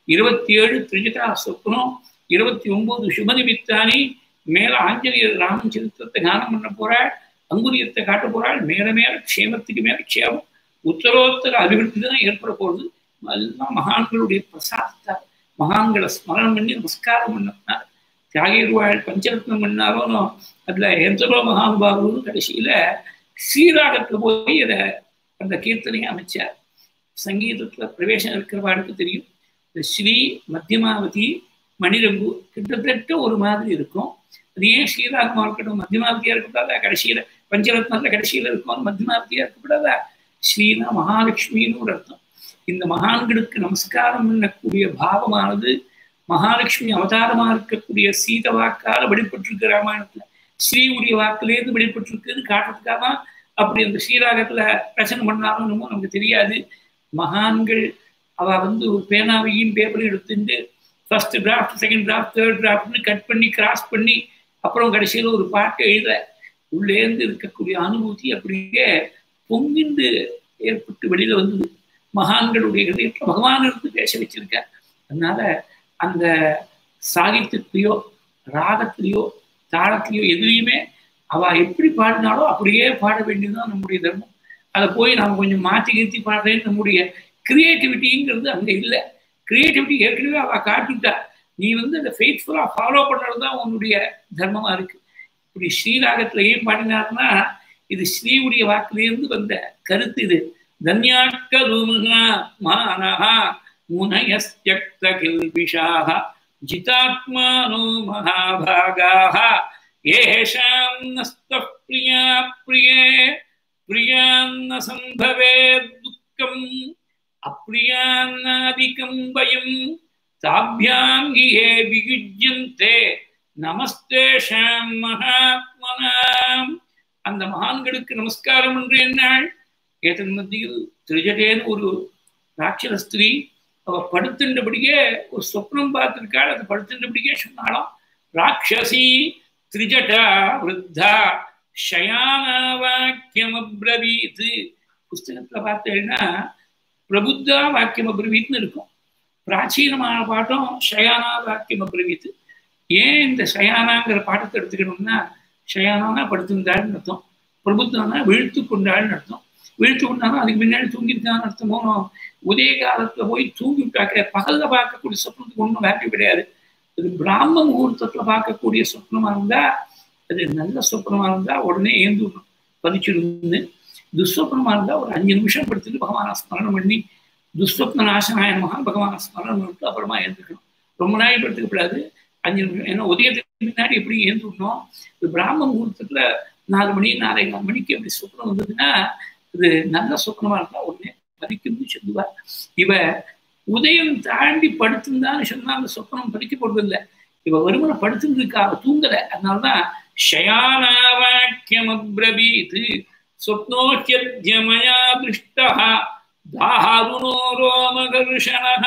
இருபத்தி ஏழு திரிஜிதா சொப்னம் இருபத்தி ஒன்பது சுபநிமித்தானி மேல ஆஞ்சநேயர் ராமன் சரித்திரத்தை கானம் பண்ண போறாள் அங்குரியத்தை காட்ட போறாள் மேல மேல க்ஷேமத்துக்கு மேல க்ஷேமம் உத்தரோத்தர அபிவிருத்தி தான் ஏற்பட போகுது எல்லாம் மகான்களுடைய பிரசாதத்தால் மகான்களை ஸ்மரணம் பண்ணி நமஸ்காரம் பண்ணார் தியாகிருவாள் பஞ்சரத்னம் பண்ணாரோனோ அதுல எந்தரோ மகானுபாபுன்னு கடைசியில ஸ்ரீராகத்துல போய் அதை அந்த கீர்த்தனையை அமைச்சார் சங்கீதத்துல பிரவேசம் இருக்கிறவாளுக்கு தெரியும் இந்த ஸ்ரீ மத்தியமாவதி மணிரங்கு கிட்டத்தட்ட ஒரு மாதிரி இருக்கும் அது ஏன் ஸ்ரீராகமா இருக்கட்டும் மத்தியமாவதியா இருக்கக்கூடாதா கடைசியில பஞ்சரத்னத்துல கடைசியில இருக்கும் மத்தியமாவதியா இருக்கக்கூடாதா ஸ்ரீனா மகாலட்சுமின்னு ஒரு அர்த்தம் இந்த மகான்களுக்கு நமஸ்காரம் பண்ணக்கூடிய பாவமானது மகாலட்சுமி அவதாரமா இருக்கக்கூடிய சீத வாக்கால வெளிப்பட்டிருக்க ராமாயணத்துல ஸ்ரீவுடைய வாக்குலேருந்து வெளிப்பட்டிருக்குன்னு காட்டுறதுக்காக அப்படி அந்த ஸ்ரீராகத்துல ரச்சனை பண்ணாலும் நமக்கு தெரியாது மகான்கள் அவ வந்து ஒரு பேனாவையும் பேப்பரையும் எடுத்துட்டு first draft second draft third டிராஃப்ட்னு கட் பண்ணி கிராஸ் பண்ணி அப்புறம் கடைசியில் ஒரு பாட்டு எழுத உள்ளேருந்து இருக்கக்கூடிய அனுபூதி அப்படியே பொங்கிண்டு ஏற்பட்டு வெளியில வந்தது மகான்களுடைய ஹிருதயத்தில் பகவான் இருந்து பேச வச்சிருக்கார் அதனால அந்த சாகித்யத்திலையோ ராகத்திலையோ தாளத்திலையோ எதுலையுமே அவ எப்படி பாடினாலோ அப்படியே பாட வேண்டியதுதான் நம்முடைய தர்மம் அதை போய் நாம் கொஞ்சம் மாற்றி கீர்த்தி பாடுறேன்னு நம்முடைய கிரியேட்டிவிட்டிங்கிறது அங்க இல்லை கிரியேட்டிவிட்டி ஏற்கனவே அவ காட்டிட்டா நீ வந்து அந்த ஃபெய்த்ஃபுல்லா ஃபாலோ பண்ணுறது தான் உன்னுடைய தர்மமா இருக்கு இப்படி ஸ்ரீராகத்துல ஏன் பாடினார்னா இது ஸ்ரீவுடைய வாக்குலேருந்து வந்த கருத்து இது தன்யாக்கருமுகா மானஹா முனயஸ்யக்த கில்பிஷாக ஜிதாத்மானோ மகாபாகாக ஏஷாம் நஸ்தः பிரியா பிரியே பிரியாन्न சம்பவே துக்கம் அப்பிரியான்னாதிகம் பயம் தாபியாம் கியே வியுஜ்யந்தே நமஸ்தேஷாம் மகாத்மனாம் அந்த மகான்களுக்கு நமஸ்காரம் என்று என்னாள் ஏதன் மத்தியில் திருஜடேன்னு ஒரு ராட்சத ஸ்திரீ அவ படுத்துன்றபடியே ஒரு சொப்னம் பார்த்திருக்காள் அது படுத்துன்றபடியே சொன்னாலாம் ராட்சசி திரிஜடா விருத்தா ஷயானா வாக்கியம் அப்ரவீத் புஸ்தகத்துல பார்த்தேன்னா பிரபுத்தா வாக்கியம் அப்ரவீத்னு இருக்கும் பிராச்சீனமான பாட்டம் ஷயானா வாக்கியம் அப்ரவீத் ஏன் இந்த ஷயானாங்கிற பாட்டத்தை எடுத்துக்கணும்னா ஷயானானா படுத்திருந்தாள்னு அர்த்தம் பிரபுத்தானா விழுத்து கொண்டாள்னு அர்த்தம் விழுத்து கொண்டாலும் அதுக்கு முன்னாடி தூங்கியிருக்கான்னு அர்த்தம் போனோம் உதய காலத்துல போய் தூங்கி விட்டாக்க பகல்ல பார்க்கக்கூடிய சொப்னத்துக்கு ஒன்றும் வேல்யூ கிடையாது அது பிராம முகூர்த்தத்துல பார்க்கக்கூடிய சொப்னமா இருந்தா அது நல்ல சொப்னமா இருந்தா உடனே ஏந்துடணும் பதிச்சிருந்து துஸ்வப்னமா இருந்தா ஒரு அஞ்சு நிமிஷம் படுத்துட்டு பகவான ஸ்மரணம் பண்ணி துஸ்வப்ன நாசனாய மகா பகவான ஸ்மரணம் பண்ணிட்டு அப்புறமா ஏந்துக்கணும் ரொம்ப நாள் படுத்துக்க கூடாது அஞ்சு நிமிஷம் ஏன்னா உதயத்துக்கு முன்னாடி எப்படி ஏந்துடணும் இது பிராம முகூர்த்தத்துல நாலு மணி நாலே கால் மணிக்கு அப்படி சொப்னம் வந்ததுன்னா இது நல்ல சொப்னமா இருந்தா உடனே பதிக்கும்னு சொல்லுவா இவ உதயம் தாண்டி படுத்திருந்தான்னு சொன்னா அந்த சொப்னம் பதிக்க போறது இல்லை இவ வருமனை படுத்திருக்கா தூங்கல அதனாலதான் ஷயானாவாக்கியம் அப்ரபீத் स्वप्नोच्यद्यमया दृष्टः दारुणो रोमघर्षणः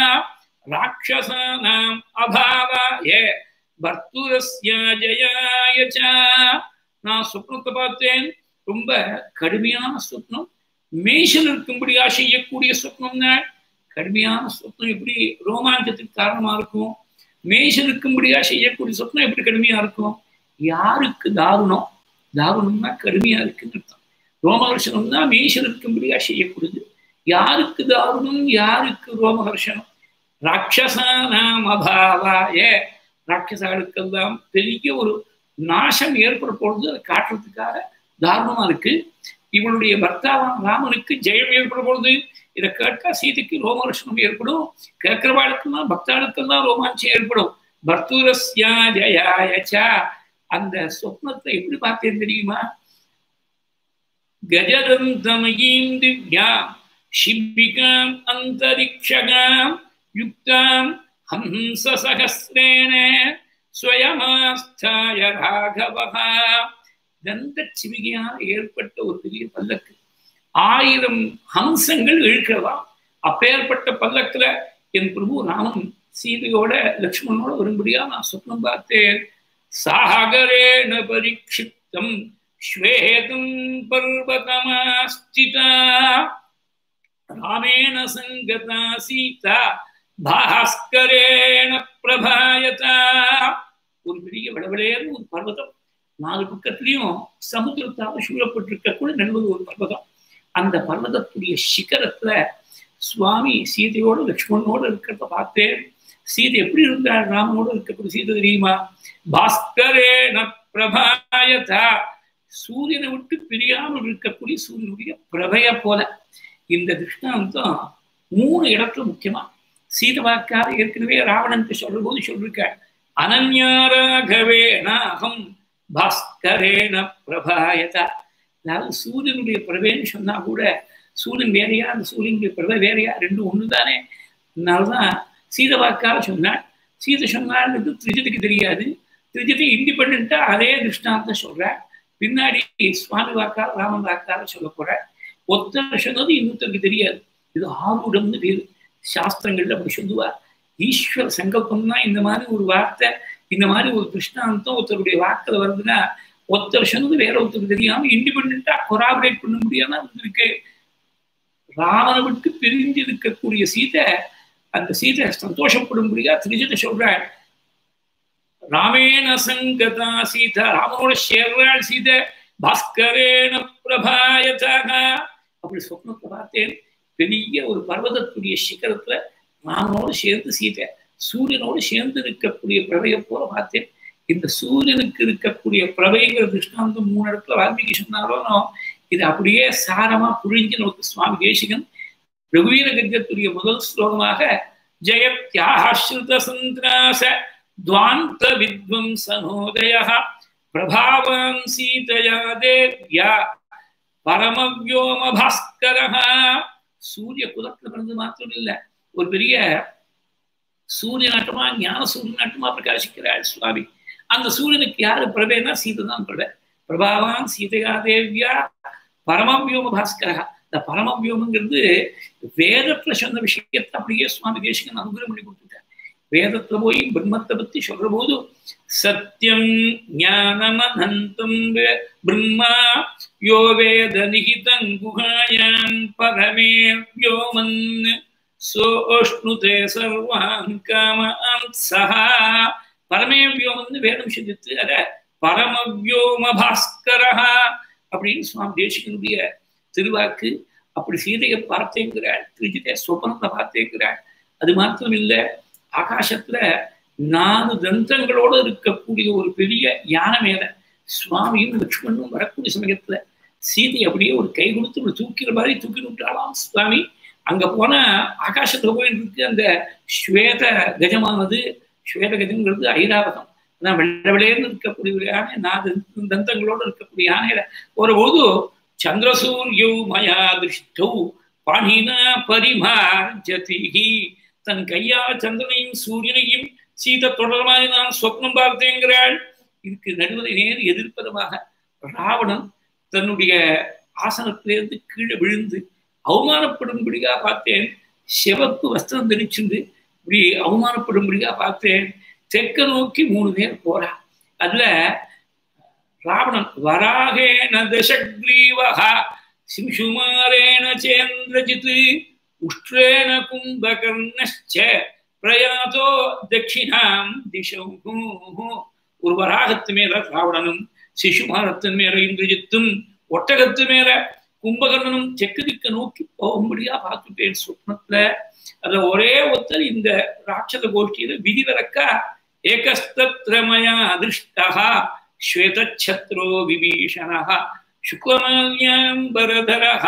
राक्षसानाम् अभावाय பர்த்துரஸ்ய ஜயாய நான் சொப்னத்தை பார்த்தேன் ரொம்ப கடுமையான சொப்னம் மேய்ச்சல் இருக்கும்படியா செய்யக்கூடிய சொப்னம்னா கடுமையான சொப்னம் எப்படி ரோமாஞ்சத்துக்கு காரணமா இருக்கும் மேய்ச்சல் இருக்கும்படியா செய்யக்கூடிய சொப்னம் எப்படி கடுமையா இருக்கும் யாருக்கு தாருணம் தாருணம்னா கடுமையா இருக்குன்னு அர்த்தம் ரோமஹர்ஷனம் தான் மேய்ச்சல் இருக்கும்படியா செய்யக்கூடியது யாருக்கு தாருணம் யாருக்கு ரோமஹர்ஷனம் ராட்சசானாம் அபாவாய ராட்சசாளுக்கெல்லாம் பெரிய ஒரு நாசம் ஏற்பட போறது அதை காட்டுறதுக்காக தாருணமா இருக்கு இவளுடைய பர்த்தாவான் ராமனுக்கு ஜெயம் ஏற்பட போகுது இதை கேட்டா சீதைக்கு ரோமஹர்ஷனம் ஏற்படும் கேட்கிறவாளுக்கெல்லாம் பக்தாளுக்கெல்லாம் ரோமாஞ்சம் ஏற்படும் பர்த்துரஸ்யா ஜயாயச்சா அந்த சொப்னத்தை எப்படி பார்த்தேன் தெரியுமா கஜதந்தமயீம் திவ்யாம் शिबिकाम् अन्तरिक्षगाम् युक्ताम् हंससहस्रेण स्वयमास्थाय ராகவः தந்த சிவிகையால் ஏற்பட்ட ஒரு பெரிய பல்லக்கு ஆயிரம் ஹம்சங்கள் இழுக்கிறதா அப்பேற்பட்ட பல்லக்குல என் பிரபு ராமன் சீதையோட லக்ஷ்மணனோட வரும்படியா நான் சொப்னம் பார்த்தேன் சாகரேண பரீட்சித்தம் ஸ்வேதம் பர்வதமாஸ்திதா ராமேண சங்கதா சீதா பாஸ்கரேண பிரபாயதா ஒரு பெரிய விளவிலேன்னு ஒரு பர்வதம் நாலு பக்கத்துலயும் சமுத்திரத்தால் சூழப்பட்டிருக்க கூட நடுவது ஒரு பர்வதம் அந்த பர்வதத்துடைய சிகரத்துல சுவாமி சீதையோடு லக்ஷ்மணனோடு இருக்கிறத பார்த்தேன் சீதை எப்படி இருந்தாள் ராமனோடு இருக்கக்கூடிய சீதை தெரியுமா பாஸ்கரேன பிரபாயதா சூரியனை விட்டு பிரியாமல் இருக்கக்கூடிய சூரியனுடைய பிரபைய போல இந்த திருஷ்டாந்தம் மூணு இடத்துல முக்கியமா சீதை வாக்காத ஏற்கனவே ராவணனுக்கு சொல்ற போது சொல்லிருக்க அனன்யாராகவே நாகம் பாஸ்கரேன பிரபாயதா அதாவது சூரியனுடைய பிரபைன்னு சொன்னா கூட சூரியன் வேறையா அந்த சூரியனுடைய பிரபை வேறையா ரெண்டும் ஒன்று தானே அதனால்தான் சீதை வாக்கால சொன்னாள் சீதை சொன்னாள்ன்றது திரிஜத்துக்கு தெரியாது திரிஜத்தை இண்டிபெண்டா அதே திருஷ்டாந்தம் சொல்றாள் பின்னாடி சுவாமி வாக்கால ராமன் வாக்கால சொல்ல போற ஒருத்தர் சொன்னது இன்னொருத்தருக்கு தெரியாது இது ஆரூடம்னு பேரு சாஸ்திரங்கள்ல அப்படி சொல்லுவா ஈஸ்வர சங்கல்பம்னா இந்த மாதிரி ஒரு வார்த்தை இந்த மாதிரி ஒரு கிருஷ்ணாந்தம் ஒருத்தருடைய வாக்கில் வருதுன்னா ஒருத்தர் சொன்னது வேற ஒருத்தருக்கு தெரியாம இண்டிபெண்டா கொராபரேட் பண்ண முடியாம இருக்கு ராவனை விட்டு பிரிஞ்சு இருக்கக்கூடிய சீதை அந்த சீதை சந்தோஷப்படும்படியா திரிஜத்தை சொல்றாள் ராமேண சங்கதா சீதா ராமனோட சேர்றாள் சீதை பாஸ்கரேன பிரபாயதாக அப்படி சொப்னத்தை பார்த்தேன் பெரிய ஒரு பர்வதத்துடைய சிகரத்துல ராமனோடு சேர்ந்து சீதை சூரியனோடு சேர்ந்து இருக்கக்கூடிய பிரபையை போல பார்த்தேன் இந்த சூரியனுக்கு இருக்கக்கூடிய பிரபைங்கிற திருஷ்டாந்தம் மூணு இடத்துல வால்மீகி சொன்னாலும் இது அப்படியே சாரமா புழிஞ்சு நமக்கு சுவாமி தேசிகன் ரகுவீர கத்தியத்துடைய முதல் ஸ்லோகமாக ஜெயத்யாஸ்ருத சந்திராச துவாந்த வித்வம்சனோதய பிரபாவான் சீதையா தேவ்யா பரமவியோம பாஸ்கர சூரிய குலத்துல பிறந்து மாத்திரம் இல்ல ஒரு பெரிய சூரிய நாட்டமா ஞான சூரிய நாட்டமா பிரகாசிக்கிறாள் சுவாமி அந்த சூரியனுக்கு யாரு பிரபேனா சீதை தான் பிரபை பிரபாவான் சீதையா தேவியா பரமவியோம பாஸ்கரா இந்த பரமவியோமங்கிறது வேதத்துல சொன்ன விஷயத்தை அப்படியே சுவாமி தேசிகன் அனுகிரகம் பண்ணி கொடுத்துட்டார் வேதத்துல போய் பிரம்மத்தை பத்தி சொல்ற போது சத்தியம் ஞானமனந்தம் பிரம்மா யோ வேத நிகிதம் குஹாயாம் பரமே வ்யோமன் சோஷ்ணுதே சர்வான் காமாம் சஹா பரமே வியோமன்னு வேதம் சிந்தித்து அத பரமவியோம பாஸ்கரஹா அப்படின்னு சுவாமி தேசிகனுடைய திருவாக்கு அப்படி சீதையை பார்த்தேங்கிறாள் திருஜித சொப்பனத்தை பார்த்தேங்கிறாள் அது மாத்திரம் இல்லை ஆகாசத்துல நாலு தந்தங்களோடு இருக்கக்கூடிய ஒரு பெரிய யானை மேல சுவாமியும் லக்ஷ்மணும் வரக்கூடிய சமயத்துல சீதை அப்படியே ஒரு கை கொடுத்து ஒரு தூக்கிற மாதிரி தூக்கி விட்டாலாம் சுவாமி அங்க போன ஆகாசத்துல போயிட்டு இருக்கு அந்த ஸ்வேத கஜமானது ஸ்வேத கஜங்கிறது ஐராவதம் அதான் வெள்ள வெளியேன்னு இருக்கக்கூடிய ஒரு யானை நாலு தந்தங்களோடு இருக்கக்கூடிய யானையில ஒருபோது சந்திரசூரியோ மயா திருஷ்டௌ பாணினா பரிமார்ஜதிகி தன் கையால் சந்திரனையும் சூரியனையும் சீத தொடர்பாக நான் சொப்னம் பார்த்தேங்கிறாள் இதுக்கு நடுவில் நேர் எதிர்ப்பதமாக ராவணன் தன்னுடைய ஆசனத்திலிருந்து கீழே விழுந்து அவமானப்படும்படியா பார்த்தேன் சிவப்பு வஸ்திரம் தரிச்சுண்டு இப்படி அவமானப்படும்படியா பார்த்தேன் தெற்க நோக்கி மூணு பேர் போறா அதுல ராவணன் வராகேன தசக்ரீவகா சிம்சுமாரேன சேந்திரஜித் உஷ்ட்ரேன கும்பகர்ணச்ச பிரயாதோ தட்சிணாம் திசௌ ஒரு வராகத்து மேல ராவணனும் சிசுமாரத்தின் மேல இந்திரஜித்தும் ஒட்டகத்து மேல கும்பகர்ணனும் தெற்கு திக்க நோக்கி போகும்படியா பார்த்துட்டேன் சொப்னத்துல அதுல ஒரே ஒருத்தர் இந்த ராட்சத கோஷ்டியில விதிவிலக்கா ஏகஸ்தத்ரமயா அதிருஷ்டா ஸ்வேதச்சத்ரோ விபீஷணः சுக்லமால்யாம்பரதரः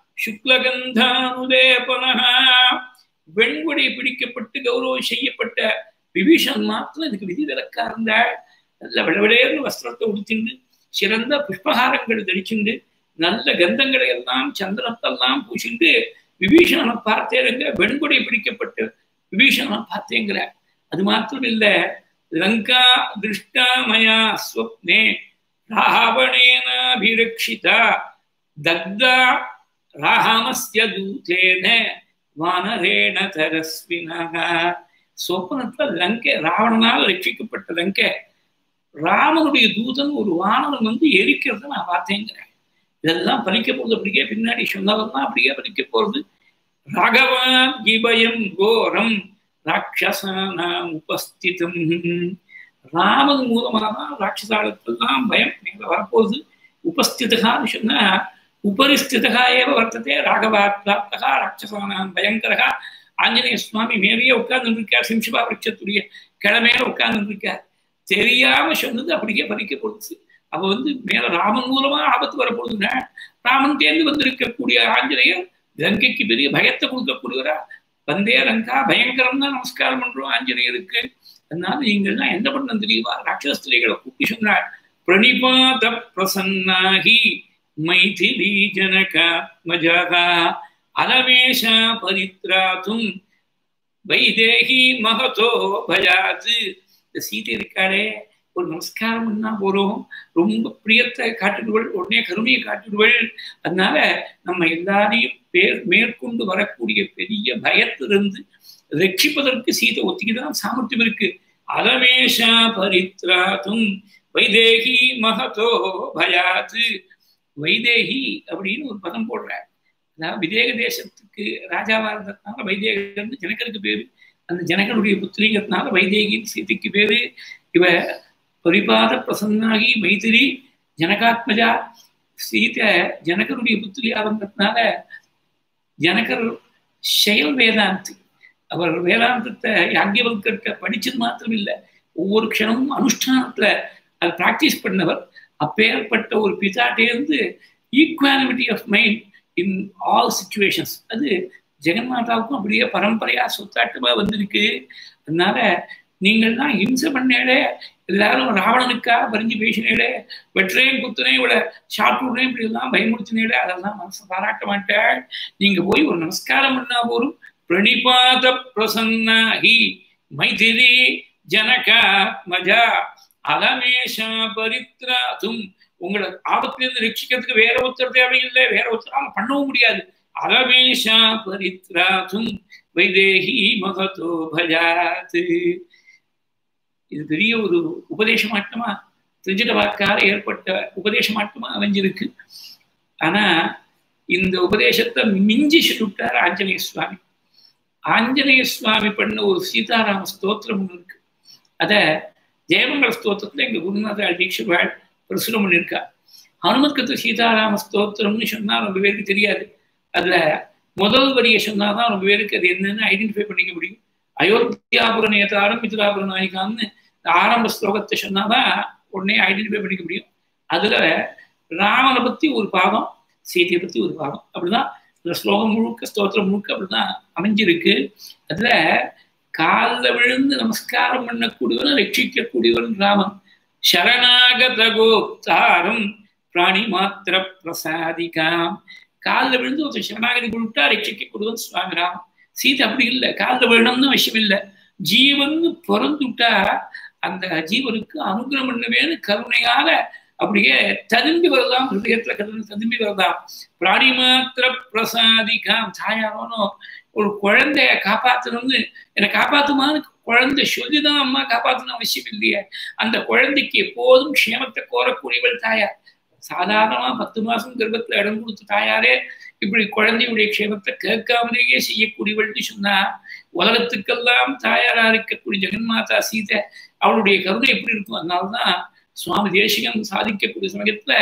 சுக்லகந்தானுதேபனः வெண்குடை பிடிக்கப்பட்டு கௌரவம் செய்யப்பட்ட விபீஷன் மாத்திரம் இதுக்கு விதிவிலக்கா இருந்தாள் நல்ல விளவிலேர்னு வஸ்திரத்தை உடுத்திண்டு சிறந்த புஷ்பகாரங்கள் தரிச்சுண்டு நல்ல கந்தங்களை எல்லாம் சந்திரத்தெல்லாம் பூசிண்டு விபீஷணனை பார்த்தேங்க வெண்குடை பிடிக்கப்பட்ட விபீஷணனை பார்த்தேங்கிற அது மாத்திரம் இல்ல லங்கா திருஷ்டா மயா ஸ்வப்னே ராவணேனாபிரக்ஷிதா தக்தா ராமஸ்ய தூதேன வானரேண தரஸ்வினக சொப்பனத்துல லங்கை ராவணனால் ரட்சிக்கப்பட்ட லங்கை ராமனுடைய தூதன் ஒரு வானரம் வந்து எரிக்கிறத நான் பார்த்தேங்கிறேன் இதெல்லாம் பலிக்க போறது அப்படியே பின்னாடி சொன்னதெல்லாம் அப்படியே பலிக்க போறது ராகவான் இபயம் கோரம் ராட்சசானாம் உபஸ்திதம் ராமன் மூலமாக தான் ராட்சசாலத்தெல்லாம் பயம் மேல வரப்போகுது உபஸ்திதகான்னு சொன்னா உபரிஸ்திதகா ஏவ வர்த்ததே ராகவாத்லாப்தகா ராட்சசானாம் பயங்கரகா ஆஞ்சநேய சுவாமி மேலேயே உட்கார்ந்து இருக்கார் சிம்சிபா விரட்சத்துடைய கிழமையில உட்கார்ந்து இருக்கார் தெரியாம சொன்னது அப்படியே பறிக்கப்படுச்சு அப்ப வந்து மேல ராமன் மூலமா ஆபத்து வரப்போகுதுன்னா ராமன் தேர்ந்து வந்திருக்கக்கூடிய ஆஞ்சநேயர் லங்கைக்கு பெரிய பயத்தை கொடுக்கக்கூடியவரா வந்தே லங்கா பயங்கரம் தான் நமஸ்காரம் பண்றோம் ஆஞ்சநேயருக்கு அதனால நீங்கள்லாம் என்ன பண்ண தெரியுமா ராட்சச ஸ்திரீகளை கூப்பி சொன்னார் பிரணிபாத பிரசன்னாகி மைதிலி ஜனகா மஜகா அலமேஷா பரித்ராத்தும் வைதேகி மகதோ பயாத்து இந்த சீதை இருக்காளே ஒரு நமஸ்காரம் பண்ணா போறோம் ரொம்ப பிரியத்தை காட்டுடுவள் உடனே கருமையை காட்டுடுவள் அதனால நம்ம எல்லாரையும் பேர் மேற்கொண்டு வரக்கூடிய பெரிய பயத்திலிருந்து ரட்சிப்பதற்கு சீதை ஒத்திக்குதான் சாமர்த்தியம் இருக்கு அலமேஷா பரித்ராத்தும் வைதேகி மகதோ பயாத்து வைதேகி அப்படின்னு ஒரு பதம் போடுறார் அதாவது விதேக தேசத்துக்கு ராஜாவா இருந்ததுனால வைதேகன் ஜனகருக்கு பேரு அந்த ஜனகனுடைய புத்திரிங்கிறதுனால வைதேகின் சீதைக்கு பேரு இவ பரிபாத பிரசன்னாகி மைத்திரி ஜனகாத்மஜா சீதை ஜனகருடைய புத்திரியா வந்ததுனால ஜனகர் செயல் வேதாந்தி அவர் வேதாந்தத்தை யாக்கியவல்கிட்ட படிச்சது மாத்திரம் இல்லை ஒவ்வொரு க்ஷணமும் அனுஷ்டானத்துல அதை ப்ராக்டிஸ் பண்ணவர் அப்பேற்பட்ட ஒரு பிதாட்டேருந்து equality of mind in all situations அது ஜெகன்மாதாவுக்கும் அப்படியே பரம்பரையா சொத்தாட்டமா வந்திருக்கு அதனால நீங்கள்லாம் ஹிம்சை பண்ணேடே எல்லாரும் ராவணனுக்கா பறிஞ்சு பேசினேடே வெற்றேன் குத்துனே இவளை சாப்பிடுனே இப்படி எல்லாம் பயமுறுத்தினேடே அதெல்லாம் மனசு பாராட்ட மாட்டாள் நீங்க போய் ஒரு நமஸ்காரம் பண்ணா போரும் பிரணிபாத பிரசன்னாகி மைதிலி ஜனகா மஜா அலமேஷா பரித்ராதும் உங்களை ஆபத்திலிருந்து ரட்சிக்கிறதுக்கு வேற ஒருத்தர் தேவையில்லை வேற ஒருத்தரால பண்ணவும் முடியாது அலமேஷா பரித்ராதும் வைதேகி மகதோ பஜாத்து இது பெரிய ஒரு உபதேசமாட்டமா திரிஜிட வாக்கார ஏற்பட்ட உபதேசமாட்டமா அமைஞ்சிருக்கு ஆனா இந்த உபதேசத்தை மிஞ்சி சொல்லிவிட்டார் ஆஞ்சநேய சுவாமி ஆஞ்சநேய சுவாமி பண்ண ஒரு சீதாராம ஸ்தோத்திரம் ஒன்று இருக்கு அத ஜெயமங்கல ஸ்தோத்திரத்துல எங்க குருநாத தீட்சிவாள் பிரசுரம் பண்ணியிருக்கா ஹனுமத்கத்து சீதாராம ஸ்தோத்திரம்னு சொன்னா ரொம்ப பேருக்கு தெரியாது அதுல முதல் வரியை சொன்னாதான் ரொம்ப பேருக்கு அது என்னன்னு ஐடென்டிஃபை பண்ணிக்க முடியும் அயோத்தியாபுர நேதாரம் மிதுராபுர நாயிகான்னு ஆரம்ப ஸ்லோகத்தை சொன்னாதான் உடனே ஐடென்டிஃபை பண்ணிக்க முடியும் அதுல ராமனை பத்தி ஒரு பாகம் சீதையை பத்தி ஒரு பாகம் அப்படிதான் இந்த ஸ்லோகம் முழுக்க ஸ்தோத்திரம் முழுக்க அப்படிதான் அமைஞ்சிருக்கு அதுல காலில் விழுந்து நமஸ்காரம் பண்ணக்கூடியவன் ரட்சிக்கக்கூடியவன் ராமன் சரணாகத கோப்தாரம் பிராணி மாத்திர பிரசாதிகாம் காலில் விழுந்து ஒருத்தர் சரணாகதி கொடுத்தா ரட்சிக்கக்கூடியவன் சுவாமி ராமன் சீதை அப்படி இல்லை காலில் விழணும்னு விஷயம் இல்லை ஜீவன் பிறந்துட்டா அந்த ஜீவனுக்கு அனுகிரகம் பண்ணுவேன்னு கருணையாக அப்படியே ததும்பி வரதாம் ஹிருதயத்துல கருணை ததும்பி வரதாம் பிராணி மாத்திர பிரசாதிகாம் தாயாரோனும் ஒரு குழந்தைய காப்பாற்றணும்னு என்னை காப்பாத்துமான்னு குழந்தை சொல்லிதான் அம்மா காப்பாற்றணும் அவசியம் இல்லையே அந்த குழந்தைக்கு எப்போதும் க்ஷேமத்தை கோரக்கூடியவள் தாயார் சாதாரணமா பத்து மாசம் கர்ப்பத்துல இடம் கொடுத்த தாயாரே இப்படி குழந்தையுடைய க்ஷேமத்தை கேட்காமலேயே செய்யக்கூடியவள்னு சொன்னா உலகத்துக்கெல்லாம் தாயாரா இருக்கக்கூடிய ஜெகன்மாதா சீதை அவளுடைய கருணை எப்படி இருக்கும் அதனால்தான் சுவாமி தேசிகன் சாதிக்கக்கூடிய சமயத்துல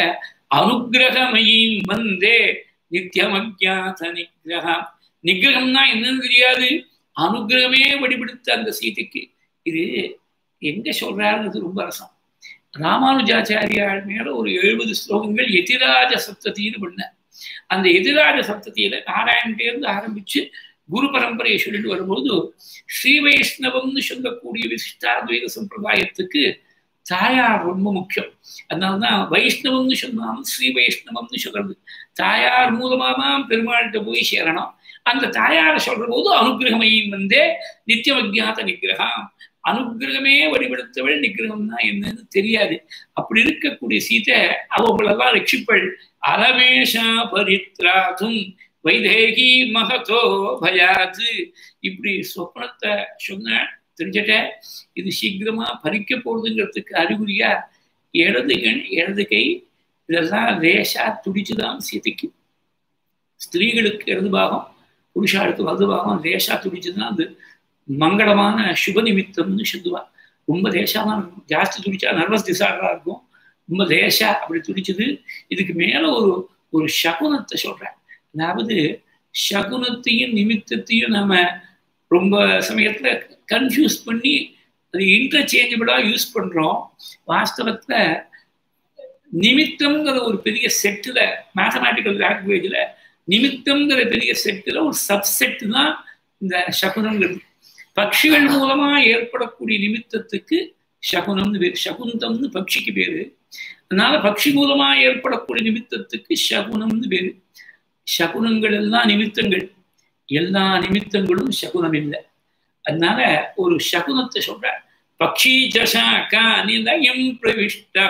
அனுகிரகமயின் வந்தே நித்தியம் அஜாத நிகிரகம் நிகிரகம்னா என்னன்னு தெரியாது அனுகிரகமே வடிபடுத்த அந்த சீதைக்கு இது எங்க சொல்றாருன்றது ரொம்ப ரசம் ராமானுஜாச்சாரியால் மேல ஒரு எழுபது ஸ்லோகங்கள் எதிராஜ சப்தத்தின்னு பண்ண அந்த எதிராஜ சப்தத்தியில நாராயணன்டேருந்து ஆரம்பிச்சு குரு பரம்பரையை சொல்லிட்டு வரும்போது ஸ்ரீ வைஷ்ணவம்னு சொல்லக்கூடிய விசிஷ்டாத்வைத சம்பிரதாயத்துக்கு தாயார் ரொம்ப முக்கியம் அதனால்தான் வைஷ்ணவம்னு சொன்னாலும் ஸ்ரீ வைஷ்ணவம்னு சொல்றது தாயார் மூலமா தான் பெருமாள்கிட்ட போய் சேரணும் அந்த தாயாரை சொல்ற போது அனுகிரகமையும் வந்தே நித்தியம் அஜாத நிகிரகம் அனுகிரகமே வடிவெடுத்தவள் நிகிரகம்னா என்னன்னு தெரியாது அப்படி இருக்கக்கூடிய சீதை அவங்களெல்லாம் ரட்சிப்பள் அலமேஷா பரித்ராதும் வைதேகி மகதோ பயாது இப்படி சொப்னத்தை சொன்ன தெரிஞ்சிட்ட இது சீக்கிரமா பறிக்க போகுதுங்கிறதுக்கு அறிகுறியா இடது கண் இடது கை இதெல்லாம் லேசா துடிச்சுதான் சீதைக்கு ஸ்திரீகளுக்கு இடது பாகம் புருஷாளுக்கு வலது பாகம் லேசா துடிச்சுதான் அது மங்களமான சுப நிமித்தம்னு சொல்லுவா ரொம்ப லேசாக இருக்கும் ஜாஸ்தி துடிச்சா நர்வஸ் டிசார்டராக இருக்கும் ரொம்ப லேசா அப்படி துடிச்சது இதுக்கு மேல ஒரு ஒரு சகுனத்தை சொல்றேன் அதாவது சகுனத்தையும் நிமித்தத்தையும் நம்ம ரொம்ப சமயத்துல கன்ஃபியூஸ் பண்ணி அது இன்டர்சேஞ்சபிளா யூஸ் பண்றோம் வாஸ்தவத்துல நிமித்தம்ங்கிற ஒரு பெரிய செட்டுல மேத்தமேட்டிக்கல் லாங்குவேஜ்ல நிமித்தம்ங்கிற பெரிய செட்டுல ஒரு சப்செட் தான் இந்த சகுனங்கிறது பட்சிகள் மூலமா ஏற்படக்கூடிய நிமித்தத்துக்கு சகுனம்னு பேரு சகுந்தம்னு பட்சிக்கு பேரு அதனால பட்சி மூலமா ஏற்படக்கூடிய நிமித்தத்துக்கு சகுனம்னு பேரு சகுனங்கள் எல்லாம் நிமித்தங்கள் எல்லா நிமித்தங்களும் சகுனம் இல்லை அதனால ஒரு சகுனத்தை சொல்ற பக்ஷி ஜசாக்கா நிலயம் பிரவிஷ்டா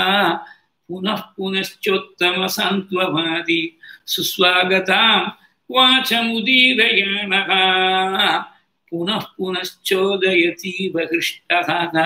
புனః புனச்சோத்தம சாந்த்வவாதி சுஸ்வாகதாம் வாச்சமுதீரயாணः புனః புனச்சோதயதி பகிருஷ்டா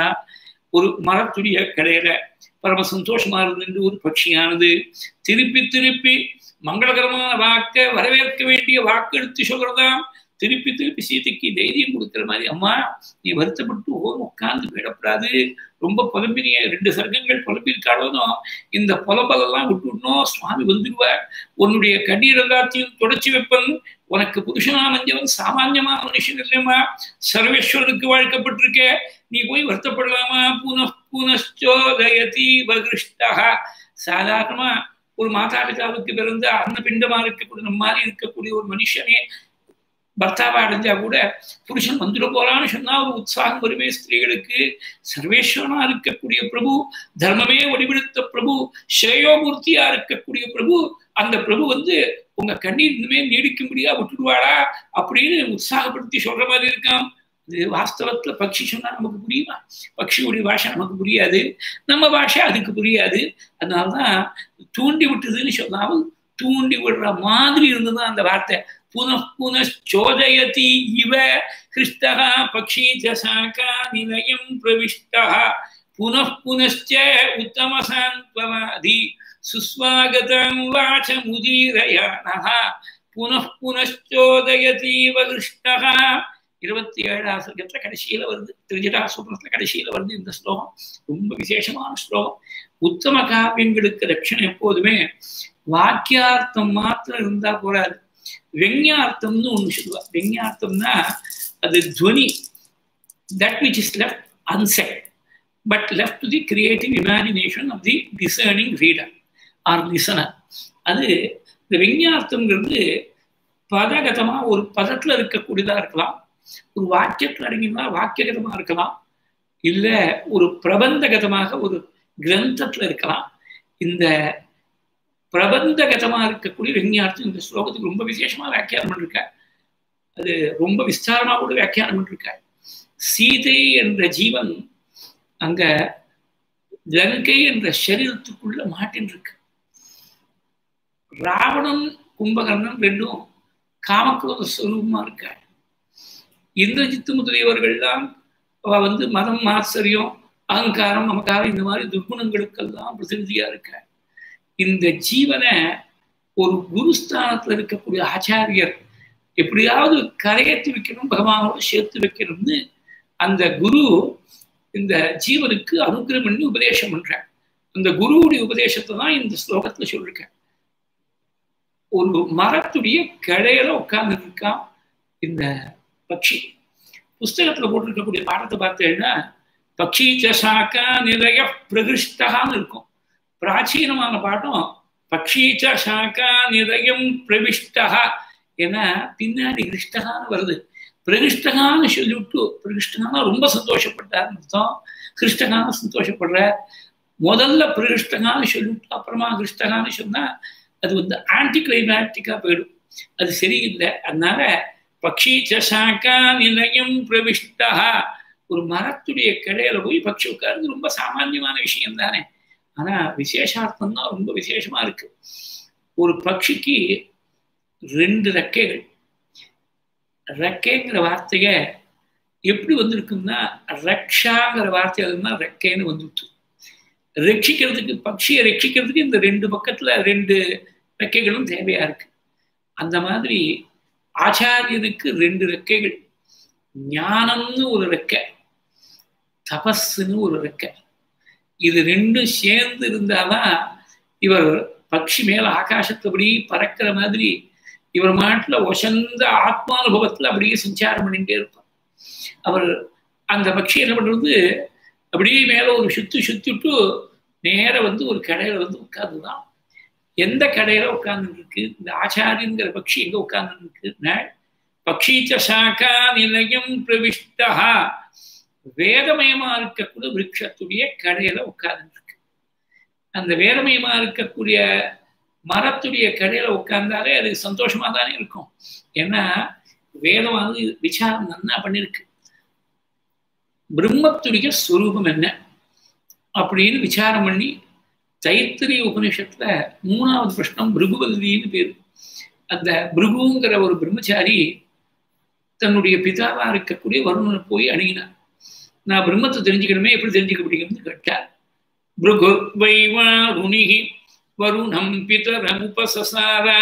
ஒரு மரத்துடைய கடையில பரம சந்தோஷமா இருந்து ஒரு பட்சியானது திருப்பி திருப்பி மங்களகரமான வாக்க வரவேற்க வேண்டிய வாக்கு எடுத்து சொல்றதாம் திருப்பி திருப்பி சீதைக்கு தைரியம் கொடுக்குற மாதிரி அம்மா நீ வருத்தப்பட்டு ஓர் உட்கார்ந்து விடப்படாது ரொம்ப புலம்பினிய ரெண்டு சர்க்கங்கள் புலம்பிருக்காளோனும் இந்த புலம்பலெல்லாம் விட்டுடணும் சுவாமி வந்துடுவார் உன்னுடைய கண்ணீர் எல்லாத்தையும் தொடச்சி வைப்பன் உனக்கு புருஷனா மஞ்சவன் சாமான்யமான மனுஷன் இல்லையம்மா சர்வேஸ்வரனுக்கு வாழ்க்கப்பட்டிருக்க நீ போய் வருத்தப்படலாமா புன புனச்சோதயதி பகிருஷ்டா சாதாரணமா ஒரு மாதா பிதாவுக்கு பிறந்த அன்னபிண்டமா இருக்கக்கூடிய நம்ம மாதிரி இருக்கக்கூடிய ஒரு மனுஷனே பர்த்தாவா அடைஞ்சா கூட புருஷன் வந்துட போறான்னு சொன்னா ஒரு உற்சாகம் வருமே ஸ்திரீகளுக்கு சர்வேஸ்வரனா இருக்கக்கூடிய பிரபு தர்மமே ஒளிவிடுத்த பிரபு ஸ்ரேயோமூர்த்தியா இருக்கக்கூடிய பிரபு அந்த பிரபு வந்து உங்க கண்ணீர் இனிமே நீடிக்கும்படியா விட்டுடுவாளா அப்படின்னு உற்சாகப்படுத்தி சொல்ற மாதிரி இருக்கான் இது வாஸ்தவத்துல பக்ஷி சொன்னா நமக்கு புரியுமா பக்ஷியுடைய பாஷை நமக்கு புரியாது நம்ம பாஷை அதுக்கு புரியாது அதனாலதான் தூண்டி விட்டுதுன்னு சொன்னாலும் தூண்டி விடுற மாதிரி இருந்ததுதான் அந்த வார்த்தை புனః புனச்சோதயதி இவ ஹிருஷ்டா பக்ஷி சாக்கா நிலையம் பிரவிஷ்டா புனః புனச்ச உத்தம சாந்த்வவாதி சுஸ்வாகதம் வாச்ச முதீரயானः புனః புனச்சோதயதீவ கிருஷ்ணா இருபத்தி ஏழாம் சர்க்கத்துல கடைசியில வருது திருஜடா சூத்திரத்துல கடைசியில வருது இந்த ஸ்லோகம் ரொம்ப விசேஷமான ஸ்லோகம் உத்தம காவியங்களுக்கு ரட்சணம் எப்போதுமே வாக்கியார்த்தம் மாத்திரம் இருந்தா போறாது வெண்யார்த்தம்னு ஒண்ணு சொல்லுவா வெண்யார்த்தம்னா அது துவனி that which is left unsaid but left to the creative imagination of the discerning reader or listener அது இந்த வெண்யார்த்தம்ங்கிறது பதகதமா ஒரு பதத்துல இருக்கக்கூடியதா இருக்கலாம் ஒரு வாக்கியத்தில் அடங்கினா வாக்கியகதமா இருக்கலாம் இல்ல ஒரு பிரபந்தகதமாக ஒரு கிரந்தத்துல இருக்கலாம் இந்த பிரபந்தகதமா இருக்கக்கூடிய வெண்யார்த்தம் இந்த ஸ்லோகத்துக்கு ரொம்ப விசேஷமா வியாக்கியானம் பண்ணிருக்க அது ரொம்ப விஸ்தாரமா கூட வியாக்கியானம் பண்ணிருக்க சீதை என்ற ஜீவன் அங்க லங்கை என்ற சரீரத்துக்குள்ள மாட்டின் இருக்கு ராவணன் கும்பகர்ணன் ரெண்டும் காமக்ரோத ஸ்வரூபமா இருக்க இந்திரஜித்து முதலியவர்கள்லாம் அவ வந்து மதம் மாத்சரியம் அகங்காரம் நமக்காரம் இந்த மாதிரி துர்குணங்களுக்கெல்லாம் பிரசித்தியா இருக்க இந்த ஜீவனை ஒரு குருஸ்தானத்துல இருக்கக்கூடிய ஆச்சாரியர் எப்படியாவது கரையேற்றி வைக்கணும் பகவானோட சேர்த்து வைக்கணும்னு அந்த குரு இந்த ஜீவனுக்கு அனுகிரகம் பண்ணி உபதேசம் பண்றேன் அந்த குருவுடைய உபதேசத்தை தான் இந்த ஸ்லோகத்துல சொல்லிருக்கேன் ஒரு மரத்துடைய கிளையில உட்கார்ந்து இருக்கான் இந்த பக்ஷி புஸ்தகத்துல போட்டிருக்கக்கூடிய பாடத்தை பார்த்தேன்னா பக்ஷி சாக்கா நிலைய பிரகிருஷ்டகான்னு இருக்கும் பிராச்சீனமான பாட்டம் பக்ஷீச்ச சாக்கா நிதயம் பிரவிஷ்டா ஏன்னா பின்னாடி கிருஷ்டகான்னு வருது பிரகிருஷ்டகான்னு சொல்லிவிட்டு பிரகிருஷ்டகான ரொம்ப சந்தோஷப்பட்டார்னு அர்த்தம் கிருஷ்டகான சந்தோஷப்படுற முதல்ல பிரகிருஷ்டகான்னு சொல்லிவிட்டு அப்புறமா கிருஷ்டகான்னு சொன்னா அது வந்து ஆன்டி கிளைமேட்டிக்கா போயிடும் அது சரியில்லை அதனால பக்ஷீச்ச சாக்கா நிலையம் பிரவிஷ்டா ஒரு மரத்துடைய கிளையில போய் பக்ஷி உட்கார்ந்து ரொம்ப சாமான்யமான விஷயம் தானே ஆனா விசேஷார்த்தம் தான் ரொம்ப விசேஷமா இருக்கு ஒரு பட்சிக்கு ரெண்டு ரெக்கைகள் ரெக்கைங்கிற வார்த்தைய எப்படி வந்திருக்குன்னா ரக்ஷாங்கிற வார்த்தை அதுனா ரெக்கைன்னு வந்துட்டு ரட்சிக்கிறதுக்கு பட்சியை ரட்சிக்கிறதுக்கு இந்த ரெண்டு பக்கத்துல ரெண்டு ரெக்கைகளும் தேவையா இருக்கு அந்த மாதிரி ஆச்சாரியனுக்கு ரெண்டு ரெக்கைகள் ஞானம்னு ஒரு ரெக்க தபஸ்ன்னு ஒரு ரெக்க இது ரெண்டும் சேர்ந்து இருந்தாதான் இவர் பக்ஷி மேல ஆகாசத்தபடி பறக்கிற மாதிரி இவர் மாட்டுல ஒசந்த ஆத்மானுபவத்துல அப்படியே சஞ்சாரம் பண்ணிட்டே இருப்பார் அவர் அந்த பக்ஷி என்ன பண்றது அப்படியே மேல ஒரு சுத்து சுத்திட்டு நேர வந்து ஒரு கடையில வந்து உட்கார்ந்துதான் எந்த கடையில உட்கார்ந்து இருக்கு இந்த ஆச்சாரியங்கிற பக்ஷி எங்க உட்கார்ந்து இருக்குன்னா பக்ஷீச்ச சாக்கா நிலையம் பிரவிஷ்டா வேதமயமா இருக்கக்கூடிய விருட்சத்துடைய கடையில உட்கார்ந்து இருக்கு அந்த வேதமயமா இருக்கக்கூடிய மரத்துடைய கடையில உட்கார்ந்தாலே அது சந்தோஷமா தானே இருக்கும் ஏன்னா வேதம் வந்து விசாரம் நன்னா பண்ணிருக்கு பிரம்மத்துடைய ஸ்வரூபம் என்ன அப்படின்னு விசாரம் பண்ணி தைத்திரிய உபநிஷத்துல மூணாவது பிரஷ்னம் பிருகுவல்லின்னு பேரு அந்த பிருகுங்கிற ஒரு பிரம்மச்சாரி தன்னுடைய பிதாவா இருக்கக்கூடிய வருணனை போய் அணுகினார் நான் பிரம்மத்தை தெரிஞ்சுக்கணுமே எப்படி தெரிஞ்சுக்க முடியும்னு கேட்டார் பிருகு வைவா ருணிகி வருணம் பிதரமுபசசாரா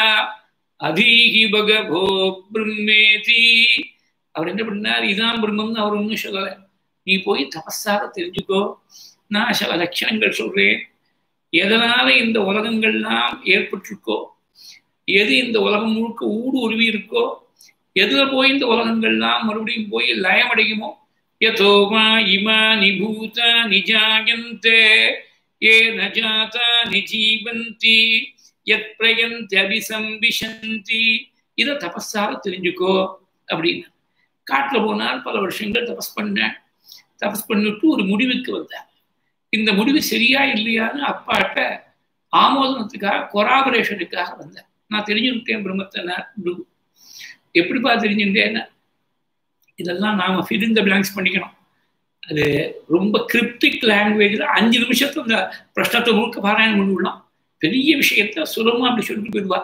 அதீகி பகவோ பிரம்மேதி அவர் என்ன பண்ணார் இதான் பிரம்மம்னு அவர் ஒன்றும் சொல்லலை நீ போய் தபஸாக தெரிஞ்சுக்கோ நான் சில லட்சணங்கள் சொல்றேன் எதனால இந்த உலகங்கள்லாம் ஏற்பட்டிருக்கோ எது இந்த உலகம் முழுக்க ஊடு உருவி இருக்கோ எதுல போய் இந்த உலகங்கள்லாம் மறுபடியும் போய் லயமடையுமோ யதோமா இமா நிபூத நிஜாயந்தே ஏ நஜாதா நிஜீவந்தி எத் பிரயந்தி அபிசம்பிஷந்தி இதை தபஸாக தெரிஞ்சுக்கோ அப்படின்னு காட்டுல போனால் பல வருஷங்கள் தபஸ் பண்ணேன் தபஸ் பண்ணிட்டு ஒரு முடிவுக்கு வந்தார் இந்த முடிவு சரியா இல்லையான்னு அப்பாட்ட ஆமோதனத்துக்காக கொராபரேஷனுக்காக வந்தேன் நான் தெரிஞ்சுக்கிட்டேன் பிரம்மத்தை நான் எப்படிப்பா தெரிஞ்சுட்டேன்னா இதெல்லாம் நாம ஃபில் இந்த பிளாங்க்ஸ் பண்ணிக்கணும் அது ரொம்ப கிரிப்டிக் லாங்குவேஜில் அஞ்சு நிமிஷத்துல இந்த பிரஷ்னத்தை முழுக்க பாராயணம் பண்ணிவிடலாம் பெரிய விஷயத்த சுலபமாக அப்படி சொல்லிட்டு போயிடுவா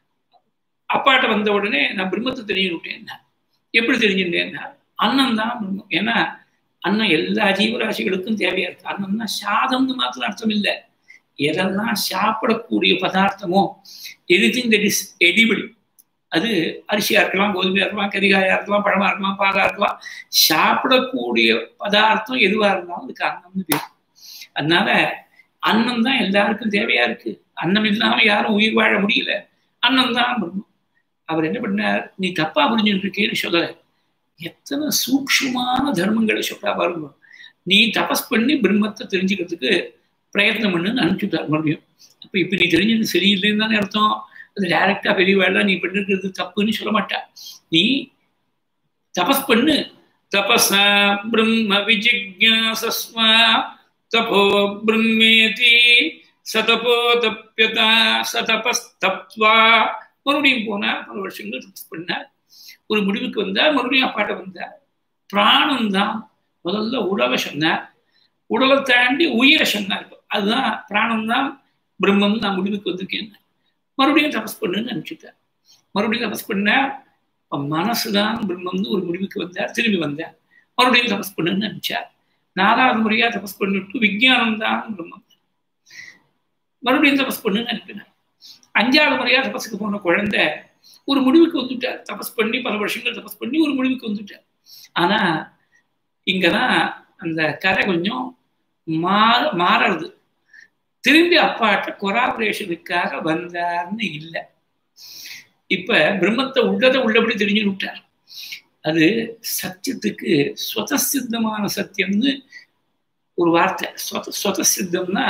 அப்பாட்ட வந்த உடனே நான் பிரம்மத்தை தெரிஞ்சுக்கிட்டேன் எப்படி தெரிஞ்சுட்டேன்னா அண்ணன் தான் பிரம்மம் ஏன்னா அன்னம் எல்லா ஜீவராசிகளுக்கும் தேவையா இருக்கு அன்னம்னா சாதம்னு மாத்திரம் அர்த்தம் இல்லை எதெல்லாம் சாப்பிடக்கூடிய பதார்த்தமோ எனிதிங் தட் இஸ் எடிபிள் அது அரிசியா இருக்கலாம் கோதுமையா இருக்கலாம் கரிகாயா இருக்கலாம் பழமா இருக்கலாம் பாலா இருக்கலாம் சாப்பிடக்கூடிய பதார்த்தம் எதுவா இருந்தாலும் அதுக்கு அன்னம்னு பேர் அதனால அன்னம் தான் எல்லாருக்கும் தேவையா இருக்கு அன்னம் இல்லாம யாரும் உயிர் வாழ முடியல அன்னம் தான் பிரம்மம் அவர் என்ன பண்ணார் நீ தப்பா புரிஞ்சுட்டு இருக்கேன்னு சொல்லலை எத்தனை சூக்ஷமான தர்மங்களை சொல்றா பாருங்க நீ தபஸ் பண்ணி பிரம்மத்தை தெரிஞ்சுக்கிறதுக்கு பிரயத்னம் பண்ணுன்னு அனுப்பிச்சுட்டார் மறுபடியும் அப்போ இப்போ நீ தெரிஞ்சது சரியில்லைன்னு தானே அர்த்தம் அது டைரக்டா பெரிய வேலை நீ பண்ணிருக்கிறது தப்புன்னு சொல்ல மாட்டா நீ தபஸ் பண்ணு தபசா பிரம்ம விஜிக்யாசஸ்வா தபோ பிரம்மேதி சதபோ தப்பியதா சதபஸ்தப்வா மறுபடியும் போனா பல வருஷங்கள் தபஸ் பண்ணார் ஒரு முடிவுக்கு வந்தார் மறுபடியும் அப்பாட்ட வந்தார் பிராணம் தான் முதல்ல உடலை சொன்னார் உடலை தாண்டி உயிரை சொன்னார் அதுதான் பிராணம் தான் பிரம்மம் நான் முடிவுக்கு வந்திருக்கேன் மறுபடியும் தபஸ் பண்ணுன்னு அனுப்பிச்சுட்டார் மறுபடியும் தபஸ் பண்ணார் மனசுதான் பிரம்மம்னு ஒரு முடிவுக்கு வந்தார் திரும்பி வந்தார் மறுபடியும் தபஸ் பண்ணுன்னு அனுப்பிச்சார் நாலாவது முறையா தபஸ் பண்ணிட்டு விஜயானம் தான் பிரம்மம் மறுபடியும் தபஸ் பண்ணுன்னு அனுப்பினார் அஞ்சாவது முறையா தபஸுக்கு போன குழந்தை ஒரு முடிவுக்கு வந்துட்டார் தபஸ் பண்ணி பல வருஷங்கள் தபஸ் பண்ணி ஒரு முடிவுக்கு வந்துட்டார் ஆனா இங்கதான் அந்த கதை கொஞ்சம் மாற மாறுறது திரும்பி அப்பாட்ட கொராபரேஷனுக்காக வந்தார்னு இல்லை இப்ப பிரம்மத்தை உள்ளதை உள்ளபடி தெரிஞ்சு விட்டார் அது சத்தியத்துக்கு ஸ்வதசித்தமான சத்தியம்னு ஒரு வார்த்தை ஸ்வத சித்தம்னா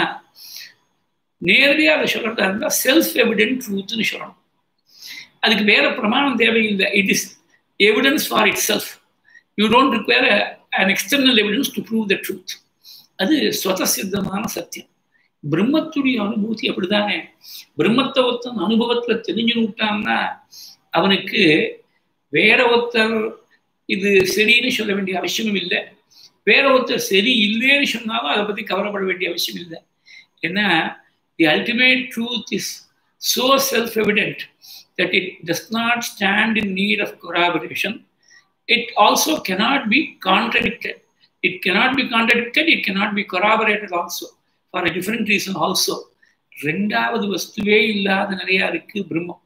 நேரடியாக அதை சொல்றதா இருந்தால் செல்ஃப் எவிடென்ட் ட்ரூத்னு சொல்லணும் அதுக்கு வேற பிரமாணம் தேவையில்லை it is evidence for itself you don't require an external evidence to prove the truth அது ஸ்வத சித்தமான சத்தியம் பிரம்மத்துடைய அனுபூதி அப்படிதானே பிரம்மத்தை ஒருத்தன் அனுபவத்துல தெரிஞ்சு விட்டான்னா அவனுக்கு வேற ஒருத்தர் இது சரின்னு சொல்ல வேண்டிய அவசியமும் இல்லை வேற ஒருத்தர் சரி இல்லைன்னு சொன்னாலும் அதை பத்தி கவலைப்பட வேண்டிய அவசியம் இல்லை ஏன்னா the ultimate truth is so self evident that it does not stand in need of corroboration it also cannot be contradicted. It cannot be contradicted, it cannot be corroborated also for a different reason also. ரெண்டாவது வஸ்துவே இல்லாத நிலையா இருக்கு பிரம்மம்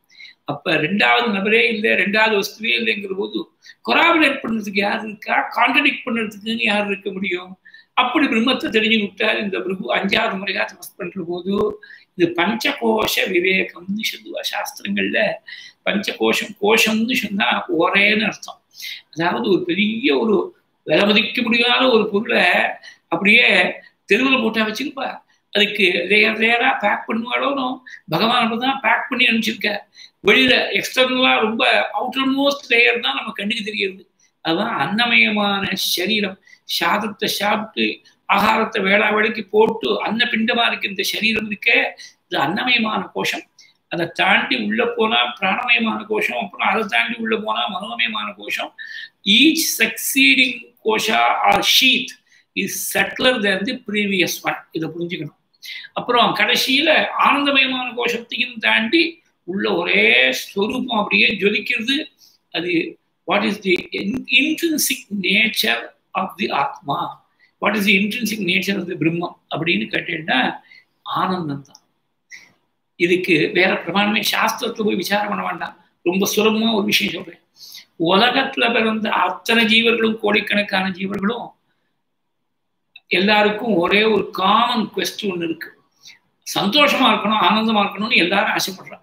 அப்ப ரெண்டாவது நபரே இல்லை ரெண்டாவது வஸ்துவே இல்லைங்கிற போது கொராபரேட் பண்றதுக்கு யார் இருக்கா கான்ட்ரடிக்ட் பண்றதுக்குன்னு யார் இருக்க முடியும் அப்படி பிரம்மத்தை தெரிஞ்சு விட்டார் இந்த பிரபு அஞ்சாவது முறையா தபஸ் பண்ற போது இது பஞ்சகோஷ விவேகம்னு சொல்லுவா சாஸ்திரங்கள்ல பஞ்சகோஷம் கோஷம்னு சொன்னா ஒரேன்னு அர்த்தம் அதாவது ஒரு பெரிய ஒரு விலை மதிக்க முடியாத ஒரு பொருளை அப்படியே தெருவில் போட்டா வச்சிருப்பா அதுக்கு லேயர் லேயரா பேக் பண்ணுவாளோ பகவான் தான் பேக் பண்ணி அனுப்பிச்சிருக்க வெளியில எக்ஸ்டர்னலா ரொம்ப அவுட்டர் மோஸ்ட் லேயர் தான் நம்ம கண்ணுக்கு தெரியுது அதுதான் அன்னமயமான சரீரம் சாதத்தை சாப்பிட்டு ஆகாரத்தை வேளா வேலைக்கு போட்டு அன்ன பிண்டமா இருக்கு இந்த சரீரம் இருக்கே இது அன்னமயமான கோஷம் அதை தாண்டி உள்ள போனா பிராணமயமான கோஷம் அப்புறம் அதை தாண்டி உள்ள போனா மனோமயமான கோஷம் each succeeding kosha or sheath is subtler than the previous one இதை புரிஞ்சுக்கணும் அப்புறம் கடைசியில ஆனந்தமயமான கோஷத்தையும் தாண்டி உள்ள ஒரே ஸ்வரூபம் அப்படியே ஜொலிக்கிறது அது what is the intrinsic nature of the atma what is the intrinsic nature of the Brahman அப்படின்னு கேட்டீங்கன்னா ஆனந்தம் தான் இதுக்கு வேற பிரமாணமே சாஸ்திரத்துல போய் விசாரம் பண்ண வேண்டாம் ரொம்ப சுலபமா ஒரு விஷயம் சொல்றேன் உலகத்துல பிறந்த அத்தனை ஜீவர்களும் கோடிக்கணக்கான ஜீவர்களும் எல்லாருக்கும் ஒரே ஒரு காமன் கொஸ்ட் ஒன்று இருக்கு சந்தோஷமா இருக்கணும் ஆனந்தமா இருக்கணும்னு எல்லாரும் ஆசைப்படுறாங்க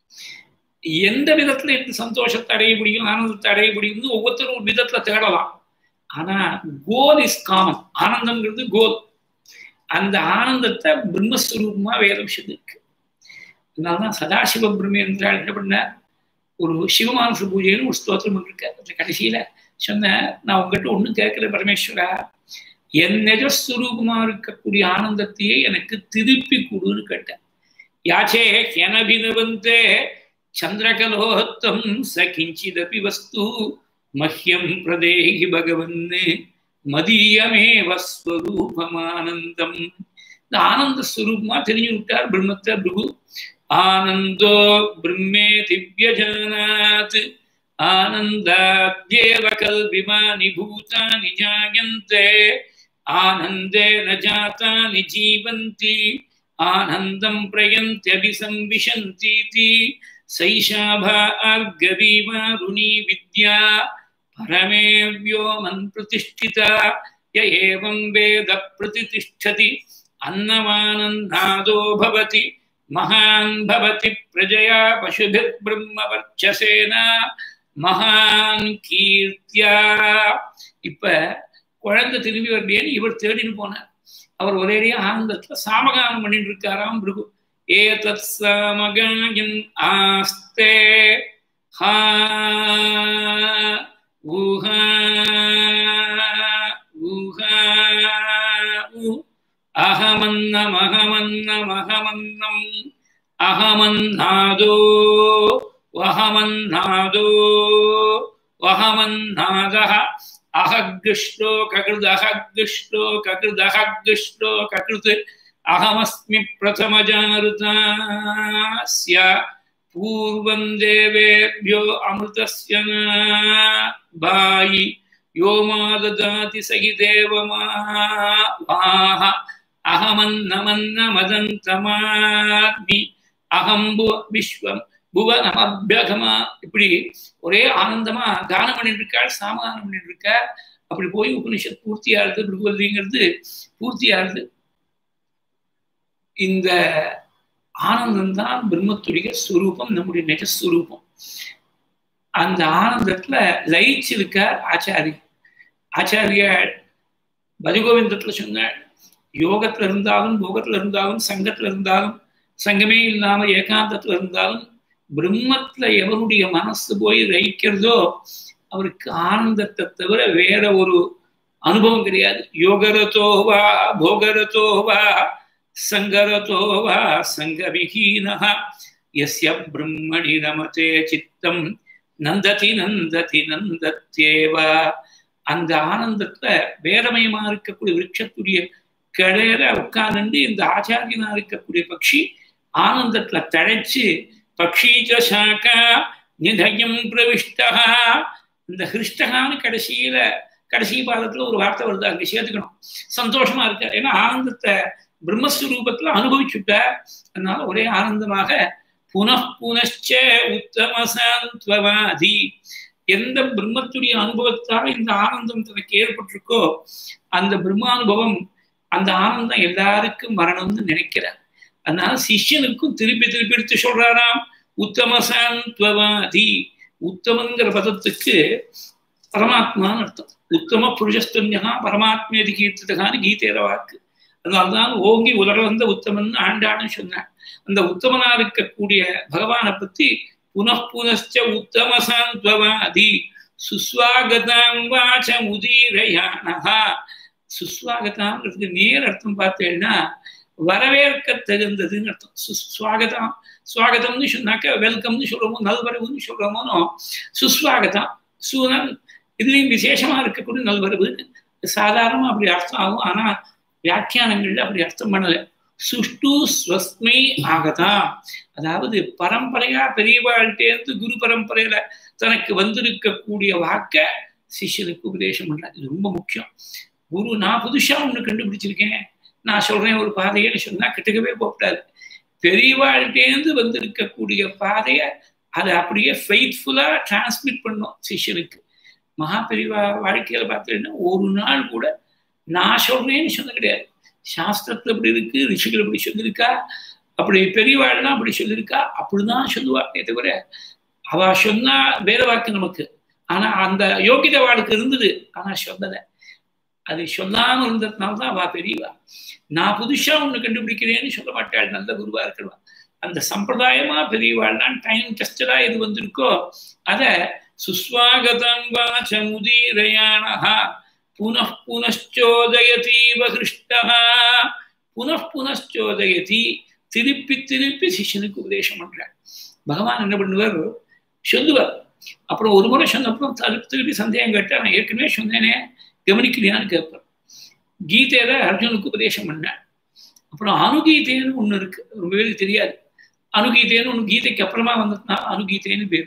எந்த விதத்துல இந்த சந்தோஷத்தை அடைய முடியும் ஆனந்தத்தை அடைய முடியும்னு ஒவ்வொருத்தரும் ஒரு விதத்துல தேடலாம் ஆனா கோல் இஸ் காமன் ஆனந்தம்ங்கிறது கோல் அந்த ஆனந்தத்தை பிரம்மஸ்வரூபமா வேதம் சொல்லியிருக்கு அதனாலதான் சதாசிவ பிரம்ம என்றால் என்ன பண்ண ஒரு சிவமானச பூஜைன்னு ஒரு ஸ்தோத்திரம் இருக்கு அந்த கடைசியில சொன்ன நான் உங்ககிட்ட ஒன்றும் கேட்கல பரமேஸ்வரா என் நிஜஸ்வரூபமா இருக்கக்கூடிய ஆனந்தத்தையே எனக்கு திருப்பி கொடுன்னு கேட்டேன் யாச்சே எனபினவந்தே சந்திரகலோத்தம் ச கிஞ்சிதபி வஸ்து மஹ்யம் பிரதேகி பகவன் மதியமேவ ஸ்வரூபமானந்தம் இந்த ஆனந்த ஸ்வரூபமா தெரிஞ்சு விட்டார் பிரம்மத்தை பிருகு ஆனந்தோ பிரம்மே திவ்யஜானாத் ஆனந்தாத்யேவ கல்விமானி பூதானி ஜாயந்தே ஆனந்தே ந ஜாதானி ஜீவந்தி ஆனந்தம் பிரயந்தியபிசம்விஷந்தீதி சைஷாபார்கவீமாருணி வித்யா பரமே व्योमन् प्रतिष्ठिता य एवं वेद प्रतिष्ठति अन्नमानन्नादो भवति महान् भवति प्रजया पशुभिर्ब्रह्मवर्चसेन மகான் கீர்த்தியா இப்ப குழந்தை திரும்பி வரலையேன்னு இவர் தேடின்னு போனார் அவர் ஒரேடியா ஆனந்தத்துல சாமகானம் பண்ணிட்டு இருக்காராம் பிருகு ஏதத் சாமகாயன் ஆஸ்தே ஹா ஊஹா ஊஹா ஊ அகமன்னம் அகமன்னம் அகமன்னம் அகமன்னாதோ वहमन्नादो वहमन्नादः अहग्श्लोककृदहग्श्लोककृदहग्श्लोककृत् अहमस्मि प्रथमजारुतास्य पूर्वं देवेभ्यो अमृतस्य भायि यो मा ददाति स हि देवमाः अहमन्नमन्नमदन्तमाग्नि अहं विश्वम् புவனமபியகமா இப்படி ஒரே ஆனந்தமா தானம் பண்ணிட்டு இருக்காள் சாமதானம் பண்ணிட்டு இருக்கார் அப்படி போய் உபனிஷத் பூர்த்தியாருது பிருகுவல்லிங்கிறது பூர்த்தியாருது இந்த ஆனந்தம் தான் பிரம்மத்துடைய ஸ்வரூபம் நம்முடைய நிஜஸ்வரூபம் அந்த ஆனந்தத்துல லயிச்சிருக்கார் ஆச்சாரி ஆச்சாரிய பஜகோவிந்தத்துல சொன்னார் யோகத்துல இருந்தாலும் போகத்துல இருந்தாலும் சங்கத்துல இருந்தாலும் சங்கமே இல்லாம ஏகாந்தத்துல இருந்தாலும் பிரம்மத்துல எவருடைய மனசு போய் ரயிக்கிறதோ அவருக்கு ஆனந்தத்தை தவிர வேற ஒரு அனுபவம் கிடையாது யோகரதோவா போகரதோவா சங்கரதோவா சங்கவிஹீனஹ எஸ்ய பிரம்மணி ரமதே சித்தம் நந்ததி நந்ததி நந்தத்தேவா அந்த ஆனந்தத்துல வேதமயமா இருக்கக்கூடிய விருட்சத்துடைய கடையில உட்கார்ந்து இந்த ஆச்சாரியனா இருக்கக்கூடிய பக்ஷி ஆனந்தத்துல தழைச்சு பக்ஷீச்ச சாக்கா நிதயம் பிரவிஷ்டா இந்த ஹிருஷ்டகான்னு கடைசியில கடைசி பாதத்துல ஒரு வார்த்தை வருது அங்க சேர்த்துக்கணும் சந்தோஷமா இருக்க ஏன்னா ஆனந்தத்தை பிரம்மஸ்வரூபத்துல அனுபவிச்சுட்ட அதனால ஒரே ஆனந்தமாக புனః புனச்ச உத்தம சாந்த்வவாதி எந்த பிரம்மத்துடைய அனுபவத்தால் இந்த ஆனந்தம் தனக்கு ஏற்பட்டிருக்கோ அந்த பிரம்மானுபவம் அந்த ஆனந்தம் எல்லாருக்கும் வரணும்னு நினைக்கிறார் அதனால சிஷ்யனுக்கும் திருப்பி திருப்பி எடுத்து சொல்றாராம் உத்தம சாந்த்வவாதி உத்தமங்கிற பதத்துக்கு பரமாத்மான்னு அர்த்தம் உத்தம புருஷஸ்தன்யா பரமாத்மேதி கீர்த்திதகான்னு கீதையில வாக்கு அதனால்தான் ஓங்கி உலக வந்த உத்தமன் ஆண்டான்னு சொன்னான் அந்த உத்தமனா இருக்கக்கூடிய பகவானை பத்தி புனఃபுனச்ச உத்தம சாந்த்வவாதி சுஸ்வாகதாம் வாச்ச முதீரயானஹா சுஸ்வாகதாம்ங்கிறதுக்கு நேர் அர்த்தம் பார்த்தேன்னா வரவேற்க தகுந்ததுன்னு அர்த்தம் சுஸ்வாகதம் சுவாகதம்னு சொன்னாக்க வெல்கம்னு சொல்றோமோ நல்வரவுன்னு சொல்றோமோனோ சுஸ்வாகதம் சூனன் இதுலயும் விசேஷமா இருக்கக்கூடிய நல்வரவு சாதாரணமா அப்படி அர்த்தம் ஆகும் ஆனா வியாக்கியானங்கள்ல அப்படி அர்த்தம் பண்ணல சுஷ்டு ஸ்வஸ்மை ஆகதான் அதாவது பரம்பரையா பெரியவாழ்கிட்டேருந்து குரு பரம்பரையில தனக்கு வந்திருக்கக்கூடிய வாக்க சிஷ்யனுக்கு உபதேசம் பண்றாரு இது ரொம்ப முக்கியம் குரு நான் புதுசா ஒண்ணு கண்டுபிடிச்சிருக்கேன் நான் சொல்றேன் ஒரு பாதையன்னு சொன்னா கிட்டக்கவே போகக்கூடாது பெரியவாழ்கிட்டேருந்து வந்திருக்கக்கூடிய பாதையை அதை அப்படியே ஃபெய்த்ஃபுல்லா டிரான்ஸ்மிட் பண்ணும் சிஷ்யனுக்கு மகா பெரியவா வாழ்க்கையில பார்த்தீங்கன்னா ஒரு நாள் கூட நான் சொல்றேன்னு சொன்ன கிடையாது சாஸ்திரத்துல அப்படி இருக்கு ரிஷிகள் அப்படி சொல்லியிருக்கா அப்படி பெரியவாள்லாம் அப்படி சொல்லியிருக்கா அப்படிதான் சொல்லுவாங்க தவிர அவ சொன்னா வேற வாக்கு நமக்கு ஆனா அந்த யோகித வாழ்க்கை இருந்தது ஆனா சொன்னத அது சொல்லாம இருந்ததுனால்தான் அவ பெரியவா நான் புதுசா ஒண்ணு கண்டுபிடிக்கிறேன்னு சொல்ல மாட்டாள் நல்ல குருவா இருக்கிறவா அந்த சம்பிரதாயமா பெரியவாள்லாம் டைம் டெஸ்டடா எது வந்திருக்கோ அத சுஸ்வாகதம் வாச்ச முதீரயானஹா புனః புனச்சோதயதீவ ஹிருஷ்டா புனః புனச்சோதயதி திருப்பி திருப்பி சிஷ்யனுக்கு உபதேசம் பண்றார் பகவான் என்ன பண்ணுவார் சொல்லுவார் அப்புறம் ஒரு முறை சொன்னப்புறம் திருப்பி திருப்பி சந்தேகம் கேட்டா நான் ஏற்கனவே சொன்னேனே கவனிக்கலையான்னு கேட்பார் கீதையில அர்ஜுனுக்கு உபதேசம் பண்ணேன் அப்புறம் அணுகீதைன்னு ஒண்ணு இருக்கு ரொம்ப பேருக்கு தெரியாது அணுகீதைன்னு ஒண்ணு கீதைக்கு அப்புறமா வந்ததுனா அணுகீதைன்னு பேரு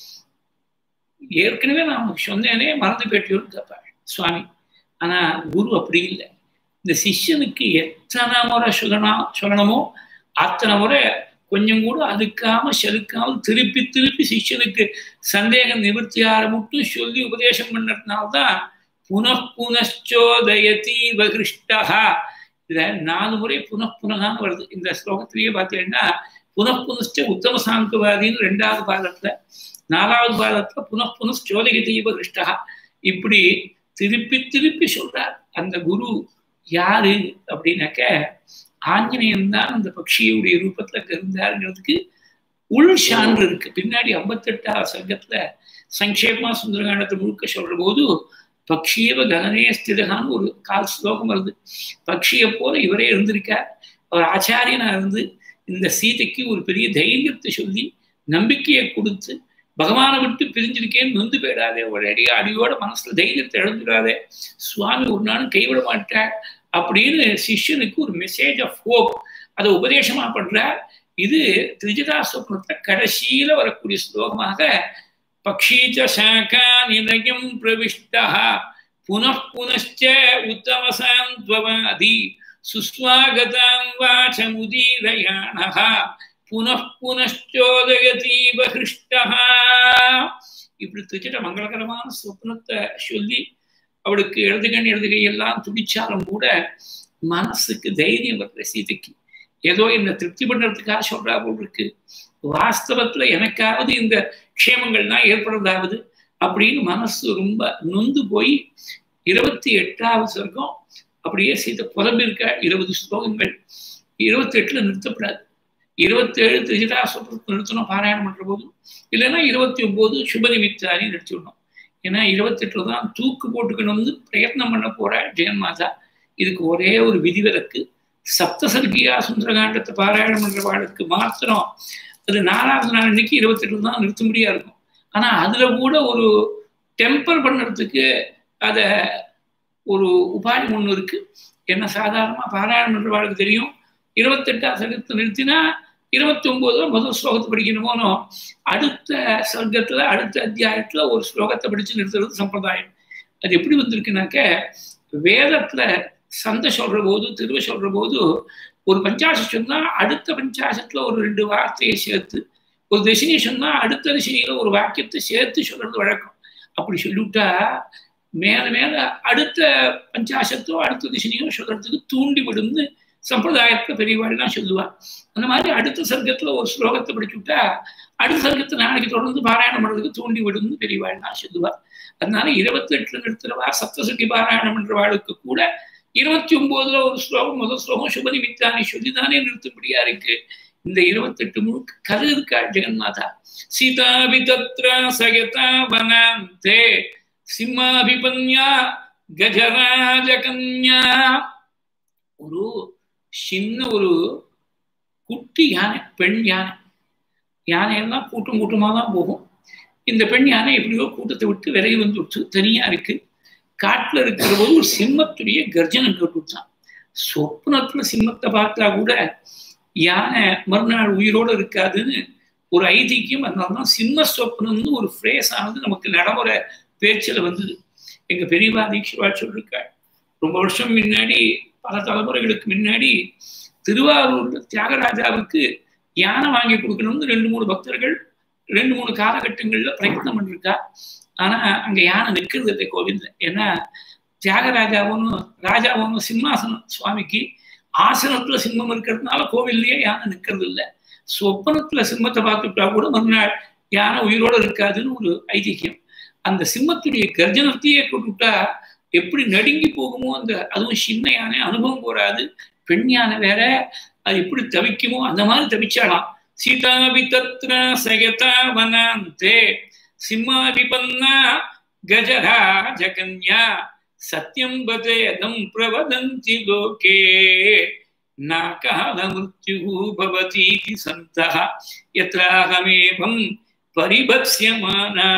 ஏற்கனவே நான் சொன்னேனே மறந்து பேட்டியோடு கேட்பாள் சுவாமி ஆனா குரு அப்படி இல்லை இந்த சிஷ்யனுக்கு எத்தனை முறை சொல்லணும் சொல்லணுமோ அத்தனை முறை கொஞ்சம் கூட அதுக்காம செலுக்காமல் திருப்பி திருப்பி சிஷ்யனுக்கு சந்தேகம் நிவர்த்தியார மட்டும் சொல்லி உபதேசம் பண்ணதுனால்தான் புனப்புனச்சோதயதி வகிருஷ்டா இத நாலு முறை புனப்புனகான்னு வருது இந்த ஸ்லோகத்திலேயே பார்த்தீங்கன்னா புனப்புனச்ச உத்தம சாந்தவாதின்னு ரெண்டாவது பாதத்துல நாலாவது பாதத்துல புனப்புனச்சோதயதி வகிருஷ்டா இப்படி திருப்பி திருப்பி சொல்றார் அந்த குரு யாரு அப்படின்னாக்க ஆஞ்சநேயன் தான் அந்த பக்ஷியுடைய ரூபத்துல இருந்தாருங்கிறதுக்கு உள் சான்று இருக்கு பின்னாடி ஐம்பத்தெட்டாவது சங்கத்துல சங்கேபமா சுந்தரகாண்டத்தை முழுக்க சொல்ற போது பக்ஷியவ ககனே ஸ்திதகான்னு ஒரு கால் ஸ்லோகம் வருது பக்ஷியை போல இவரே இருந்திருக்கார் அவர் ஆச்சாரியனா இருந்து இந்த சீதைக்கு ஒரு பெரிய தைரியத்தை சொல்லி நம்பிக்கையை கொடுத்து பகவானை விட்டு பிரிஞ்சிருக்கேன்னு நொந்து போயிடாதே ஒரு அடியா அடியோட மனசுல தைரியத்தை இழந்துடாதே சுவாமி ஒரு நாளும் கைவிட மாட்டார் அப்படின்னு சிஷ்யனுக்கு ஒரு மெசேஜ் ஆஃப் ஹோப் அதை உபதேசமா பண்றார் இது திரிஜதா சொப்னத்தை கடைசியில வரக்கூடிய ஸ்லோகமாக பக்ஷீச்ச சாக்கா நிலையம் பிரவிஷ்டா புனః புனச்ச உத்தமசாந்த்வவாதி சுஸ்வாகதாம் வாச்சமுதீரயாணः புனః புனச்சோதயதீவ ஹிருஷ்டா இப்படி திருச்சிட்ட மங்களகரமான சொப்னத்தை சொல்லி அவளுக்கு இடதுகண் இடதுகை எல்லாம் துடிச்சாலும் கூட மனசுக்கு தைரியம் வரல சீதைக்கு ஏதோ என்ன திருப்தி பண்றதுக்காக சொல்றா போல் இருக்கு வாஸ்தவத்துல எனக்காவது இந்த க்ஷேமங்கள்லாம் ஏற்படுறதாவது அப்படின்னு மனசு ரொம்ப நொந்து போய் இருபத்தி எட்டாவது சர்க்கம் அப்படியே சீதை புலம்பிருக்க இருபது ஸ்லோகங்கள் இருபத்தி எட்டுல நிறுத்தப்படாது இருபத்தேழு திருஜிதா சொல்றதுக்கு நிறுத்தணும் பாராயணம் பண்ற போது இல்லைன்னா இருபத்தி ஒன்பது சுபநிமித்தாரி நிறுத்திவிடணும் ஏன்னா இருபத்தெட்டுல தான் தூக்கு போட்டுக்கணும்னு பிரயத்னம் பண்ண போற ஜெயன்மாதா இதுக்கு ஒரே ஒரு விதிவிலக்கு சப்தசர்கியா சுந்தரகாண்டத்தை பாராயணம் பண்றவாளுக்கு மாத்திரம் அது நாலாவது நாள் இன்னைக்கு இருபத்தெட்டு தான் நிறுத்த முடியா இருக்கும் ஆனா அதுல கூட ஒரு டெம்பர் பண்ணுறதுக்கு அத ஒரு உபாயம் ஒண்ணு இருக்கு என்ன சாதாரணமா பாராயணம் பண்றவாளுக்கு தெரியும் இருபத்தெட்டாம் சர்க்கத்தை நிறுத்தினா இருபத்தி ஒன்பதுல முதல் ஸ்லோகத்தை படிக்கணுமோனோ அடுத்த சர்க்கத்துல அடுத்த அத்தியாயத்துல ஒரு ஸ்லோகத்தை படிச்சு நிறுத்துறது சம்பிரதாயம் அது எப்படி வந்திருக்குனாக்க வேதத்துல சந்தை சொல்ற போது திருவ சொல்ற போது ஒரு பஞ்சாசம் சொன்னா அடுத்த பஞ்சாசத்துல ஒரு ரெண்டு வார்த்தையை சேர்த்து ஒரு தசினியை சொன்னா அடுத்த தசினியில ஒரு வாக்கியத்தை சேர்த்து சொல்றது வழக்கம் அப்படி சொல்லிவிட்டா மேல மேல அடுத்த பஞ்சாசத்தோ அடுத்த திசையோ சொல்றதுக்கு தூண்டி விடும்னு சம்பிரதாயத்துல பெரியவாள்லாம் சொல்லுவா அந்த மாதிரி அடுத்த சர்க்கத்துல ஒரு ஸ்லோகத்தை படிச்சுட்டா அடுத்த சர்க்கத்தை நாளைக்கு தொடர்ந்து பாராயணம் பண்றதுக்கு தூண்டி விடும்னு பெரியவாள்லாம் சொல்லுவா அதனால இருபத்தி எட்டுல நிறுத்துறவா சப்தசங்கி பாராயணம் பண்றவாளுக்கு கூட இருபத்தி ஒன்பதுல ஒரு ஸ்லோகம் முதல் ஸ்லோகம் சுபதி மித்தானி சொல்லிதானே நிறுத்தும்படியா இருக்கு இந்த இருபத்தெட்டு முழுக்க கதை இருக்கா ஜெகன்மாதா சீதாபி தத்ர சகதா வனாந்தே சிம்மாபிபன்யா கஜராஜகன்யா ஒரு சின்ன ஒரு குட்டி யானை பெண் யானை யானையெல்லாம் கூட்டம் கூட்டமாக தான் போகும் இந்த பெண் யானை எப்படியோ கூட்டத்தை விட்டு விலகி வந்து விட்டு தனியா இருக்கு காட்டுல இருக்கிற போது ஒரு சிம்மத்துடைய கர்ஜனம் கேட்டுட்டான் சொப்னத்துல சிம்மத்தை பார்த்தா கூட யானை மறுநாள் உயிரோடு இருக்காதுன்னு ஒரு ஐதீக்கியம் அதனால்தான் சிம்ம சொப்னம்னு ஒரு ஃப்ரேஸ் ஆனது நமக்கு நடைமுறை பேச்சில் வந்தது எங்க பெரியவா தீட்சிவா சொல்லிருக்காள் ரொம்ப வருஷம் முன்னாடி பல தலைமுறைகளுக்கு முன்னாடி திருவாரூர்ல தியாகராஜாவுக்கு யானை வாங்கி கொடுக்கணும்னு ரெண்டு மூணு பக்தர்கள் ரெண்டு மூணு காலகட்டங்கள்ல பிரயத்னம் பண்ணிருக்கா ஆனா அங்க யானை நிற்கிறது இல்லை கோவில்ல ஏன்னா தியாகராஜாவும் ராஜாவும் சிம்மாசனம் சுவாமிக்கு ஆசனத்துல சிம்மம் இருக்கிறதுனால கோவில்லயே யானை நிற்கிறது இல்லை சொப்பனத்துல சிம்மத்தை பார்த்துட்டா கூட மறுநாள் யானை உயிரோட இருக்காதுன்னு ஒரு ஐதீகம் அந்த சிம்மத்துடைய கர்ஜனத்தையே கொண்டுட்டா எப்படி நடுங்கி போகுமோ அந்த அதுவும் சின்ன யானை அனுபவம் போறாது பெண் யானை வேற அது எப்படி தவிக்குமோ அந்த மாதிரி தவிச்சாலாம் சீதாபி தத்ர சயதா வனாந்தே சிம்மாபிபன்னா கஜரா ஜகன்யா சத்யம் பதேதம் பிரவதந்தி லோகே நாகாலமிருத்யு பவதீதி சந்தः யத்ராஹமேவம் பரிபத்ஸ்யமானா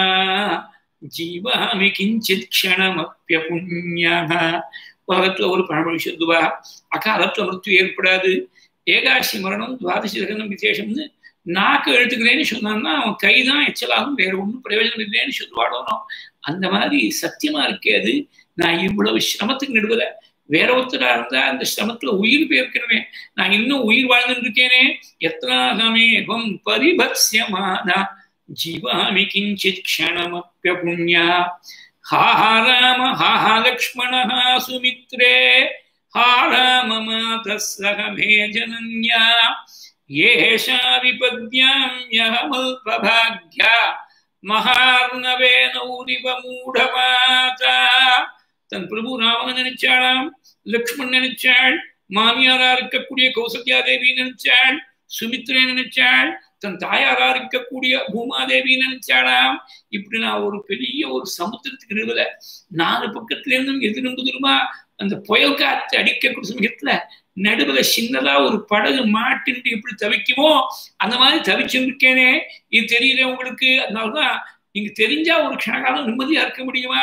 ஜீவாமி கிஞ்சித் க்ஷணமப்பியபுண்ணியாக உலகத்துல ஒரு பழமொழி சொல்லுவா அகாலத்துல மிருத்து ஏற்படாது ஏகாசி மரணம் துவாதசி லக்னம் விசேஷம்னு நாக்கு எழுத்துக்கிறேன்னு சொன்னான்னா அவன் கைதான் எச்சலாகும் வேற ஒன்றும் பிரயோஜனம் இல்லைன்னு சொல்லுவாடணும் அந்த மாதிரி சத்தியமா இருக்கே அது நான் இவ்வளவு சிரமத்துக்கு நடுவில் வேற ஒருத்தரா இருந்தா அந்த சிரமத்துல உயிர் பேர்க்கிறவே நான் இன்னும் உயிர் வாழ்ந்துட்டு இருக்கேனே எத்தனாகமேகம் பரிபத்ஸ்யமானா ஜீவாமி கிஞ்சித் க்ஷணமப்பியபுண்யா ஹா ஹா ராம ஹா ஹா லக்ஷ்மண சுமித்ரே ஹா ராம மாதः सह मे जनन्या येषा विपद्याम्यहमल्पभाग्या மகார்ணவேனௌரிவ மூடமாதா தன் பிரபு ராமன் நினைச்சாளாம் லக்ஷ்மண் நினைச்சாள் மாமியாரா இருக்கக்கூடிய கௌசல்யா தேவி நினைச்சாள் சுமித்ரே நினைச்சாள் தன் தாயாரா இருக்கக்கூடிய பூமாதேவி நினைச்சாளாம் இப்படி நான் ஒரு பெரிய ஒரு சமுத்திரத்துக்கு நடுவில் நாலு பக்கத்துல இருந்தும் எதிர்புதிருமா அந்த புயல் காத்து அடிக்கக்கூடிய சமயத்துல நடுவுல சின்னதா ஒரு படகு மாட்டின்ட்டு எப்படி தவிக்குமோ அந்த மாதிரி தவிச்சிருக்கேனே இது தெரியல உங்களுக்கு அதனாலதான் நீங்க தெரிஞ்சா ஒரு க்ஷணகாலம் நிம்மதியா இருக்க முடியுமா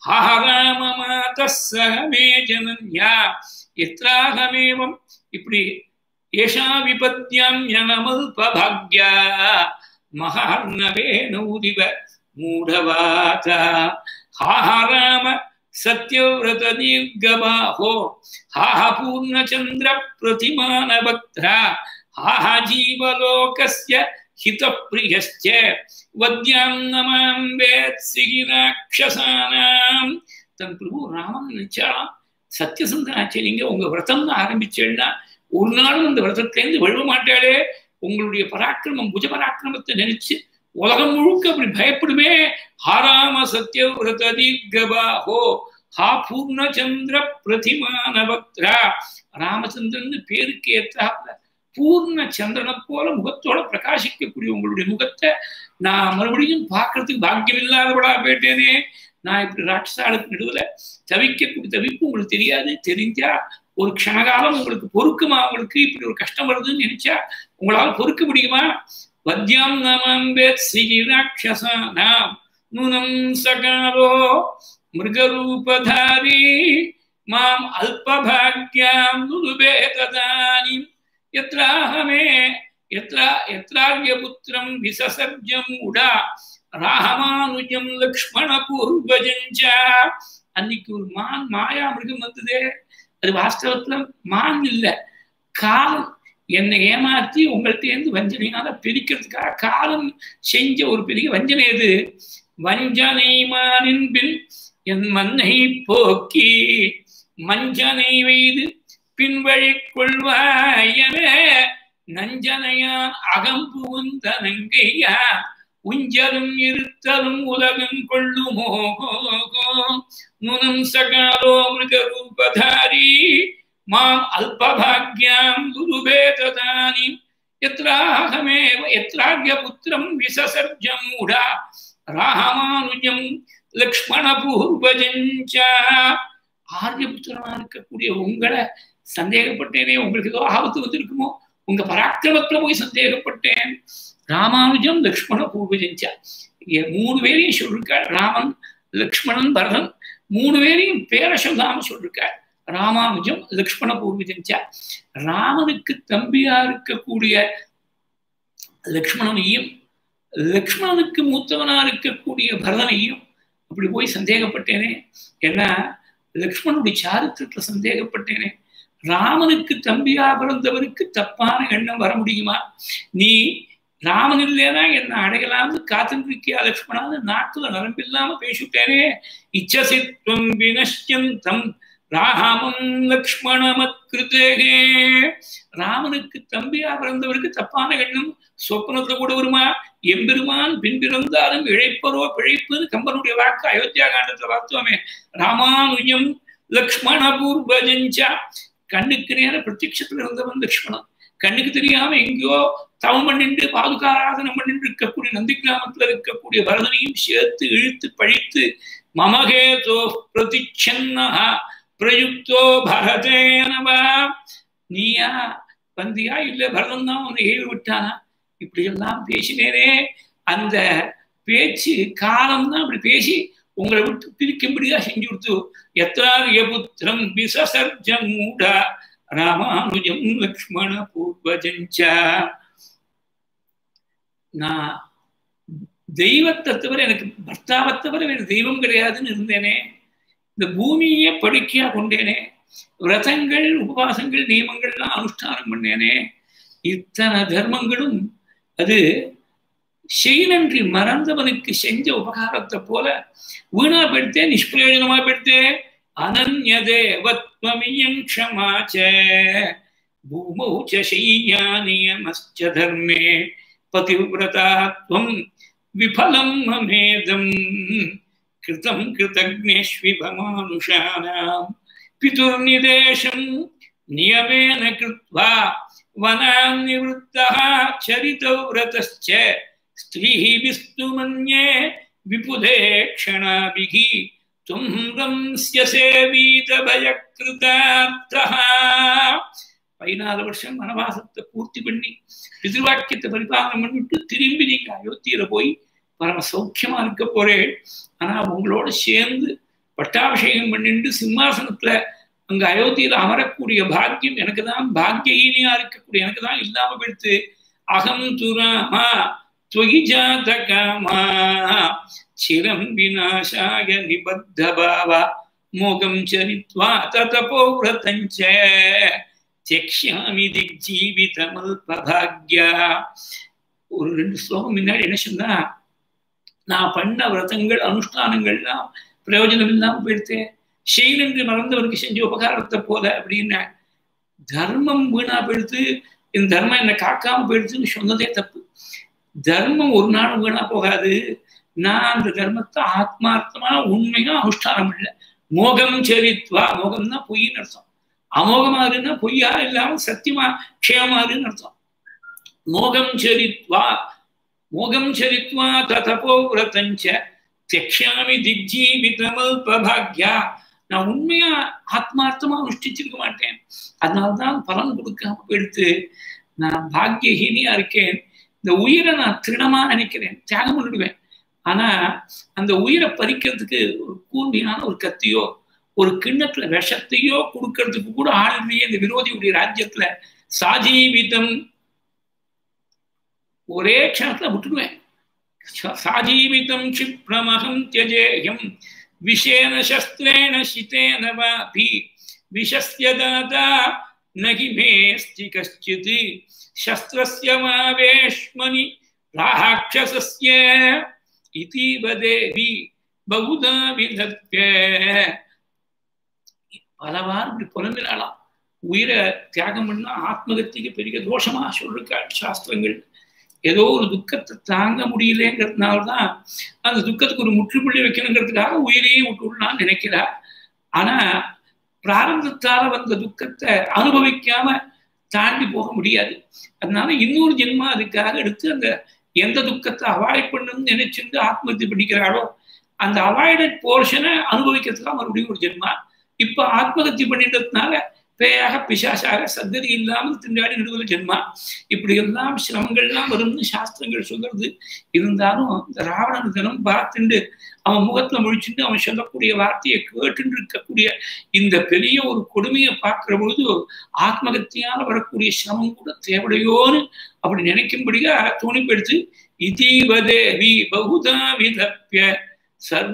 ஹாராமமாதமே ஜனன்யா எத்ராகமேவம் இப்படி ஏஷா விபத்யாம் யனமல்பபாக்யா மகார்ணவே நௌதிவ மூடவாதா ஹாராம சத்யவிரத தீர்கபாஹோ ஹாஹ பூர்ணச்சந்திர பிரதிமான பக்தா ஹாஹ ஜீவலோகஸ்ய ஹிதப்பிரியஸ்ச வத்யாம் நமாம் வேத்சிகிராட்சசானாம் தன் பிரபு ராமன் நினைச்சாலாம் சத்தியசந்தனாச்சரிங்க உங்க விரதம்னு ஆரம்பிச்சேன்னா ஒரு நாளும் அந்த விரதத்திலேருந்து வழுவ மாட்டாளே உங்களுடைய பராக்கிரமம் புஜ பராக்கிரமத்தை நினைச்சு உலகம் முழுக்க அப்படி பயப்படுமே ஹாராம சத்ய விரத தீர்கபாஹோ ஹா பூர்ணச்சந்திர பிரதிமான பக்தரா ராமச்சந்திரன் பேருக்கு ஏற்றாப்புல பூர்ண சந்திரனை போல முகத்தோட பிரகாசிக்கக்கூடிய உங்களுடைய முகத்தை நான் மறுபடியும் பார்க்கறதுக்கு பாக்கியம் இல்லாதவளா போயிட்டேனே நான் இப்படி ராட்சாளுக்கு நடுவில் தவிக்கக்கூடிய தவிப்பு உங்களுக்கு தெரியாது தெரிஞ்சா ஒரு க்ஷணகாலம் உங்களுக்கு பொறுக்குமா உங்களுக்கு இப்படி ஒரு கஷ்டம் வருதுன்னு நினைச்சா உங்களால் பொறுக்க முடியுமா வத்யாம் நமம் வேத் ஸ்ரீராட்சசானாம் நூனம் சகாரோ மிருகரூபதாரி மாம் அல்பபாக்யாம் நுருபே ததானிம் எத்ராஹமே எத்ரா எத்ராவியபுத்திரம் விசசர்ஜம் உடா ராமானுஜம் லக்ஷ்மண பூர்வஜஞ்ச அன்னைக்கு ஒரு மான் மாயா மிருகம் வந்ததே அது வாஸ்தவத்துல மான் இல்ல காலம் என்னை ஏமாற்றி உங்கள்கிட்ட வஞ்சனையால பிரிக்கிறதுக்காக காலம் செஞ்ச ஒரு பெரிய வஞ்சனை எது வஞ்சனை மானின்பின் என் மண்ணை போக்கி மஞ்சனை வைது பின்வழி கொள்வாயன நஞ்சனையான் அகம் புகுந்தனங்கையா உஞ்சலும் இருத்தலும் உலகம் கொள்ளுமோ நுனம் சகாலோ மிருக ரூபதாரி மாம் அல்பபாக்யாம் குருவே ததானி எத்ராகமேவ எத்ராக்ய புத்திரம் விசசர்ஜ மூடா ராமானுஜம் லக்ஷ்மண பூர்வஜஞ்ச ஆரியபுத்திரனா இருக்கக்கூடிய உங்களை சந்தேகப்பட்டேனே உங்களுக்கு ஏதோ ஆபத்து வந்திருக்குமோ உங்க பராக்கிரமத்துல போய் சந்தேகப்பட்டேன் ராமானுஜம் லக்ஷ்மண பூர்வஜஞ்சா மூணு பேரையும் சொல்லிருக்கார் ராமன் லக்ஷ்மணன் பரதன் மூணு பேரையும் பேரை சொல்லாம சொல்லிருக்கார் ராமானுஜம் லக்ஷ்மண பூர்வஜஞ்சா ராமனுக்கு தம்பியா இருக்கக்கூடிய லக்ஷ்மணனையும் லக்ஷ்மணனுக்கு மூத்தவனா இருக்கக்கூடிய பரதனையும் அப்படி போய் சந்தேகப்பட்டேனே ஏன்னா லக்ஷ்மணனுடைய சாரித்திரத்துல சந்தேகப்பட்டேனே ராமனுக்கு தம்பியா பிறந்தவருக்கு தப்பான எண்ணம் வர முடியுமா நீ ராமன் இல்லைனா என்ன அடையலாம்னு காத்துட்டு இருக்கியா லக்ஷ்மணான்னு நாக்குல நரம்பில்லாம பேசிட்டேனே இச்சசித்வம் வினஷ்யந்தம் ராமம் லக்ஷ்மணமத்கிருதே ராமனுக்கு தம்பியா பிறந்தவருக்கு தப்பான எண்ணம் சொப்னத்துல கூட வருமா எம்பெருமான் பின்பிறந்தாலும் இழைப்பரோ பிழைப்புன்னு கம்பனுடைய வாக்கு அயோத்தியா காண்டத்துல பார்த்தோமே ராமானுஜம் லக்ஷ்மண பூர்வஜஞ்சா கண்ணுக்கு நேர பிரத்யட்சத்துல இருந்தவன் லக்ஷ்மணன் கண்ணுக்கு தெரியாம எங்கேயோ தவம் பண்ணிட்டு பாதுகாராதனம் பண்ணிட்டு இருக்கக்கூடிய நந்தி கிராமத்துல இருக்கக்கூடிய பரதனையும் சேர்த்து இழுத்து பழித்து மமகேதோ பிரதிச்சன்னா பிரயுக்தோ பரதேனவா நீயா வந்தியா இல்ல பரதன் தான் உன்னை ஏவி விட்டானா இப்படி எல்லாம் பேசினேனே அந்த பேச்சு காலம் தான் அப்படி பேசி உங்களை விட்டு பிரிக்கும்படியா செஞ்சு கொடுத்து எத்தாரிய புத்திரம் விசசர்ஜ மூடா ராமானுஜம் லக்ஷ்மண பூர்வஜஞ்சா நான் தெய்வத்தை தவிர எனக்கு பர்த்தாவை தவிர வேறு தெய்வம் கிடையாதுன்னு இருந்தேனே இந்த பூமியே படுக்கையா கொண்டேனே விரதங்கள் உபவாசங்கள் நியமங்கள்லாம் அனுஷ்டானம் பண்ணேனே இத்தனை தர்மங்களும் அது செய்நன்றி மறந்தவனுக்கு செஞ்ச உபகாரத்தை போல வீணா பெடுத்தே நிஷ்பிரயோஜனமா பெடுத்தே அனன்ய தேவத்வமியம் க்ஷமாச்ச பூமௌ ச சையா நியமஸ்ச தர்மே பதிவிரதாத்வம் விபலம் மமேதம் கிருதம் கிருதக்னேஷ்விபமானுஷானாம் பிதுர்நிதேசம் நியமேன கிருத்வா वनान् निवृत्तः चरितौ व्रतश्च स्त्रीः विस्तुमन्ये विपुले क्षणाभिः त्वं रंस्य भयकृतार्थः பதினாலு வருஷம் வனவாசத்தை பூர்த்தி பண்ணி பிதிர்வாக்கியத்தை பரிபாலனம் பண்ணிட்டு திரும்பி நீங்க அயோத்தியில போய் பரம சௌக்கியமா இருக்க போறேன் ஆனா உங்களோட சேர்ந்து பட்டாபிஷேகம் பண்ணிட்டு சிம்மாசனத்துல அங்க அயோத்தியில அமரக்கூடிய பாக்கியம் எனக்கு தான் பாக்கியீனியா இருக்கக்கூடிய எனக்கு தான் இல்லாம போயிடுத்து அகம் துராமா துவகி ஜாத காமா சிரம் விநாசாய நிபத்த பாவா மோகம் சரித்வா ததபோவிரதஞ்ச செக்ஷாமி திக்ஜீவிதமல்பபாக்யா ஒரு ரெண்டு ஸ்லோகம் முன்னாடி என்ன சொன்னா நான் பண்ண விரதங்கள் அனுஷ்டானங்கள்லாம் பிரயோஜனம் இல்லாம போயிடுத்தேன் செய்யலென்று மறந்தவருக்கு செஞ்ச உபகாரத்தை போல அப்படின்னு தர்மம் வீணா போயிடுத்து இந்த தர்மம் என்னை காக்காம போயிடுச்சுன்னு சொன்னதே தப்பு தர்மம் ஒரு நாளும் வீணா போகாது நான் அந்த தர்மத்தை ஆத்மார்த்தமா உண்மையா அனுஷ்டானம் இல்லை மோகம் சரித்வா மோகம்னா பொய்ன்னு அர்த்தம் அமோகமாருன்னா பொய்யா இல்லாம சத்தியமா க்ஷேமாருன்னு அர்த்தம் மோகம் சரித்வா மோகம் சரித்வா ததபோ விரதஞ்ச தியக்ஷாமி திக்ஜீவிதமல்பபாக்யா நான் உண்மையா ஆத்மார்த்தமா அனுஷ்டிச்சிருக்க மாட்டேன் அதனால்தான் பலன் கொடுக்காம போயிடுத்து நான் பாக்கியஹீனியா இருக்கேன் இந்த உயிரை நான் திருடமா நினைக்கிறேன் தியாகம் பண்ணிடுவேன் ஆனா அந்த உயிரை பறிக்கிறதுக்கு ஒரு கூர்மையான ஒரு கத்தியோ ஒரு கிண்ணத்துல விஷத்தையோ கொடுக்கறதுக்கு கூட ஆள் இல்லையே இந்த விரோதியுடைய ராஜ்யத்துல சாஜீவிதம் ஒரே க்ஷணத்துல விட்டுடுவேன் சாஜீவிதம் क्षिप्रमहं त्यजेयं विषेण शस्त्रेण शितेन वापि विषस्य दाता நகி மேஸ்தி கஷ்டித் சஸ்திரஸ்ய மாவேஷ்மனி ராட்சசஸ்ய இதீவ தேவி பகுதா விதத்ய பலவாறு இப்படி புலம்பினாலாம் உயிரை தியாகம் பண்ணா ஆத்மகத்திக்கு பெரிய தோஷமா சொல்லிருக்காள் சாஸ்திரங்கள் ஏதோ ஒரு துக்கத்தை தாங்க முடியலங்கிறதுனால்தான் அந்த துக்கத்துக்கு ஒரு முற்றுப்புள்ளி வைக்கணுங்கிறதுக்காக உயிரையே விட்டுடலாம்னு நினைக்கிறா ஆனா பிராரந்தத்தால வந்த துக்கத்தை அனுபவிக்காம தாண்டி போக முடியாது அதனால இன்னொரு ஜென்மா அதுக்காக எடுத்து அந்த எந்த துக்கத்தை அவாய்ட் பண்ணணும்னு நினைச்சிருந்து ஆத்மஹத்தி பண்ணிக்கிறாளோ அந்த அவாய்டட் போர்ஷனை அனுபவிக்கிறதுக்காக மறுபடியும் ஒரு ஜென்மா இப்ப ஆத்மஹத்தி பண்ணிட்டதுனால பேயாக பிசாசாக சந்ததி இல்லாமல் திண்டாடி நடுவது ஜென்மா இப்படி எல்லாம் சிரமங்கள்லாம் வரும்னு சாஸ்திரங்கள் சொல்றது இருந்தாலும் இந்த ராவணன் தினம் பார்த்துண்டு அவன் முகத்துல முழிச்சுட்டு அவன் சொல்லக்கூடிய வார்த்தையை கேட்டுட்டு இருக்கக்கூடிய இந்த பெரிய ஒரு கொடுமையை பார்க்கிற பொழுது ஆத்மகத்தியால வரக்கூடிய சிரமம் கூட தேவையோன்னு அப்படி நினைக்கும்படியா தோணிப்படுத்து இதீவதேவி பகுதா விதப்பிய சர்வ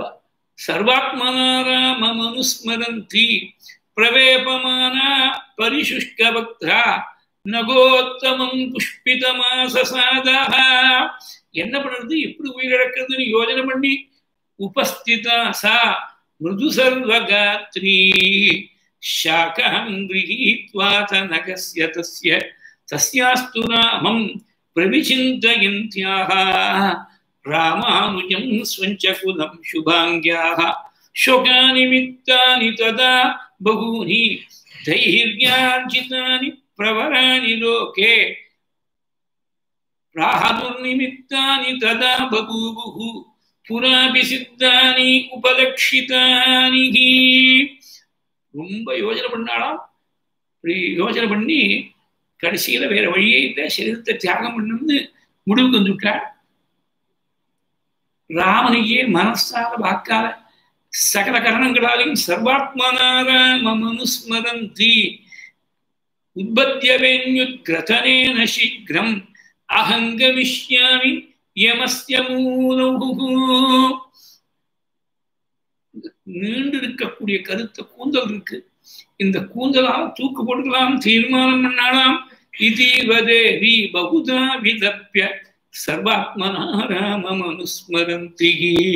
சர்வாத்மனாராமனுஸ்மரந்தி பிரவேபமானா பரிசுஷ்கபக்தா நகோத்தமம் புஷ்பிதமாசசாதா என்ன பண்றது எப்படி உயிரிழக்கிறதுன்னு யோஜனை பண்ணி உபஸ்திதா சா மிருது சர்வகாத்ரி शाखां गृहीत्वा नगस्य तस्य तस्यास्तु नामं प्रविचिन्तयन्त्याः रामानुजं स्वञ्च कुलं शुभाङ्ग्याः शोकानिमित्तानि तदा बहूनि धैर्यार्जितानि प्रवराणि लोके प्राहदुर्निमित्तानि तदा बभूवुः पुरापि सिद्धानि उपलक्षितानि ரொம்ப யோஜனை பண்ணாலாம் இப்படி யோஜனை பண்ணி கடைசியில வேற வழியே இல்லை சரீரத்தை தியாகம் பண்ணணும்னு முடிவுக்கு வந்துவிட்டாள் ராமனையே மனசால வாக்கால சகல கரணங்களாலையும் சர்வாத்மனாராமனுஸ்மரந்தி உற்பத்தியவேன்யுத்கிரதனேன சீக்கிரம் அகங்கமிஷ்யாமி யமஸ்ய மூலவு நீண்டு இருக்கக்கூடிய கருத்த கூந்தல் இருக்கு இந்த கூந்தலால் தூக்கு போட்டுக்கலாம் தீர்மானம் பண்ணலாம் இதீவதேவி பகுதா விதப்பிய சர்வாத்மனா ராமம் அனுஸ்மரந்தி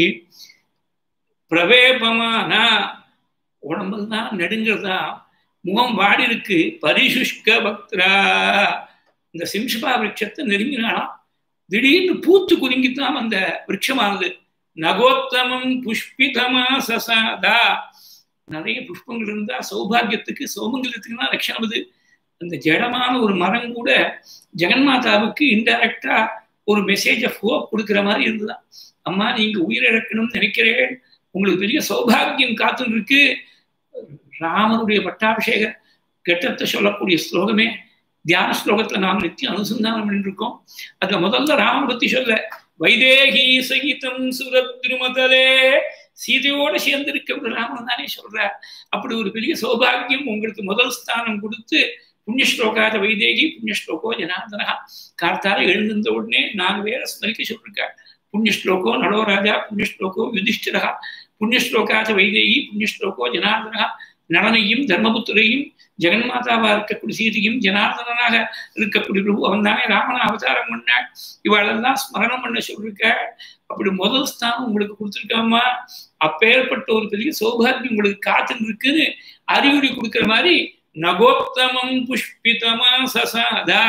பிரவேபமானா உடம்பெல்லாம் நெடுங்கிறதா முகம் வாடி இருக்கு பரிசுஷ்க பக்தரா இந்த சிம்ஷபா விரட்சத்தை நெருங்கினாலாம் திடீர்னு பூத்து குலுங்கித்தான் அந்த விரட்சமானது நகோத்தமம் புஷ்பிதமா சசாதா நிறைய புஷ்பங்கள் இருந்தா சௌபாகியத்துக்கு சௌமங்கலத்துக்கு தான் லட்சணம் அது அந்த ஜடமான ஒரு மரம் கூட ஜெகன்மாதாவுக்கு இன்டைரக்டா ஒரு மெசேஜ் ஆஃப் ஹோப் கொடுக்குற மாதிரி இருந்துதான் அம்மா நீங்க உயிரிழக்கணும்னு நினைக்கிறேன் உங்களுக்கு பெரிய சௌபாகியம் காத்துன்னு இருக்கு ராமனுடைய பட்டாபிஷேக கெட்டத்தை சொல்லக்கூடிய ஸ்லோகமே தியான ஸ்லோகத்துல நாம் நித்தியம் அனுசந்தானம் பண்ணிட்டு இருக்கோம் அதுல முதல்ல ராமனை பத்தி சொல்ல வைதேகி சகிதம் சுரத்ருமதலே சீதையோட சேர்ந்து இருக்க ராமன் தானே சொல்ற அப்படி ஒரு பெரிய சௌபாகியம் உங்களுக்கு முதல் ஸ்தானம் கொடுத்து புண்ணியஸ்லோகாத வைதேகி புண்ணியஸ்லோகோ ஜனார்தனா கார்த்தால எழுந்திருந்த உடனே நாலு பேரை ஸ்மரிக்க சொல்லிருக்கார் புண்ணியஸ்லோகோ நடோராஜா புண்ணியஸ்லோகோ யுதிஷ்டிரா புண்ணியஸ்லோகாத வைதேகி புண்ணியஸ்லோகோ ஜனார்தனா நலனையும் தர்மபுத்திரையும் ஜெகன்மாதாவா இருக்கக்கூடிய சீதையும் ஜனார்தனாக இருக்கக்கூடிய பிரபு அவன் தானே ராமன அவதாரம் பண்ண இவாளெல்லாம் ஸ்மரணம் பண்ண சொல்லிருக்க அப்படி முதல் ஸ்தானம் உங்களுக்கு கொடுத்துருக்காமா அப்பேற்பட்ட ஒரு பெரிய சௌபாகியம் உங்களுக்கு காத்துன்னு இருக்குன்னு அறிகுறி கொடுக்குற மாதிரி நகோத்தமம் புஷ்பிதமா சசாதா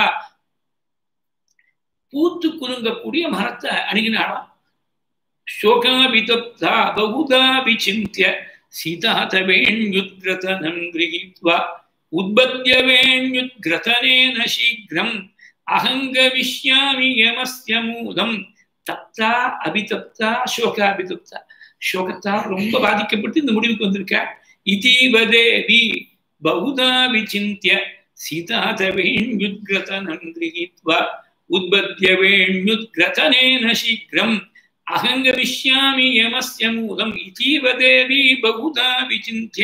பூத்து குலுங்கக்கூடிய மரத்தை அணுகினாலாம் शोकाभितप्ता बहुधा विचिन्त्य सीता तवेण्युद्ग्रतनं गृहीत्वा उद्बद्य वेण्युद्ग्रतनेन शीघ्रम् अहङ्गविष्यामि यमस्य மூலம் தப்தா அபிதப்தா சோகாபிதப்தா சோகத்தால் ரொம்ப பாதிக்கப்பட்டு இந்த முடிவுக்கு வந்திருக்க இதீவதேவி பகுதா விசிந்திய சீதா தவேண்யுத்கிரதனம் கிரகித்வா உத்பத்ய வேண்யுத்கிரதனேன சீக்கிரம் அகங்கவிஷ்யாமி யமஸ்ய மூலம் இதீவ தேவி பகுதா விசிந்திய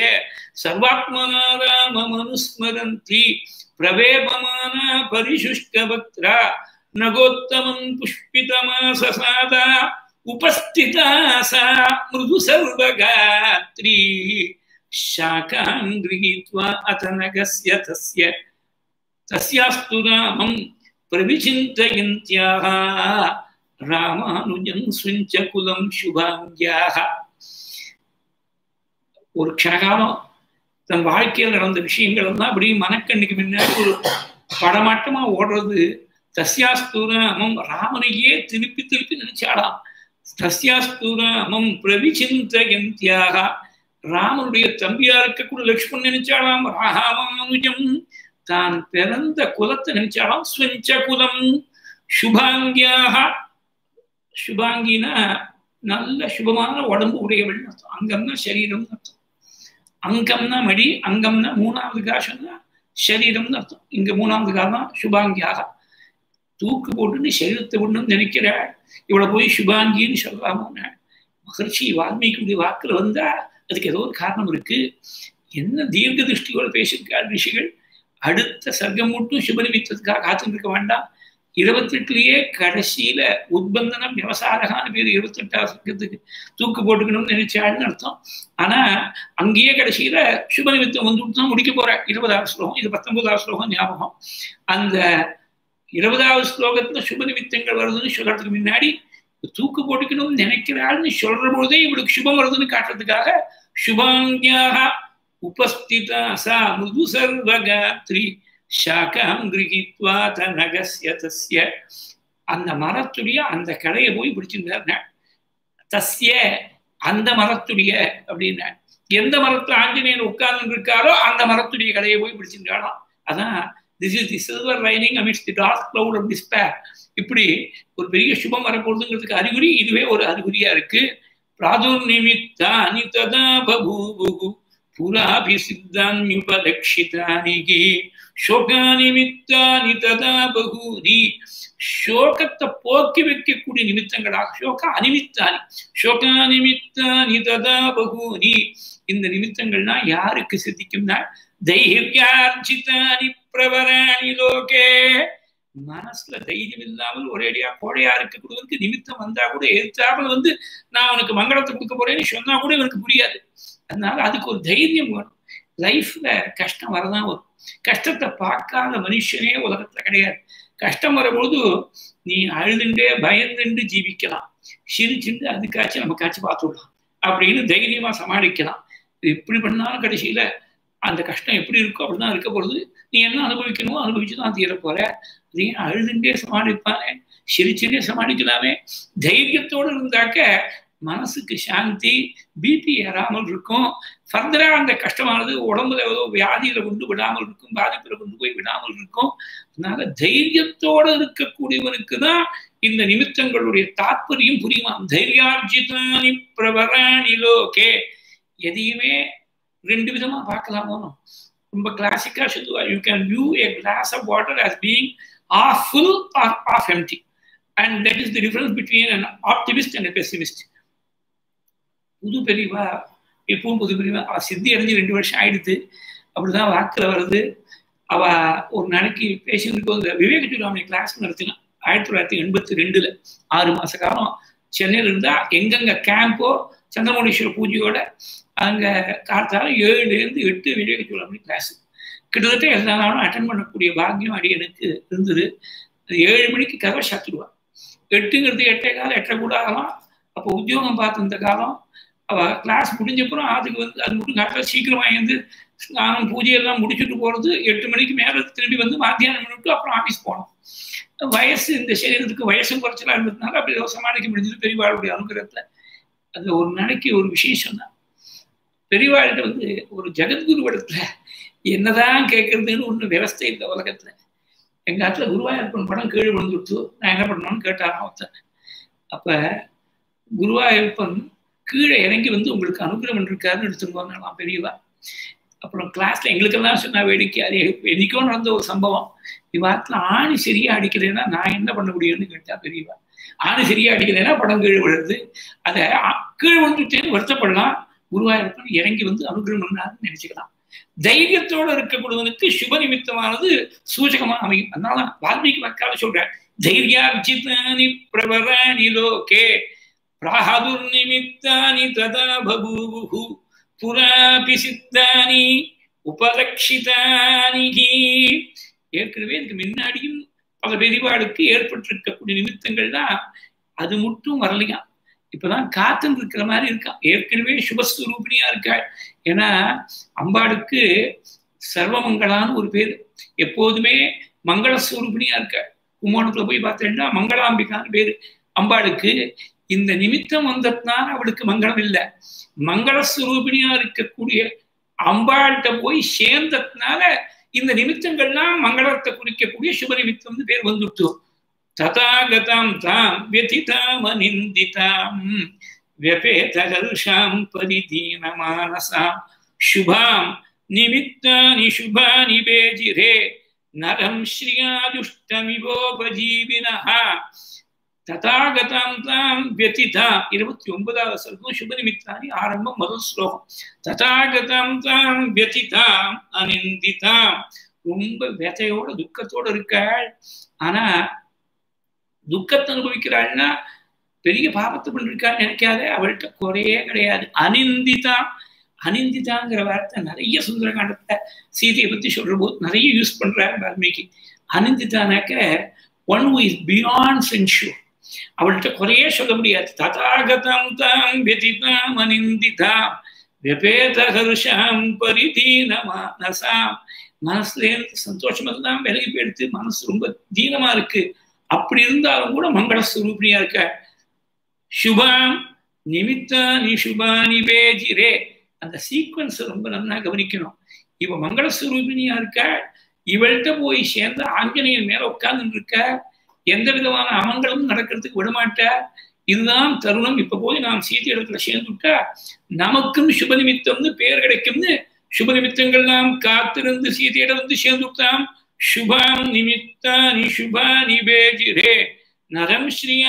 சர்வாத்மனாராமனுஸ்மரந்தி பிரவேபமான பரிசுஷ்கபத்ரா நகோத்தமம் புஷ்பிதமாசசாதா उपस्थिता सा मृदु सर्वगात्री शाखां गृहीत्वा अथ नगस्य तस्य தஸ்யாஸ்து ராமம் பிரவிச்சிந்தயந்தியாக ராமானுஜம் சுஞ்ச குலம் சுபாங்கியாக ஒரு க்ஷணகாலம் தன் வாழ்க்கையில் நடந்த விஷயங்கள் எல்லாம் அப்படி மனக்கண்ணுக்கு முன்னாடி ஒரு படமாட்டமா ஓடுறது தஸ்யாஸ்து ராமம் ராமனையே திருப்பி திருப்பி நினைச்சாடாம் தஸ்யாஸ்து ராமம் பிரவிச்சிந்தயந்தியாக ராமனுடைய தம்பியா இருக்கக்கூடிய லக்ஷ்மண் நினைச்சாலாம் ராமானுஜம் தான் பிறந்த குலத்தை நினைச்சாலாம் ஸ்வஞ்ச குலம் சுபாங்கியாக சுபாங்கினா நல்ல சுபமான உடம்பு உடையவள் அர்த்தம் அங்கம்னா சரீரம்னு அர்த்தம் அங்கம்னா மடி அங்கம்னா மூணாவது காசம்னா சரீரம்னு அர்த்தம் இங்க மூணாவது காலம் சுபாங்கியாக தூக்கு போட்டுன்னு சரீரத்தை ஒண்ணுன்னு நினைக்கிற இவளை போய் சுபாங்கின்னு சொல்லலாமோன்னு மகர்ஷி வால்மீகியுடைய வாக்குல வந்தா அதுக்கு ஏதோ ஒரு காரணம் இருக்கு என்ன தீர்க்க திருஷ்டியோட பேசியிருக்கார் ரிஷிகள் அடுத்த சர்க்கம் மட்டும் சுபநிமித்தத்துக்காக காத்துட்டு இருக்க வேண்டாம் இருபத்தி எட்டுலயே கடைசியில உத்பந்தனம் விவசாரகான பேர் இருபத்தி எட்டாவது சர்க்கத்துக்கு தூக்கு போட்டுக்கணும்னு நினைச்சாள்னு அர்த்தம் ஆனா அங்கேயே கடைசியில சுபநிமித்தம் வந்துட்டு தான் முடிக்க போற இருபதாவது ஸ்லோகம் இது பத்தொன்பதாவது ஸ்லோகம் ஞாபகம் அந்த இருபதாவது ஸ்லோகத்துல சுபநிமித்தங்கள் வருதுன்னு சொல்றதுக்கு முன்னாடி தூக்கு போட்டுக்கணும்னு நினைக்கிறாள்னு சொல்ற பொழுதே இவளுக்கு சுபம் வருதுன்னு காட்டுறதுக்காக சுபாங்கியாக உபஸ்திதா சா மிருது சர்வகாத்ரி சாக்கம் கிரகித்வா தனகஸ்ய தஸ்ய அந்த மரத்துடைய அந்த கடையை போய் பிடிச்சிருந்தார் தஸ்ய அந்த மரத்துடைய அப்படின்னா எந்த மரத்துல ஆஞ்சநேயர் உட்கார்ந்து இருக்காரோ அந்த மரத்துடைய கடையை போய் பிடிச்சிருந்தாலாம் அதான் this is the silver lining amidst the dark cloud of despair இப்படி ஒரு பெரிய சுபம் வரப்போகுதுங்கிறதுக்கு அறிகுறி இதுவே ஒரு அறிகுறியா இருக்கு பிராதுர் நிமித்தானி ததா பபூபு புராபி சித்தான்யுபலட்சிதானி சோகா நிமித்தானி ததா பகூனி சோகத்தை போக்கி வைக்கக்கூடிய நிமித்தங்களாக சோக அனிமித்தானி சோகா நிமித்தானி ததா பகூனி இந்த நிமித்தங்கள்னா யாருக்கு சித்திக்கும்னா தைரியார்ஜிதானி பிரபராணி லோகே மனசுல தைரியம் இல்லாமல் ஒரேடியா கோடையா இருக்கக்கூடியவனுக்கு நிமித்தம் வந்தா கூட எதிர்த்தாமல் வந்து நான் அவனுக்கு மங்களத்தை கொடுக்க போறேன்னு சொன்னா கூட இவனுக்கு புரியாது அதனால அதுக்கு ஒரு தைரியம் வேணும் லைஃப்ல கஷ்டம் வரதான் வரும் கஷ்டத்தை பார்க்காத மனுஷனே உலகத்துல கிடையாது கஷ்டம் வரும்பொழுது நீ அழுதுண்டே பயந்துண்டு ஜீவிக்கலாம் சிரிச்சுண்டு அதுக்காச்சும் நமக்காச்சும் பார்த்துடலாம் அப்படின்னு தைரியமா சமாளிக்கலாம் எப்படி பண்ணாலும் கடைசியில அந்த கஷ்டம் எப்படி இருக்கோ அப்படிதான் இருக்க போறது நீ என்ன அனுபவிக்கணுமோ அனுபவிச்சுதான் தீர போற அதையும் அழுதுண்டே சமாளிப்பானே சிரிச்சுட்டே சமாளிக்கலாமே தைரியத்தோடு இருந்தாக்க மனசுக்கு சாந்தி பிபி ஏறாமல் இருக்கும் ஃபர்தரா அந்த கஷ்டமானது உடம்புல ஏதோ வியாதியில கொண்டு விடாமல் இருக்கும் பாதிப்புல கொண்டு போய் விடாமல் இருக்கும் அதனால தைரியத்தோடு இருக்கக்கூடியவனுக்கு தான் இந்த நிமித்தங்களுடைய தாற்பயம் புரியுமாம் தைரியார்ஜிதானி பிரபராணி லோகே எதையுமே ரெண்டு விதமா பார்க்கலாமோ ரொம்ப கிளாசிக்கா சொல்லுவா you can view a glass of water as being half full or half empty and that is the difference between an optimist and pessimist புது பெரியவா எப்பவும் புது பெரியவா அவ சித்தி அடைஞ்சு ரெண்டு வருஷம் ஆயிடுது அப்படிதான் வாக்குல வருது அவ ஒரு நாளைக்கு பேசிட்டு விவேக சூடாமணி கிளாஸ் நடத்தினான் ஆயிரத்தி தொள்ளாயிரத்தி எண்பத்தி ரெண்டுல ஆறு மாச காலம் சென்னையில் இருந்தா எங்கெங்க கேம்போ சந்திரமௌலீஸ்வர பூஜையோட அங்க காத்தால ஏழுலேருந்து எட்டு விவேக சூடாமணி கிளாஸ் கிட்டத்தட்ட எல்லா நாளும் அட்டன் பண்ணக்கூடிய பாக்கியம் அடி எனக்கு இருந்தது ஏழு மணிக்கு கதை சாத்திடுவான் எட்டுங்கிறது எட்டே காலம் எட்டரை கூட ஆகலாம் அப்போ உத்தியோகம் பார்த்துருந்த காலம் அவ கிளாஸ் முடிஞ்சப்புறம் அதுக்கு வந்து அது மட்டும் காட்டில் சீக்கிரமா இருந்து ஸ்நானம் பூஜையெல்லாம் முடிச்சுட்டு போறது எட்டு மணிக்கு மேலே திரும்பி வந்து மத்தியானம் பண்ணிட்டு அப்புறம் ஆஃபீஸ் போனோம் வயசு இந்த சரீரத்துக்கு வயசும் குறைச்சலா இருந்ததுனால அப்படி சமாளிக்க முடிஞ்சது பெரியவாளுடைய அனுகிரகத்துல அது ஒரு நாளைக்கு ஒரு விசேஷம் தான் பெரியவாழ்கிட்ட வந்து ஒரு ஜெகத்குரு இடத்துல என்னதான் கேட்கறதுன்னு ஒண்ணு விவஸ்தை இல்லை உலகத்துல எங்க ஆத்துல குருவாயூரப்பன் படம் கீழே விழுந்துடுத்து நான் என்ன பண்ணணும்னு கேட்டாராம் ஒருத்தன் அப்ப குருவாயூரப்பன் கீழே இறங்கி வந்து உங்களுக்கு அனுகிரகம் இருக்காருன்னு எடுத்துக்கோங்கலாம் பெரியவா அப்புறம் கிளாஸ்ல எங்களுக்கெல்லாம் சொன்னா வேடிக்கை அது என்னைக்கோ நடந்த ஒரு சம்பவம் இவ்வாத்துல ஆணி சரியா அடிக்கலைன்னா நான் என்ன பண்ண முடியும்னு கேட்டா பெரியவா ஆணி சரியா அடிக்கலைன்னா படம் கீழே விழுது அதை கீழே வந்துட்டேன்னு வருத்தப்படலாம் குருவாயூரப்பன் இறங்கி வந்து அனுகிரகம் பண்ணாருன்னு நினைச்சுக்கலாம் தைரியத்தோட இருக்கக்கூடியவனுக்கு சுப நிமித்தமானது சூச்சகமா அமையும் அதனால வால்மீகி வாக்கால சொல்ற தைரியார்ஜிதானி பிரபராணி லோகே பிராதுர்நிமித்தானி ததா பபூபு புராபி சித்தானி உபலட்சிதானி ஏற்கனவே இதுக்கு முன்னாடியும் பல பெரிவாளுக்கு ஏற்பட்டிருக்கக்கூடிய நிமித்தங்கள் தான் அது மட்டும் வரலையா இப்பதான் காத்துன்னு இருக்கிற மாதிரி இருக்கான் ஏற்கனவே சுபஸ்வரூபிணியா இருக்காள் ஏன்னா அம்பாளுக்கு சர்வமங்களான்னு ஒரு பேர் எப்போதுமே மங்களஸ்வரூபிணியா இருக்காள் கும்போணத்துல போய் பார்த்தேன்னா மங்களாம்பிகான்னு பேரு அம்பாளுக்கு இந்த நிமித்தம் வந்ததுனால அவளுக்கு மங்களம் இல்லை மங்களஸ்வரூபிணியா இருக்கக்கூடிய அம்பாள்கிட்ட போய் சேர்ந்ததுனால இந்த நிமித்தங்கள்லாம் மங்களத்தை குறிக்கக்கூடிய சுப நிமித்தம்னு பேர் வந்துட்டு ததாகதாம் தாம் व्यथिताम् अनिन्दिताम् व्यपेतहर्षां परिदीनमानसां शुभां निमित्तानि शुभानि बेजिरे नरं श्रियादुष्टमिवोपजीविनः ததாகதாம் தாம் व्यथिता இருபத்தி ஒன்பதாவது சர்க்கம் சுப நிமித்தானி ஆரம்பம் முதல் ஸ்லோகம் ததாகதாம் தாம் व्यथिताம் அனிந்திதாம் ரொம்ப व्यதையோட துக்கத்தோட இருக்காள் ஆனா துக்கத்தை அனுபவிக்கிறாள்னா பெரிய பாபத்தை பண்ணிருக்கான்னு நினைக்காத அவள்கிட்ட குறையே கிடையாது அனிந்திதா அனிந்திதாங்கிற வார்த்தை நிறைய சுந்தரகாண்டத்தை சீதையை பத்தி சொல்ற போது நிறைய யூஸ் பண்றாரு வால்மீகி அனிந்திதானாக்க one who is beyond censure அவள்கிட்ட குறையே சொல்ல முடியாது ததாகதம் தாம் வெதிதாம் அனிந்திதாம் வெபேத ஹர்ஷாம் பரிதீனமானசாம் மனசுல இருந்து சந்தோஷம் எல்லாம் விலகி போயிடுத்து மனசு ரொம்ப தீனமா இருக்கு அப்படி இருந்தாலும் கூட மங்கள ஸ்வரூபிணியா இருக்க சுபாம் நிமித்தானி சுபானி பேஜிரே அந்த சீக்வன்ஸ் ரொம்ப நல்லா கவனிக்கணும் இவ மங்கள ஸ்வரூபிணியா இருக்க இவள்கிட்ட போய் சேர்ந்த ஆஞ்சநேயன் மேல உட்கார்ந்து இருக்க எந்த விதமான அமங்களும் நடக்கிறதுக்கு விடமாட்ட இதுதான் தருணம் இப்ப போய் நாம் சீதை இடத்துல சேர்ந்துட்டா நமக்கும் சுப நிமித்தம்னு பேர் கிடைக்கும்னு சுப நிமித்தங்கள்லாம் காத்திருந்து சீதையிடம் வந்து சேர்ந்துட்டான் சுபாம் நிமித்தானி சுபானி பேஜிரே நரம்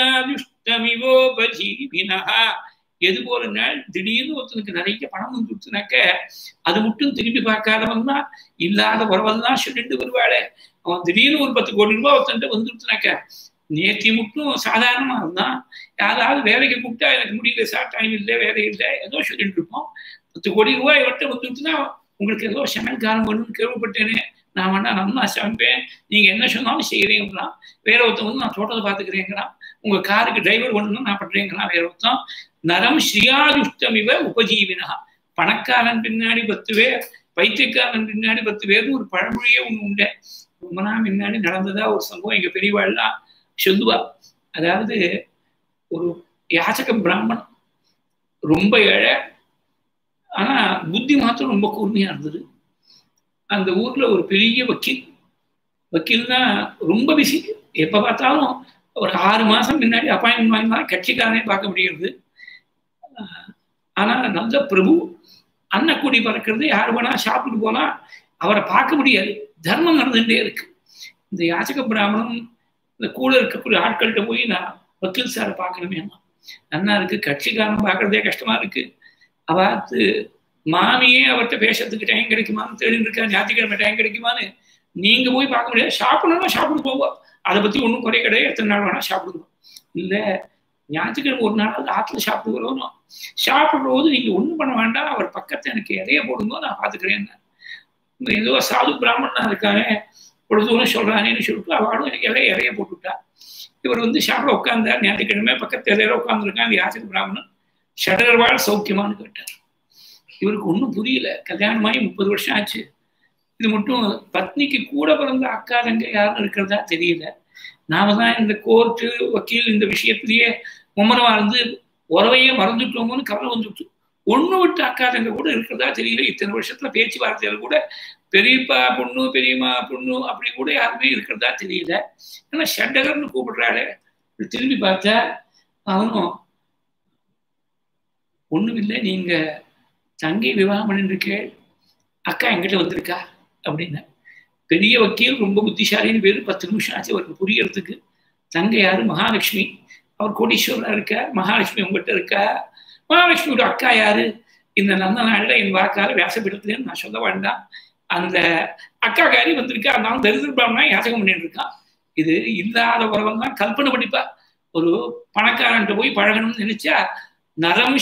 ஸ்ரீயாதுஷ்டமிவோபஜீவினா எது போலனால் திடீர்னு ஒருத்தனுக்கு நிறைய பணம் வந்துடுச்சுனாக்க அது மட்டும் திரும்பி பார்க்காதவன் தான் இல்லாத வரவன் தான் சொல்லிட்டு வருவாளே அவன் திடீர்னு ஒரு பத்து கோடி ரூபாய் ஒருத்தன்ட்டு வந்துடுச்சுனாக்க நேத்தி மட்டும் சாதாரணமா இருந்தான் யாராவது வேலைக்கு கூப்பிட்டா எனக்கு முடியல சார் டைம் இல்லை வேலை இல்லை ஏதோ சொல்லிட்டு இருப்போம் பத்து கோடி ரூபாய் வட்ட வந்துட்டுனா உங்களுக்கு ஏதோ சமையல்காரம் பண்ணணும்னு கேள்விப்பட்டேனே நான் வேணா நல்லா சமைப்பேன் நீங்க என்ன சொன்னாலும் செய்யறீங்களாம் வேற ஒருத்தன் வந்து நான் தோட்டத்தை பார்த்துக்கிறேங்கிறான் உங்க காருக்கு டிரைவர் ஒண்ணு நான் பண்றேங்கிறான் வேற ஒருத்தன் நரம் ஸ்ரீயாதுஷ்டமிவ உபஜீவினா பணக்காரன் பின்னாடி பத்து பேர் பைத்தியக்காரன் பின்னாடி பத்து பேர்னு ஒரு பழமொழியே ஒண்ணு உண்டு ரொம்ப நாள் முன்னாடி நடந்ததா ஒரு சம்பவம் எங்க பெரியவாள்லாம் சொல்லுவா அதாவது ஒரு யாச்சக பிராமணன் ரொம்ப ஏழை ஆனா புத்தி மாத்திரம் ரொம்ப கூர்மையா இருந்தது அந்த ஊர்ல ஒரு பெரிய வக்கீல் வக்கீல்னா ரொம்ப பிஸி எப்ப பார்த்தாலும் ஒரு ஆறு மாசம் முன்னாடி அப்பாயின்மெண்ட் வாங்கினா கட்சிக்காரனே பார்க்க முடியுது ஆனா நல்ல பிரபு அன்னக்கூடி பறக்கிறது யார் வேணா சாப்பிட்டு போனா அவரை பார்க்க முடியாது தர்மம் நடந்துகிட்டே இருக்கு இந்த யாச்சக பிராமணன் இந்த கூட இருக்கக்கூடிய ஆட்கள்கிட்ட போய் நான் வக்கீல் சாரை பார்க்கணுமே நன்னா இருக்கு கட்சிக்காரன் பார்க்கறதே கஷ்டமா இருக்கு அவாத்து மாமியே அவர்கிட்ட பேசுறதுக்கு டைம் கிடைக்குமான்னு தேடிட்டு இருக்கா ஞாயிற்றுக்கிழமை டைம் கிடைக்குமான்னு நீங்க போய் பார்க்க முடியாது சாப்பிடணும்னா சாப்பிட்டு போவோம் அதை பத்தி ஒன்றும் குறை கிடையாது எத்தனை நாள் வேணா சாப்பிடுவோம் இல்லை ஞாயிற்றுக்கிழமை ஒரு நாள் ஆற்றுல சாப்பிடுகிறோம் சாப்பிடுற போது நீங்க ஒன்றும் பண்ண வேண்டாம் அவர் பக்கத்தை எனக்கு இறைய போடுங்க நான் பார்த்துக்கிறேன் ஏதோ சாது பிராமணனா இருக்காங்க ஒரு தூரம் சொல்றானேன்னு சொல்லிட்டு அவளும் எனக்கு இலைய இறைய போட்டுவிட்டா இவர் வந்து சாப்பிட உட்காந்தார் ஞாயிற்றுக்கிழமை பக்கத்து இலையில உட்காந்துருக்காங்க அந்த யாச்சக பிராமணன் ஷடர்வாள் சௌக்கியமானு கேட்டார் இவருக்கு ஒன்றும் புரியல கல்யாணமாகி முப்பது வருஷம் ஆச்சு இது மட்டும் பத்னிக்கு கூட பிறந்த அக்கா தங்க யாரும் இருக்கிறதா தெரியல நாம தான் இந்த கோர்ட்டு வக்கீல் இந்த விஷயத்திலேயே மும்மரமா இருந்து உறவையே மறந்துட்டோமோன்னு கவலை வந்துட்டு ஒண்ணு விட்டு அக்கா தங்க கூட இருக்கிறதா தெரியல இத்தனை வருஷத்துல பேச்சுவார்த்தையில கூட பெரியப்பா பொண்ணு பெரியம்மா பொண்ணு அப்படி கூட யாருமே இருக்கிறதா தெரியல ஏன்னா ஷண்டகர்னு கூப்பிடுறாளே திரும்பி பார்த்தா அவனும் ஒண்ணும் இல்லை நீங்க தங்கை விவாகம் பண்ணிருக்கே அக்கா எங்கிட்ட வந்திருக்கா அப்படின்னு பெரிய வக்கீல் ரொம்ப புத்திசாலின்னு பேர் பத்து நிமிஷம் ஆச்சு அவருக்கு புரியறதுக்கு தங்கை யாரு மகாலட்சுமி அவர் கோடீஸ்வரா இருக்கா மகாலட்சுமி உங்ககிட்ட இருக்கா மகாலட்சுமியோட அக்கா யாரு இந்த நல்ல நாள்ல என் வாக்கால வியாசப்பீடத்துலன்னு நான் சொல்ல வேண்டாம் அந்த அக்கா காரி வந்திருக்கா அதனால தரித்திர பிராமணா யாசகம் பண்ணிட்டு இருக்கான் இது இல்லாத உறவம் தான் கல்பனை பண்ணிப்பா ஒரு பணக்காரன்ட்ட போய் பழகணும்னு நினைச்சா நரம்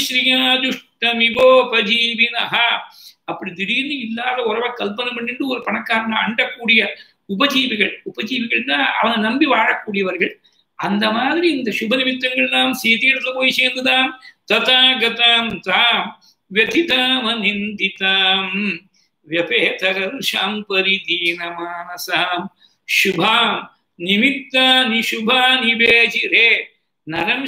ஸ்ரீயாதுஷ்டமிபோபஜீவினஹா அப்படி திடீர்னு இல்லாத உறவை கல்பனை பண்ணிட்டு ஒரு பணக்காரனை அண்டக்கூடிய உபஜீவிகள் உபஜீவிகள்னா அவனை நம்பி வாழக்கூடியவர்கள் அந்த மாதிரி இந்த சுப நிமித்தங்கள்லாம் சீதையிடத்துல போய் சேர்ந்துதான் ததாகதாம் தாம் व्यथिताम निन्दिताम् व्यपेतकर्षां परिदीनमानसां शुभां निमित्तानि शुभानि बेजिरे நரம்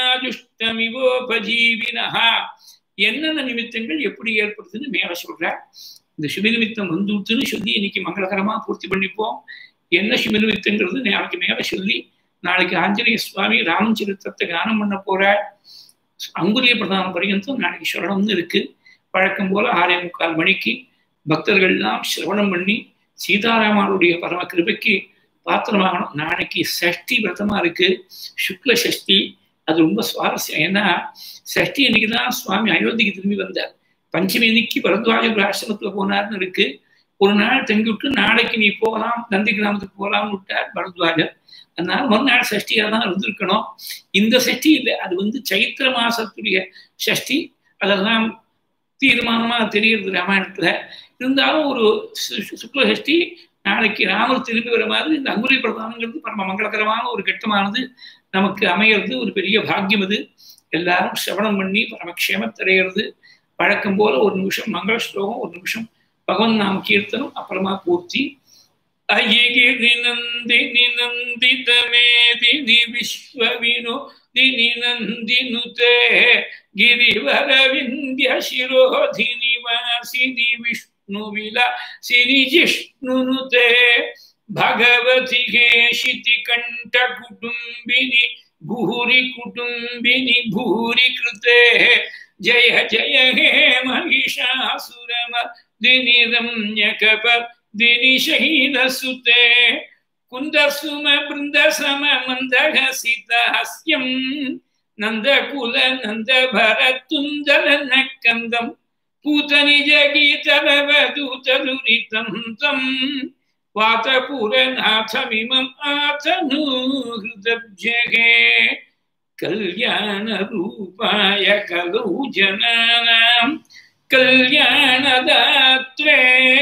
ஸ்ரீயாஜுஷ்டமிவோபஜீவினஹ என்னென்ன நிமித்தங்கள் எப்படி ஏற்படுதுன்னு மேல சொல்றார் இந்த சுப நிமித்தம் வந்துட்டுன்னு சொல்லி இன்னைக்கு மங்களகரமா பூர்த்தி பண்ணிப்போம் என்ன சுப நிமித்தங்கிறது நாளைக்கு மேல சொல்லி நாளைக்கு ஆஞ்சநேய சுவாமி ராமச்சரித்திரத்தை கானம் பண்ண போறார் அங்குரிய பிரதான பரியந்தம் நாளைக்கு சொல்லணும்னு இருக்கு வழக்கம் போல ஆறே முக்கால் மணிக்கு பக்தர்கள்லாம் சிரவணம் பண்ணி சீதாராமனுடைய பரம கிருபைக்கு பாத்திரமாகணும் நாளைக்கு சஷ்டி விரதமா இருக்கு சுக்ல சஷ்டி அது ரொம்ப சுவாரஸ்யம் ஏன்னா சஷ்டி அன்னைக்கு தான் சுவாமி அயோத்திக்கு திரும்பி வந்தார் பஞ்சமி அன்னைக்கு பரத்வாஜர் ஆசிரமத்துல போனார்னு இருக்கு ஒரு நாள் தங்கி விட்டு நாளைக்கு நீ போகலாம் நந்தி கிராமத்துக்கு போகலாம்னு விட்டார் பரத்வாஜர் அதனால மறுநாள் சஷ்டியாக தான் இருந்திருக்கணும் இந்த சஷ்டி இல்லை அது வந்து சைத்திர மாசத்துடைய சஷ்டி அதெல்லாம் தீர்மானமா தெரியுது ராமாயணத்துல இருந்தாலும் ஒரு சுக்ல சஷ்டி நாளைக்கு ராமர் திரும்பி வர மாதிரி இந்த அங்குரி பிரதானங்கிறது பரம மங்களகரமான ஒரு கட்டமானது நமக்கு அமையிறது ஒரு பெரிய பாக்கியம் அது எல்லாரும் சிரவணம் பண்ணி பரமக்ஷேமத்தடைகிறது வழக்கம் போல ஒரு நிமிஷம் மங்கள ஸ்லோகம் ஒரு நிமிஷம் பகவன் நாம கீர்த்தனம் அப்புறமா பூர்த்தி அயகிரி நந்தினி நந்தித மேதினி விஸ்வவினோ ದಿನಿ ನಂದಿನುತೆ ಗಿರಿವರ ವಿಂಧ್ಯ ಶಿರೋಧಿನಿ ವಾಸಿನಿ ವಿಷ್ಣು ವಿಲಾಸಿನಿ ಜಿಷ್ಣುನುತೆ ಭಗವತಿ ಹೇಷಿತಿ ಕಂಠ ಕುಟುಂಬಿನಿ ಭೂರಿ ಕುಟುಂಬಿನಿ ಭೂರಿ ಕೃತೆ ಜಯ ಜಯ ಹೇ ಮಹಿಷಾಸುರಮ ದಿನಿ ರಮ್ಯ ಕಪ ದಿನಿ ಶಹೀದ ಸುತೆ ಕುಂದಸುಮ ಬೃಂದಸಮ ಮಂದಹಸಿತ ಹಾಸ್ಯಂ ನಂದಕುಲ ನಂದ ಭರತುಂದರ ನಕ್ಕಂದಂ पूतनिज गीतरवदूतनुरितं तं वातपुरनाथमिमम् आतनूहृदब्जगे कल्याणरूपाय कलौ जनानां कल्याणदात्रे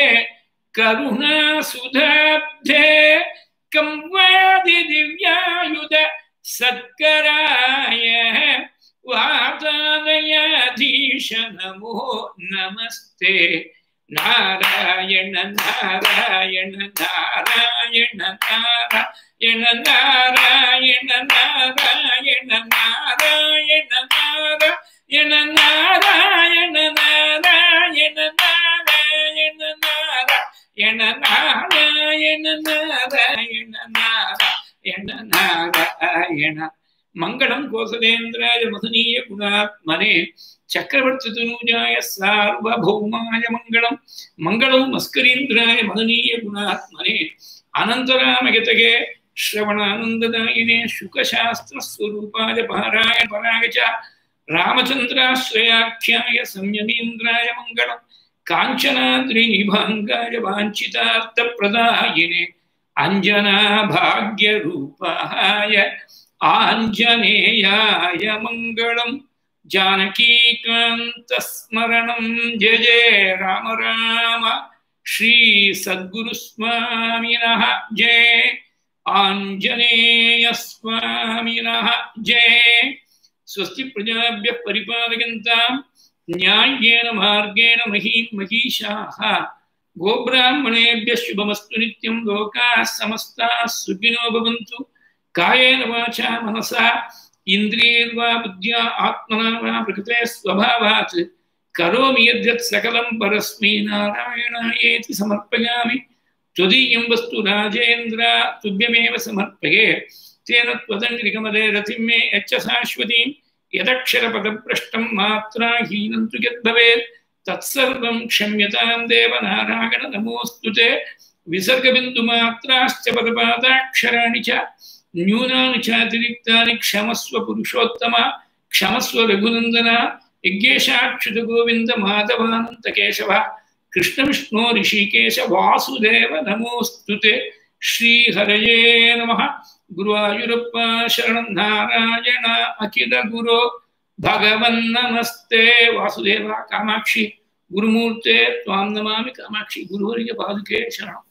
करुणासुधाब्धे कं वादिदिव्यायुध सत्कराय वातालयाधीश नमो नमस्ते नारायण नारायण नारायण नारायण नारायण नारायण नारायण नारायण नारायण नारायण नारायण नारायण नारायण नारायण नारायण नारायण மங்களம் கோசலேந்திராய மதனீய குணாத்மனே சக்கரவர்த்தி தனூஜாய சார்வபௌமாய மங்களம் மங்களம் மஸ்கரீந்திராய மதனீய குணாத்மனே அனந்தராமயதகே श्रवणानन्ददायिने शुकशास्त्रस्वरूपाय पाराय पराय च रामचन्द्राश्रयाख्याय संयमीन्द्राय मङ्गलम् काञ्चनाद्रिनिभाङ्गाय वाञ्छितार्थप्रदायिने अञ्जनाभाग्यरूपाय आञ्जनेयाय मङ्गलम् जानकीकान्तस्मरणं जय जय राम राम श्रीसद्गुरुस्वामिनः जय आञ्जनेयस्वामिनः जय स्वस्ति प्रजाभ्यः परिपालयन्तां न्याय्येन मार्गेण महीं महीषाः गोब्राह्मणेभ्यः शुभमस्तु नित्यं लोकाः समस्ताः सुखिनो भवन्तु कायेन वाचा मनसा इन्द्रियैर्वा बुद्ध्या आत्मना वा प्रकृते स्वभावात् करोमि यद्यत् सकलं परस्मै नारायणायेति समर्पयामि त्वदीयं वस्तु राजेन्द्र तुभ्यमेव समर्पये तेन त्वदङ्घ्रिकमले रतिं मे यच्च शाश्वतीं यदक्षरपदभ्रष्टं मात्राहीनं तु यद्भवेत् तत्सर्वं क्षम्यतां देव नारायण नमोऽस्तु ते विसर्गबिन्दुमात्राश्च पदपादाक्षराणि च न्यूनानि चातिरिक्तानि क्षमस्व पुरुषोत्तम क्षमस्व रघुनन्दन यज्ञेशाच्युत गोविन्द माधवानन्त केशव कृष्णविष्णो ऋषिकेश वासुदेव नमोऽस्तु ते श्रीहरये नमः गुरुवायुरप्प शरणं नारायण अखिल गुरो भगवन्नमस्ते वासुदेव कामाक्षि गुरुमूर्ते त्वां नमामि कामाक्षि गुरुवर्य पादुके शरणम्